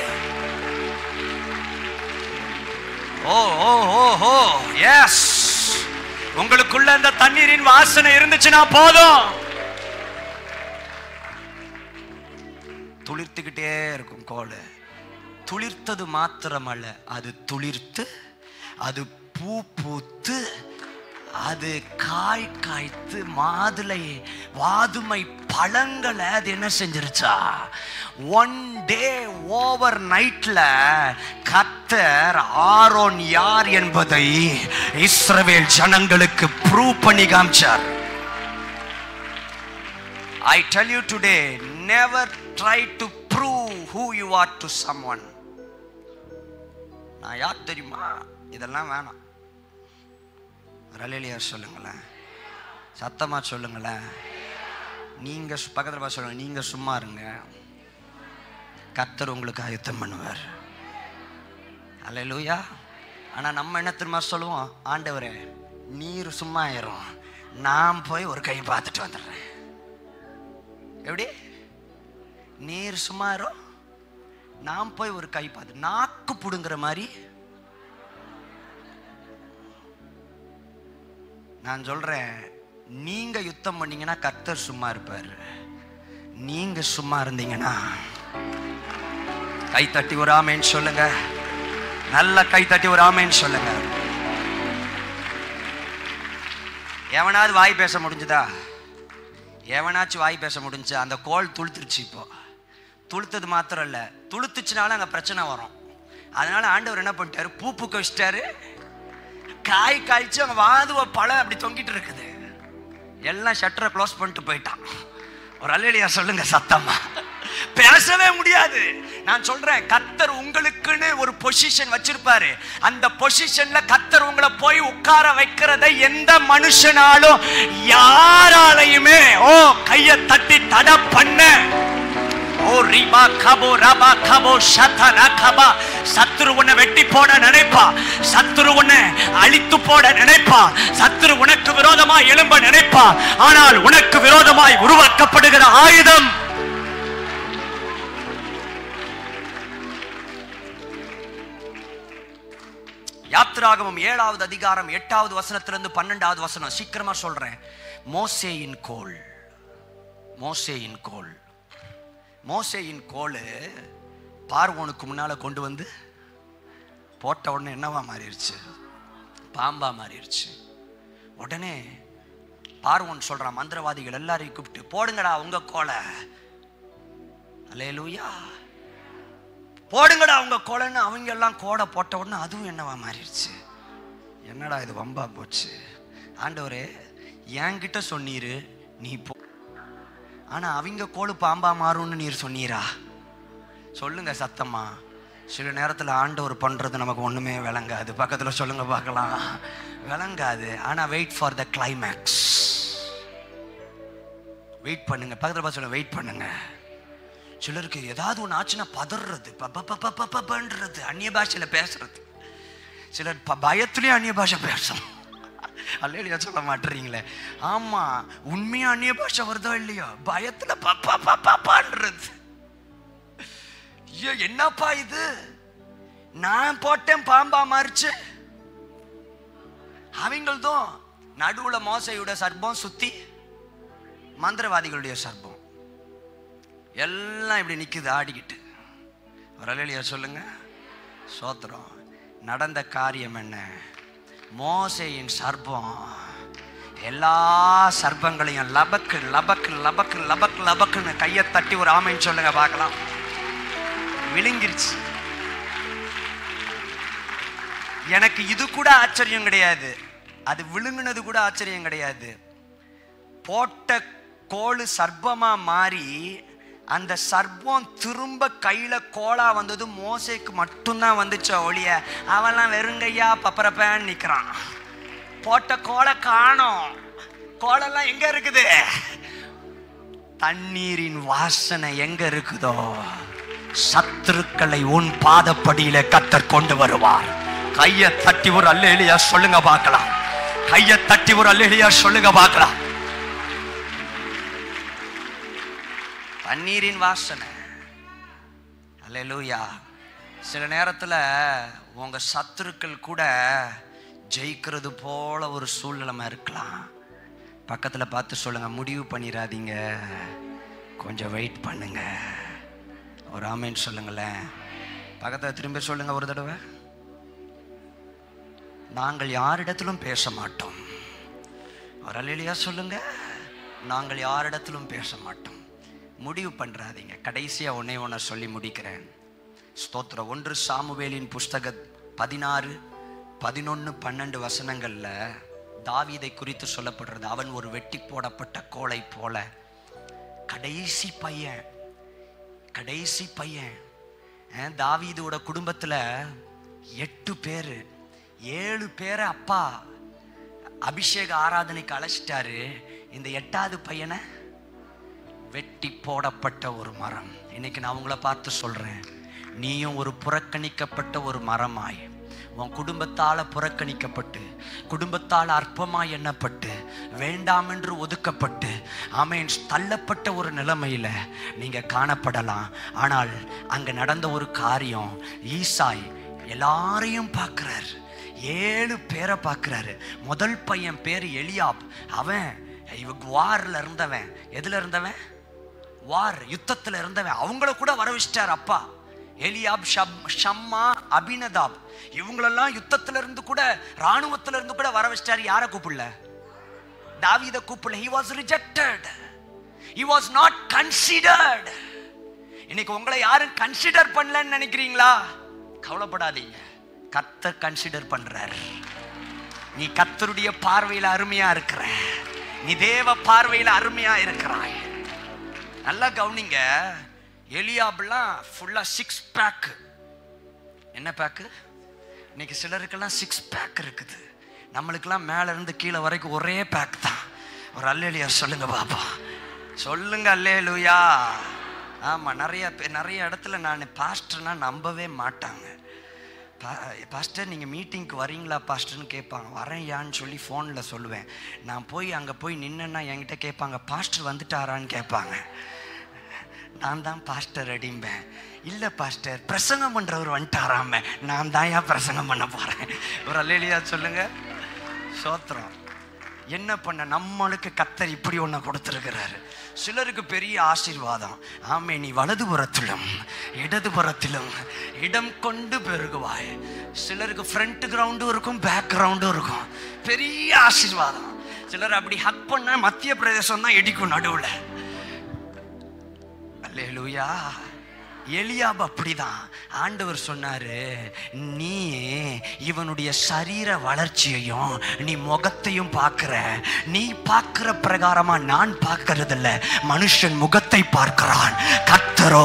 ஓ ஓ ஓ ஓ எஸ் உங்களுக்குள்ள அந்த தண்ணீரின் வாசனை இருந்துச்சுன்னா போதும் துளிர்த்துக்கிட்டே இருக்கும் கோல் துளிர்த்தது மாத்திரமல்ல அது துளிர்த்து அது பூ பூத்து அது காய் காய்த்து மாதுளை வாதுமை பழங்களை அது என்ன செஞ்சிருச்சா ஒன் டே ஓவர் நைட்ல கத்தர் ஆரோன் யார் என்பதை இஸ்ரவேல் ஜனங்களுக்கு ப்ரூவ் பண்ணி காமிச்சார் I tell you today, never try to prove who you are to someone. நான் யார் தெரியுமா இதெல்லாம் வேணாம் ரலேலியா சொல்லுங்களேன் சத்தமா சொல்லுங்களேன் நீங்க சு- பக்கத்துல பார்த்து சொல்லுங்க நீங்க சும்மா இருங்க கர்த்தர் உங்களுக்கு ஆயத்தம் பண்ணுவார் அல்லேலூயா ஆனா நம்ம என்ன திரும்ப சொல்லுவோம் ஆண்டவரே நீர் சும்மா ஆயிரும் நான் போய் ஒரு கை பார்த்துட்டு வந்துடுறேன் எப்படி நீர் சுமாரோ நான் போய் ஒரு கை பார்த்து நாக்கு புடுங்குற மாதிரி நான் சொல்றேன் நீங்க யுத்தம் பண்ணீங்கன்னா கர்த்தர் சும்மா இருப்பார் நீங்க சும்மா இருந்தீங்கன்னா கை தட்டி ஒரு ஆமேன்னு சொல்லுங்க நல்ல கை தட்டி ஒரு ஆமேன்னு சொல்லுங்க எவனாவது வாய் பேச முடிஞ்சுதா எவனாச்சும் வாய் பேச முடிஞ்சு அந்த கோல் துளுத்துருச்சு இப்போ துளுத்தது மாத்திரம் இல்லை துளுத்துச்சுனாலும் அங்கே பிரச்சனை வரும் அதனால ஆண்டவர் என்ன பண்ணிட்டாரு பூ பூக்க வச்சிட்டாரு காய் காய்ச்சி அங்கே வாதுவ பழம் அப்படி தொங்கிட்டு இருக்குது எல்லாம் ஷட்டரை க்ளோஸ் பண்ணிட்டு போயிட்டான் ஒரு அல்லையா சொல்லுங்க சத்தமா பேசவே முடியாது நான் சொல்றேன் கத்தர் உங்களுக்குன்னு ஒரு பொசிஷன் வச்சிருப்பாரு அந்த பொசிஷன்ல கத்தர் உங்களை போய் உட்கார வைக்கிறத எந்த மனுஷனாலும் யாராலையுமே ஓ கைய தட்டி தடை பண்ண ஓ ரிபா கபோ ரபா கபோ ஷதரா கபா சத்துரு உன்னை வெட்டி போட நினைப்பா சத்துரு உன்னை அழித்து போட நினைப்பா சத்துரு உனக்கு விரோதமாய் எழும்ப நினைப்பா ஆனால் உனக்கு விரோதமாய் உருவாக்கப்படுகிற ஆயுதம் யாத்திராகமம் ஏழாவது அதிகாரம் எட்டாவது வசனத்திலிருந்து பன்னெண்டாவது வசனம் சீக்கிரமா சொல்றேன் மோசேயின் கோல் மோசேயின் கோல் மோசேயின் கோல் பார்வோனுக்கு முன்னால கொண்டு வந்து போட்ட உடனே என்னவா மாறிடுச்சு பாம்பா மாறிடுச்சு உடனே பார்வோன் சொல்றான் மந்திரவாதிகள் எல்லாரையும் கூப்பிட்டு போடுங்கடா உங்க கோலை அல்லேலூயா போடுங்கடா உங்க கோலைன்னு அவங்க எல்லாம் கோடை போட்ட உடனே அதுவும் என்னவா மாறிடுச்சு என்னடா இது வம்பா போச்சு ஆண்டவரே என்கிட்ட சொன்னீரு நீ போ ஆனா அவங்க கோடு பாம்பா மாறும்னு நீர் சொன்னீரா சொல்லுங்க சத்தமா சில நேரத்தில் ஆண்டவர் பண்றது நமக்கு ஒண்ணுமே விளங்காது பக்கத்துல சொல்லுங்க பார்க்கலாம் விளங்காது ஆனா wait for the climax wait பண்ணுங்க பக்கத்துல பார்த்து சொல்லுங்க வெயிட் பண்ணுங்க சிலருக்கு ஏதாவது ஒன்று ஆச்சுன்னா பதறது பப்பன்றது அந்நிய பாஷையில பேசுறது சிலர் ப- பயத்துலயும் அந்நிய பாஷை பேசும் அல்லையா சொல்ல மாட்டீங்களே ஆமா உண்மையா அந்நிய பாஷை வருதோ இல்லையோ பயத்துல பப்பா பப்பான்றது ஐயோ என்னப்பா இது நான் போட்டேன் பாம்பா மாறிச்சு அவங்களதும் நடுவுல மோசையோட சர்ப்பம் சுத்தி மந்திரவாதிகளுடைய சர்ப்பம் எல்லாம் இப்படி நிக்குது ஆடிக்கிட்டு வரலையா சொல்லுங்க சோத்திரம் நடந்த காரியம் என்ன மோசையின் சர்ப்பம் எல்லா சர்ப்பங்களையும் லபக்கு லபக்கு லபக்கு லபக்கு லபக்குன்னு கையை தட்டி ஒரு ஆமைன்னு சொல்லுங்க பார்க்கலாம் விழுங்கிருச்சு எனக்கு இது கூட ஆச்சரியம் கிடையாது அது விழுங்குனது கூட ஆச்சரியம் கிடையாது போட்ட கோழு சர்ப்பமா மாறி அந்த சர்ப்பம் திரும்ப கையில கோலா வந்தது மோசைக்கு மட்டும்தான் வந்துச்ச ஒளிய அவன்லாம் வெறுங்கையா பப்பரப்பேன்னு நிக்கிறான் போட்ட கோலை காணோம் கோலெல்லாம் எங்க இருக்குது தண்ணீரின் வாசனை எங்க இருக்குதோ சத்துருக்களை உன் பாதப்படியில கத்தர் கொண்டு வருவார் கைய தட்டி ஒரு அல்லேலியா சொல்லுங்க பார்க்கலாம் கைய தட்டி ஒரு அல்லேலியா சொல்லுங்க பார்க்கலாம் தண்ணீரின் வாசனை அல்லேலூயா சில நேரத்துல உங்க சத்துருக்கள் கூட ஜெயிக்கிறது போல ஒரு சூழ்நிலைமை இருக்கலாம் பக்கத்துல பார்த்து சொல்லுங்க முடிவு பண்ணிடாதீங்க கொஞ்சம் வெயிட் பண்ணுங்க ஒரு ஆமேன்னு சொல்லுங்களேன் பக்கத்துல திரும்ப சொல்லுங்க ஒரு தடவை நாங்கள் யாரிடத்திலும் பேச மாட்டோம் ஒரு அல்லையா சொல்லுங்க நாங்கள் யாரிடத்திலும் பேச மாட்டோம் முடிவு பண்றாதீங்க கடைசியா ஒன்னே ஒன்றை சொல்லி முடிக்கிறேன் ஸ்தோத்திரம் ஒன்று சாமுவேலின் புஸ்தக பதினாறு பதினொன்று பன்னெண்டு வசனங்கள்ல தாவீதை குறித்து சொல்லப்படுறது அவன் ஒரு வெட்டி போடப்பட்ட கோலை போல கடைசி பையன் கடைசி பையன் அஹ், தாவீதோட குடும்பத்துல எட்டு பேரு ஏழு பேரை அப்பா அபிஷேக ஆராதனைக்கு அழைச்சிட்டாரு இந்த எட்டாவது பையனை வெட்டி போடப்பட்ட ஒரு மரம் இன்னைக்கு நான் உங்களை பார்த்து சொல்றேன் நீயும் ஒரு புறக்கணிக்கப்பட்ட ஒரு மரமாய் உன் குடும்பத்தால புறக்கணிக்கப்பட்டு குடும்பத்தால் அற்பமாய் எண்ணப்பட்டு வேண்டாம் என்று ஒதுக்கப்பட்டு ஆமேன் தள்ளப்பட்ட ஒரு நிலைமையில நீங்க காணப்படலாம் ஆனால் அங்க நடந்த ஒரு காரியம் ஈசாய் எல்லாரையும் பார்க்கிறார் ஏழு பேரை பார்க்கிறாரு முதல் பையன் பேர் எலியாப் அவன் இவங்க வார்ல இருந்தவன் எதுல இருந்தவன் வார் யுத்தத்துல இருந்தவன் அவங்கள கூட வர வச்சிட்டார் அப்பா எலியாப் ஷம் ஷம்மா அபினதாப் இவங்களெல்லாம் யுத்தத்துல இருந்து கூட ராணுவத்துல இருந்து கூட வர வச்சிட்டாரு யாரை கூப்பிடல தாவீத கூப்பிடல he was rejected he was not considered இன்னைக்கு உங்களை யாரும் கன்சிடர் பண்ணலன்னு நினைக்கிறீங்களா கவலைப்படாதீங்க கர்த்தர் கன்சிடர் பண்றார் நீ கர்த்தருடைய பார்வையில அருமையா இருக்கிற நீ தேவ பார்வையில அருமையா இருக்கிறாய் நல்லா கவனிங்க எலியாப்லாம் ஃபுல்லா சிக்ஸ் பேக் என்ன பேக்கு இன்னைக்கு சிலருக்கெல்லாம் சிக்ஸ் பேக் இருக்குது நம்மளுக்கெல்லாம் மேல இருந்து கீழே வரைக்கும் ஒரே பேக் தான் ஒரு அல்லேலியா சொல்லுங்க பாப்பா சொல்லுங்க அல்லேலுயா ஆமா நிறைய பே- நிறைய இடத்துல நான் பாஸ்டர்னா நம்பவே மாட்டாங்க பா பாஸ்டர் நீங்கள் மீட்டிங்க்கு வரீங்களா பாஸ்டர்னு கேட்பாங்க வரேன்யான்னு சொல்லி ஃபோனில் சொல்லுவேன் நான் போய் அங்கே போய் நின்னேன்னா என்கிட்ட கேட்பாங்க பாஸ்டர் வந்துட்டாரான்னு கேட்பாங்க நான் தான் பாஸ்டர் அடிம்பேன் இல்லை பாஸ்டர் பிரசங்கம் பண்ணுறவர் வந்துட்டாராம நான் தான் ஏன் பிரசங்கம் பண்ண போகிறேன் ஒரு அல்லேலியா சொல்லுங்க சோத்திரம் என்ன பண்ண நம்மளுக்கு கத்தர் இப்படி ஒன்று கொடுத்துருக்கிறாரு சிலருக்கு பெரிய ஆசீர்வாதம் ஆமே நீ வலதுபுறத்திலும் இடதுபுறத்திலும் இடம் கொண்டு பெருகுவாய் சிலருக்கு ஃப்ரண்ட் கிரவுண்டும் இருக்கும் பேக் கிரவுண்டும் இருக்கும் பெரிய ஆசீர்வாதம் சிலர் அப்படி ஹக் பண்ண மத்திய பிரதேசம் தான் இடிக்கும் நடுவில் அல்லேலூயா எலியாப் அப்படிதான் ஆண்டவர் சொன்னாரு நீ இவனுடைய சரீர வளர்ச்சியையும் நீ முகத்தையும் பார்க்கிற நீ பார்க்கிற பிரகாரமா நான் பார்க்கறதில்ல மனுஷன் முகத்தை பார்க்கிறான் கத்தரோ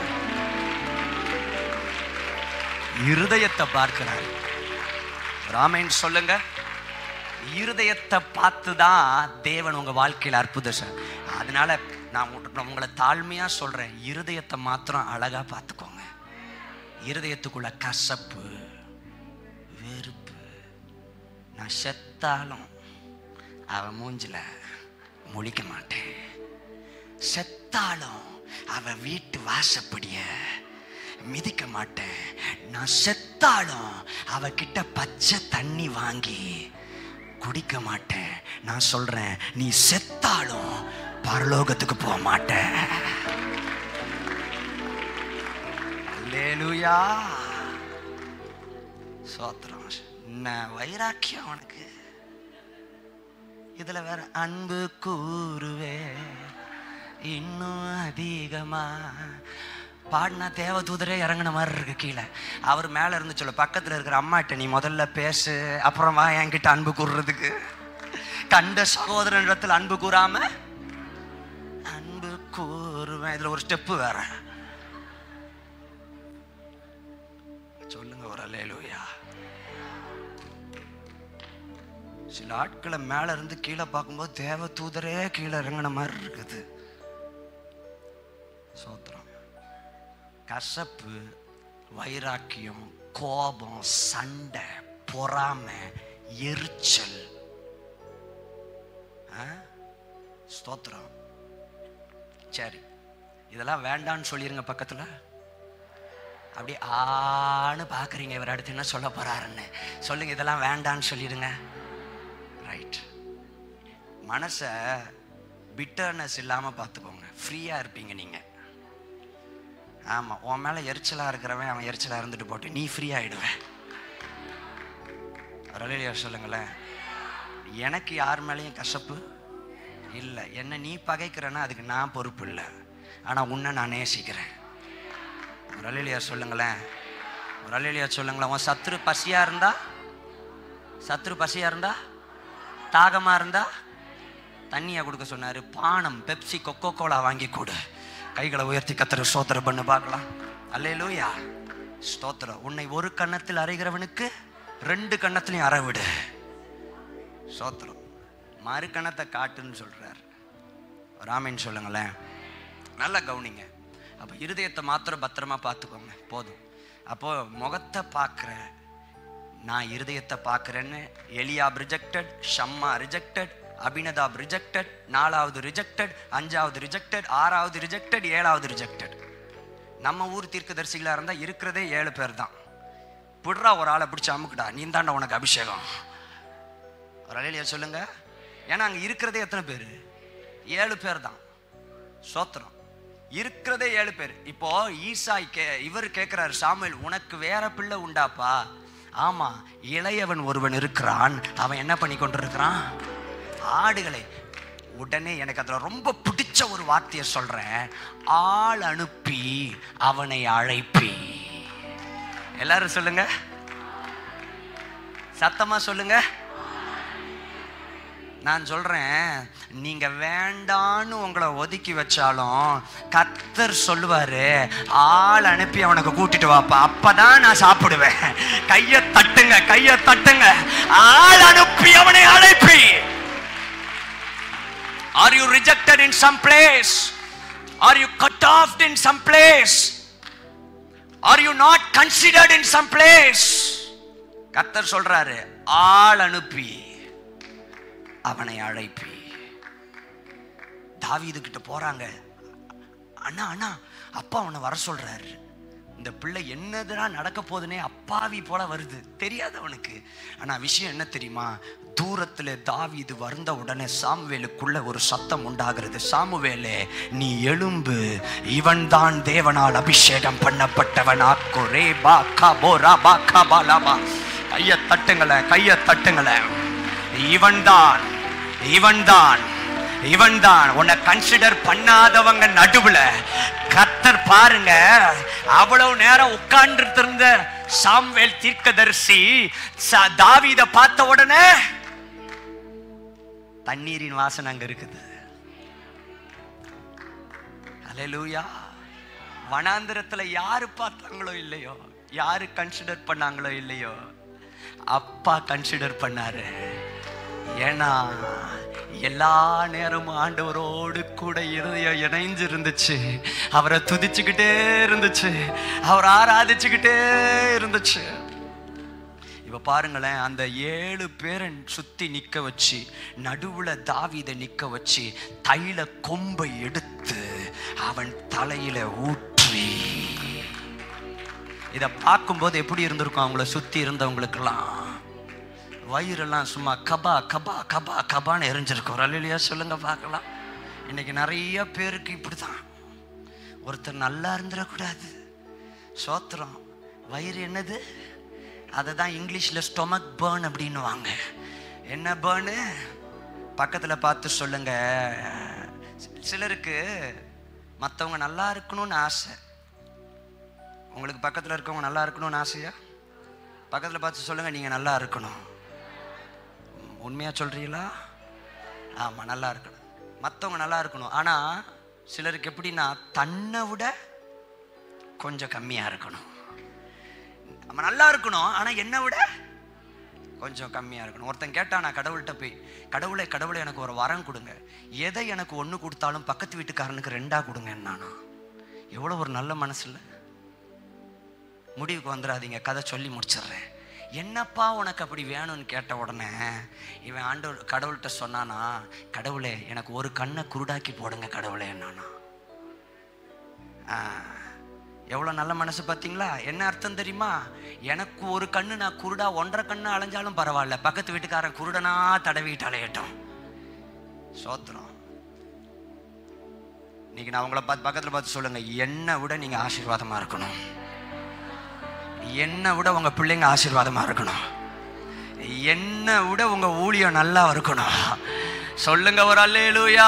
இருதயத்தை பார்க்கிறார் ராமேன் சொல்லுங்க இருதயத்தை பார்த்து தான் தேவன் உங்க வாழ்க்கையில் அற்புதம் சார் அதனால நான் உங்க- உங்களை தாழ்மையா சொல்றேன் இருதயத்தை மாத்திரம் அழகா பார்த்துக்கோங்க இருதயத்துக்குள்ள கசப்பு வெறுப்பு நான் செத்தாலும் அவன் மூஞ்சில முழிக்க மாட்டேன் செத்தாலும் அவ வீட்டு வாசப்படிய மிதிக்க மாட்டேன் நான் செத்தாலும் அவகிட்ட பச்சை தண்ணி வாங்கி குடிக்க மாட்டேன் நான் சொல்றேன் நீ செத்தாலும் பரலோகத்துக்கு போக மாட்டேன் அல்லேலூயா சோத்திரம் என்ன வைராக்கியம் அவனுக்கு இதுல வேற அன்பு கூறுவே இன்னும் அதிகமா பாடினா தேவதூதரே இறங்கின மாதிரி இருக்கு கீழே அவர் மேல இருந்து சொல்ல பக்கத்துல இருக்கிற அம்மாட்ட நீ முதல்ல பேசு அப்புறம் வா என்கிட்ட அன்பு கூறுறதுக்கு கண்ட சகோதரனிடத்தில் அன்பு கூறாம அன்பு கூறுவேன் இதுல ஒரு ஸ்டெப்பு வேற சொல்லுங்க ஒரு அலேலுயா சில ஆட்களை மேல இருந்து கீழே பார்க்கும்போது தேவ தூதரே கீழே இறங்கின மாதிரி இருக்குது சோத்திரம் கசப்பு வைராக்கியம் கோபம் சண்டை பொறாமை எரிச்சல் ஆ? ஸ்தோத்திரம் சரி இதெல்லாம் வேண்டான்னு சொல்லிருங்க பக்கத்துல அப்படி ஆன்னு பார்க்குறீங்க இவர் அடுத்து என்ன சொல்ல போறாருன்னு சொல்லுங்க இதெல்லாம் வேண்டான்னு சொல்லிடுங்க ரைட் மனசை பிட்டர்னஸ் இல்லாமல் பார்த்துக்கோங்க ஃப்ரீயாக இருப்பீங்க நீங்கள் ஆமாம் உன் மேலே எரிச்சலாக இருக்கிறவன் அவன் எரிச்சலாக இருந்துட்டு போட்டு நீ ஃப்ரீ ஆகிடுவேன் ரலிலியா சொல்லுங்களேன் எனக்கு யார் மேலேயும் கசப்பு இல்லை என்ன நீ பகைக்கிறேன்னா அதுக்கு நான் பொறுப்பு இல்லை ஆனால் உன்னை நான் நேசிக்கிறேன் ரலிலியா சொல்லுங்களேன் ரலிலியா சொல்லுங்களேன் உன் சத்துரு பசியாக இருந்தா சத்துரு பசியாக இருந்தா தாகமாக இருந்தா தண்ணியை கொடுக்க சொன்னார் பானம் பெப்சி கொக்கோ கோலா வாங்கி கொடு கைகளை உயர்த்தி கத்துற ஸ்தோத்திரம் பண்ணு பார்க்கலாம் அல்லேலூயா ஸ்தோத்திரம் உன்னை ஒரு கன்னத்தில் அறைகிறவனுக்கு ரெண்டு கன்னத்திலையும் அற விடு ஸ்தோத்திரம் மறு கணத்தை காட்டுன்னு சொல்றார் ராமன் சொல்லுங்களேன் நல்லா கவனிங்க அப்போ இருதயத்தை மாத்திரம் பத்திரமா பார்த்துக்கோங்க போதும் அப்போ முகத்தை பார்க்குற நான் இருதயத்தை பார்க்குறேன்னு Eliab rejected Shammah rejected Abinadab rejected நாலாவது ரிஜெக்டட் அஞ்சாவது ரிஜெக்டட் ஆறாவது ரிஜெக்டட் ஏழாவது ரிஜெக்டட் நம்ம ஊர் தீர்க்கதரிசிகளாக இருந்தால் இருக்கிறதே ஏழு பேர் தான் புடுறா ஒரு ஆளை பிடிச்சி அமுக்குடா நீ தாண்டா உனக்கு அபிஷேகம் ஒரு அலையிலையா சொல்லுங்க ஏன்னா அங்கே இருக்கிறதே எத்தனை பேர் ஏழு பேர் தான் சோத்திரம் இருக்கிறதே ஏழு பேர் இப்போ ஈசாய் கே இவர் கேட்கிறாரு சாமுவேல் உனக்கு வேற பிள்ளை உண்டாப்பா ஆமா இளையவன் ஒருவன் இருக்கிறான் அவன் என்ன பண்ணி கொண்டிருக்கிறான் ஆடுகளை உடனே எனக்கு அதுல ரொம்ப பிடிச்ச ஒரு வார்த்தையை சொல்றேன் ஆள் அனுப்பி அவனை அழைப்பி எல்லாரும் சொல்லுங்க சத்தமா சொல்லுங்க நான் சொல்றேன் நீங்க வேண்டான்னு உங்களை ஒதுக்கி வச்சாலும் கத்தர் சொல்லுவாரு ஆள் அனுப்பி அவனுக்கு கூட்டிட்டு வாப்பா அப்பதான் நான் சாப்பிடுவேன் கைய தட்டுங்க கைய தட்டுங்க ஆள் அனுப்பி அவனை அழைப்பி are you rejected in some place are you cut off in some place are you not considered in some place கத்தர் சொல்றாரு ஆள் அனுப்பி அவனை அழைப்பி தாவீது கிட்ட போறாங்க அண்ணா அண்ணா அப்பா அவனை வர சொல்றாரு இந்த பிள்ளை என்னதுதான் நடக்க போகுதுன்னே அப்பாவி போல வருது தெரியாது அவனுக்கு ஆனா விஷயம் என்ன தெரியுமா தூரத்துல தாவீது வந்த உடனே சாமுவேலுக்குள்ள ஒரு சத்தம் உண்டாகிறது சாமுவேலே நீ எழும்பு இவன்தான் தேவனால் அபிஷேகம் பண்ணப்பட்டவன் ஆக்கோ ரே பா கா போ ரா பா கா பா லா பா கைய தட்டுங்களேன் கைய தட்டுங்களேன் இவன்தான் இவன்தான் இவன்தான் உன்னை கன்சிடர் பண்ணாதவங்க நடுவுல கத்தர் பாருங்க அவ்வளவு நேரம் உட்கார்ந்து இருந்த சாம்வேல் தீர்க்கதரிசி ச- தாவீத பார்த்த உடனே தண்ணீரின் வாசனை அங்க இருக்குது அல்லேலூயா வனாந்திரத்துல யாரு பார்த்தாங்களோ இல்லையோ யாரு கன்சிடர் பண்ணாங்களோ இல்லையோ அப்பா கன்சிடர் பண்ணாரு ஏன்னா எல்லா நேரமும் ஆண்டவரோடு கூட இருதயம் இணைஞ்சு இருந்துச்சு அவரை துதிச்சுக்கிட்டே இருந்துச்சு அவரை ஆராதிச்சுக்கிட்டே இருந்துச்சு இப்ப பாருங்களேன் அந்த ஏழு பேரை சுத்தி நிக்க வச்சு நடுவுல தாவீதை நிக்க வச்சு தைல கொம்பை எடுத்து அவன் தலையில ஊற்றி இத பார்க்கும்போது எப்படி இருந்திருக்கும் அவங்கள சுத்தி இருந்தவங்களுக்கெல்லாம் வயிறெல்லாம் சும்மா கபா கபா கபா கபான்னு எரிஞ்சிருக்கும் ரலிலியா சொல்லுங்க பார்க்கலாம் இன்னைக்கு நிறைய பேருக்கு இப்படிதான் ஒருத்தர் நல்லா இருந்துடக்கூடாது சோத்திரம் வயிறு என்னது அதை தான் இங்கிலீஷில் ஸ்டொமக் பேர்ன் அப்படின்னுவாங்க என்ன பேர்னு பக்கத்தில் பார்த்து சொல்லுங்க சிலருக்கு மற்றவங்க நல்லா இருக்கணும்னு ஆசை உங்களுக்கு பக்கத்தில் இருக்கவங்க நல்லா இருக்கணும்னு ஆசையா பக்கத்தில் பார்த்து சொல்லுங்க நீங்கள் நல்லா இருக்கணும் உண்மையாக சொல்கிறீங்களா ஆமாம் நல்லா இருக்கணும் மற்றவங்க நல்லா இருக்கணும் ஆனால் சிலருக்கு எப்படின்னா தன்னை விட கொஞ்சம் கம்மியா இருக்கணும் நம்ம நல்லா இருக்கணும் ஆனா என்னை விட கொஞ்சம் கம்மியா இருக்கணும் ஒருத்தன் கேட்டா நான் கடவுள்கிட்ட போய் கடவுளே கடவுளே எனக்கு ஒரு வரம் கொடுங்க எதை எனக்கு ஒன்று கொடுத்தாலும் பக்கத்து வீட்டுக்காரனுக்கு ரெண்டா கொடுங்க நானா எவ்வளோ ஒரு நல்ல மனசு இல்லை முடிவுக்கு வந்துடாதீங்க கதை சொல்லி முடிச்சிடுறேன் என்னப்பா உனக்கு அப்படி வேணும்னு கேட்ட உடனே இவன் ஆண்டு கடவுள்கிட்ட சொன்னானா கடவுளே எனக்கு ஒரு கண்ணை குருடாக்கி போடுங்க கடவுளே என்னானா எவ்வளோ நல்ல மனசு பார்த்தீங்களா என்ன அர்த்தம் தெரியுமா எனக்கு ஒரு கண்ணு நான் குருடா ஒன்றரை கண்ணு அலைஞ்சாலும் பரவாயில்ல பக்கத்து வீட்டுக்காரன் குருடனா தடவிட்டு அலையட்டும் சோத்திரம் இன்னைக்கு நான் உங்களை பார்த்து பக்கத்தில் பார்த்து சொல்லுங்க என்னை விட நீங்க ஆசீர்வாதமா இருக்கணும் என்னை விட உங்க பிள்ளைங்க ஆசீர்வாதமா இருக்கணும் என்னை விட உங்க ஊழியம் நல்லா இருக்கணும் சொல்லுங்க ஒரு அல்லேலூயா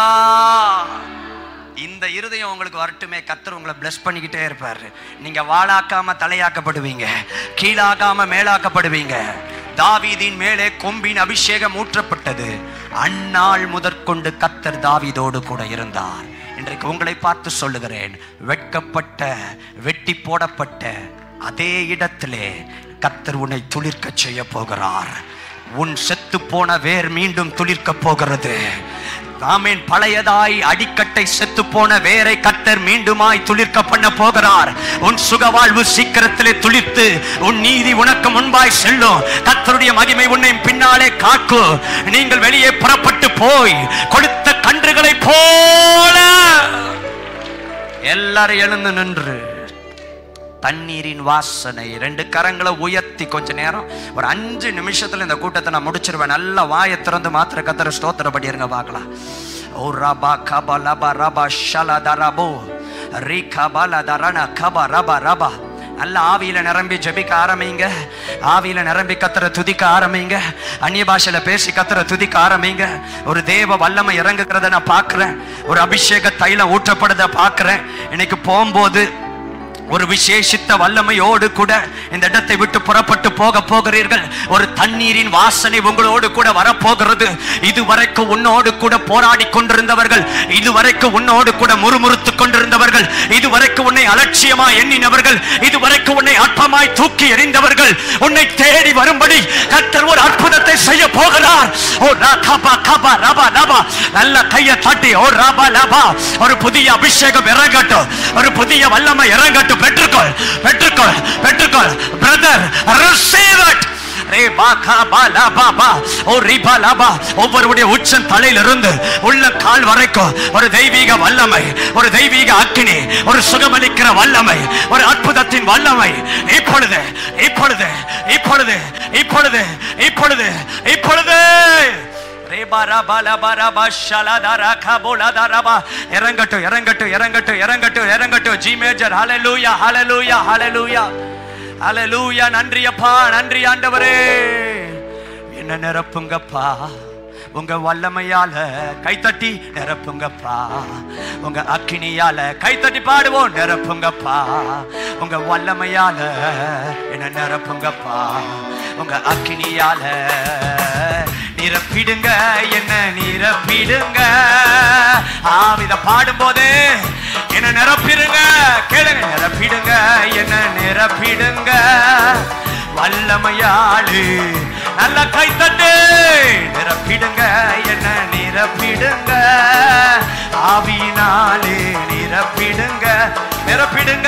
இந்த இருதயம் உங்களுக்கு வரட்டுமே கத்தர் உங்களை பிளஸ் பண்ணிக்கிட்டே இருப்பாரு நீங்க வாழாக்காம தலையாக்கப்படுவீங்க கீழாக்காம மேலாக்கப்படுவீங்க தாவீதின் மேலே கொம்பின் அபிஷேகம் ஊற்றப்பட்டது அந்நாள் முதற்கொண்டு கத்தர் தாவீதோடு கூட இருந்தார் இன்றைக்கு உங்களை பார்த்து சொல்லுகிறேன் வெட்கப்பட்ட வெட்டி போடப்பட்ட அதே இடத்திலே கத்தர் உன்னை துளிர்க்க செய்ய போகிறார் உன் செத்து போன வேர் மீண்டும் துளிர்க்க போகிறது ஆமீன் பழையதாய் அடிக்கட்டை செத்து போன வேரை கத்தர் மீண்டுமாய் துளிர்க்க பண்ண போகிறார் உன் சுகவாழ்வு சீக்கிரத்திலே துளிர்த்து உன் நீதி உனக்கு முன்பாய் செல்லும் கத்தருடைய மகிமை உன்னை பின்னாலே காக்கும் நீங்கள் வெளியே புறப்பட்டு போய் கொடுத்த கன்றுகளை போல எல்லாரும் எழுந்து நின்று தண்ணீரின் வாசனை ரெண்டு கரங்களை உயர்த்தி கொஞ்ச நேரம் ஒரு அஞ்சு நிமிஷத்துல இந்த கூட்டத்தை நான் முடிச்சிருவேன் நல்ல வாயை திறந்து மாத்திர கத்தர ஸ்தோத்திரப்படி இருங்க பார்க்கலாம் ஓ ரபா கபா லபா ரபா ஷலா தரபோ ரீ கபா லதரன கபா ரபா ரபா நல்ல ஆவியில நிரம்பி ஜெபிக்க ஆரம்பிங்க ஆவியில நிரம்பி கத்துற துதிக்க ஆரம்பிங்க அந்நிய பாஷையில பேசி கத்துற துதிக்க ஆரம்பிங்க ஒரு தேவ வல்லமை இறங்குகிறத நான் பார்க்கிறேன் ஒரு அபிஷேக தைலம் ஊற்றப்படுறத பார்க்கிறேன் இன்னைக்கு போகும்போது ஒரு விசேஷித்த வல்லமையோடு கூட இந்த இடத்தை விட்டு புறப்பட்டு போக போகிறீர்கள் ஒரு தண்ணீரின் வாசனை உங்களோடு கூட வரப்போகிறது இதுவரைக்கும் உன்னோடு கூட போராடி கொண்டிருந்தவர்கள் இதுவரைக்கும் உன்னோடு கூட முறுமுறுத்து கொண்டிருந்தவர்கள் இதுவரைக்கும் உன்னை அலட்சியமா எண்ணினவர்கள் இதுவரைக்கும் உன்னை அற்பமாய் தூக்கி எறிந்தவர்கள் உன்னை தேடி வரும்படி கர்த்தர் ஒரு அற்புதத்தை செய்ய போகிறார் ஓ ராகபா கபா ரபா ரபா நல்ல கையை தட்டி ஓ ரபா லபா ஒரு புதிய அபிஷேகம் இறங்கட்டும் ஒரு புதிய வல்லமை இறங்கட்டும் பெற்றுக்கொள் பெற்றுக்கொள் பெற்றுக்கொள் பிரதர் ரிசீவ் இட் ரே பா கா பா லா பா பா ஓ ரி பா லா பா ஒவ்வொருடைய உச்சன் தலையிலிருந்து உள்ள கால் வரைக்கும் ஒரு தெய்வீக வல்லமை ஒரு தெய்வீக அக்கினி ஒரு சுகமளிக்கிற வல்லமை ஒரு அற்புதத்தின் வல்லமை இப்பொழுது இப்பொழுது இப்பொழுது இப்பொழுது இப்பொழுது இப்பொழுது ரேபா ரபா லபா ரபா ஷலதா ரகா போலதா ரபா இறங்கட்டும் இறங்கட்டும் இறங்கட்டும் இறங்கட்டும் இறங்கட்டும் ஜி மேஜர் ஹalleluya ஹalleluya ஹalleluya ஹalleluya நன்றி அப்பா நன்றி ஆண்டவரே என்ன நிரப்புங்கப்பா உங்க வல்லமையால கைத்தட்டி நிரப்புங்கப்பா உங்க அக்கினியால கைத்தட்டி பாடுவோம் நிரப்புங்கப்பா உங்க வல்லமையால என்ன நிரப்புங்கப்பா உங்க அக்கினியால நிரப்பிடுங்க என்ன நிரப்பிடுங்க ஆவித பாடும்போது என்ன நிரப்பிடுங்க கேளுங்க நிரப்பிடுங்க என்ன நிரப்பிடுங்க வல்லமையாளு நல்ல கைத்தட்டு நிரப்பிடுங்க என்ன நிரப்பிடுங்க ஆவியினாலே நிரப்பிடுங்க நிரப்பிடுங்க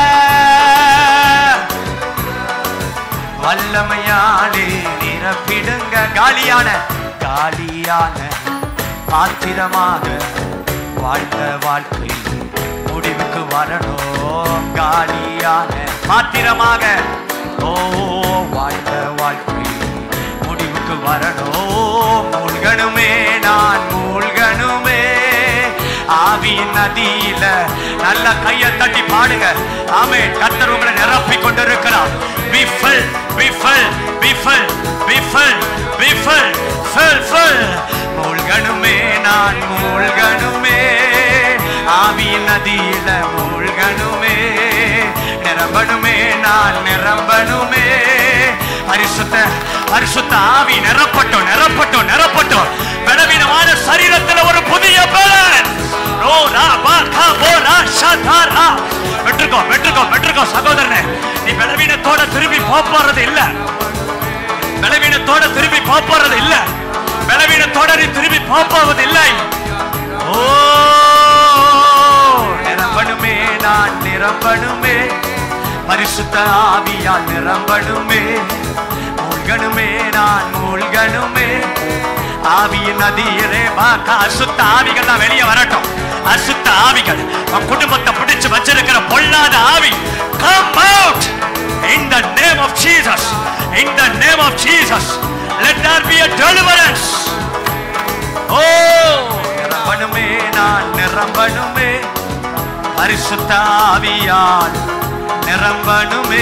வல்லமையாலே நிரப்பிடுங்க காலியான காலியான பாத்திரமாக வாழ்ந்த வாழ்க்கை முடிவுக்கு வரணும் காலியான பாத்திரமாக ஓ வாழ்ந்த வாழ்க்கை முடிவுக்கு வரணும் மூழ்கணுமே நான் மூழ்கணுமே ஆவியின் நதியில நல்ல கையை தட்டி பாடுங்க ஆமே கத்தர் உங்களை நிரப்பி கொண்டிருக்கிறார் be full be full be full be full be full full full மூழ்கணுமே நான் மூழ்கணுமே ஆவியின் நதியில மூழ்கணுமே நிரம்பணுமே நான் நிரம்பணுமே பரிசுத்த பரிசுத்த ஆவி நிரப்பட்டும் நிரப்பட்டும் நிரப்பட்டும் பலவீனமான சரீரத்துல ஒரு புதிய பலன் ரோ ரா பா கா போ ரா ஷா தா ரா வெற்றுக்கோ வெற்றுக்கோ வெற்றுக்கோ சகோதரனே நீ பலவீனத்தோட திரும்பி போப் போறது இல்ல பலவீனத்தோட திரும்பி போப் போறது இல்ல பலவீனத்தோட நீ திரும்பி போப் போவது இல்லை ஓ நிரம்பணுமே நான் நிரம்பணுமே பரிசுத்த ஆவியால் நிரம்பணுமே மூழ்கணுமே நான் மூழ்கணுமே ஆவியின் நதியரே வாக்கா அசுத்த ஆவிகள்லாம் வெளியே வரட்டும் அசுத்த ஆவிகள் உன் குடும்பத்தை பிடிச்சு வச்சிருக்கிற பொல்லாத ஆவி come out in the name of Jesus in the name of Jesus let there be a deliverance ஓ நிரம்பணுமே நான் நிரம்பணுமே பரிசுத்த ஆவியால் நிரம்பணுமே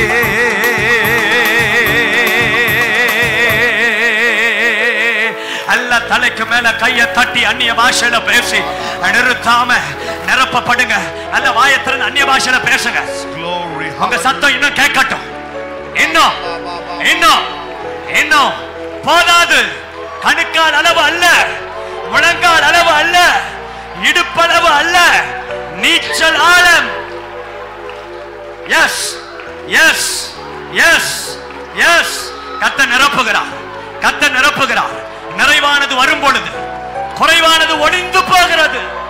அல்ல தலைக்கு மேல கைய தட்டி அந்நிய பாஷையில பேசி நிறுத்தாம நிரப்பப்படுங்க அல்ல வாயத்திறன் அந்நிய பாஷையில பேசுங்க Glory. உங்க சத்தம் இன்னும் கேட்கட்டும் இன்னும் இன்னும் இன்னும் போதாது கணுக்கால் அளவு அல்ல முழங்கால் அளவு அல்ல இடுப்பளவு அல்ல நீச்சல் ஆழம் எஸ் எஸ் எஸ் எஸ் கத்த நிரப்புகிறார் கத்த நிரப்புகிறார் நிறைவானது வரும் பொழுது குறைவானது ஒளிந்து போகிறது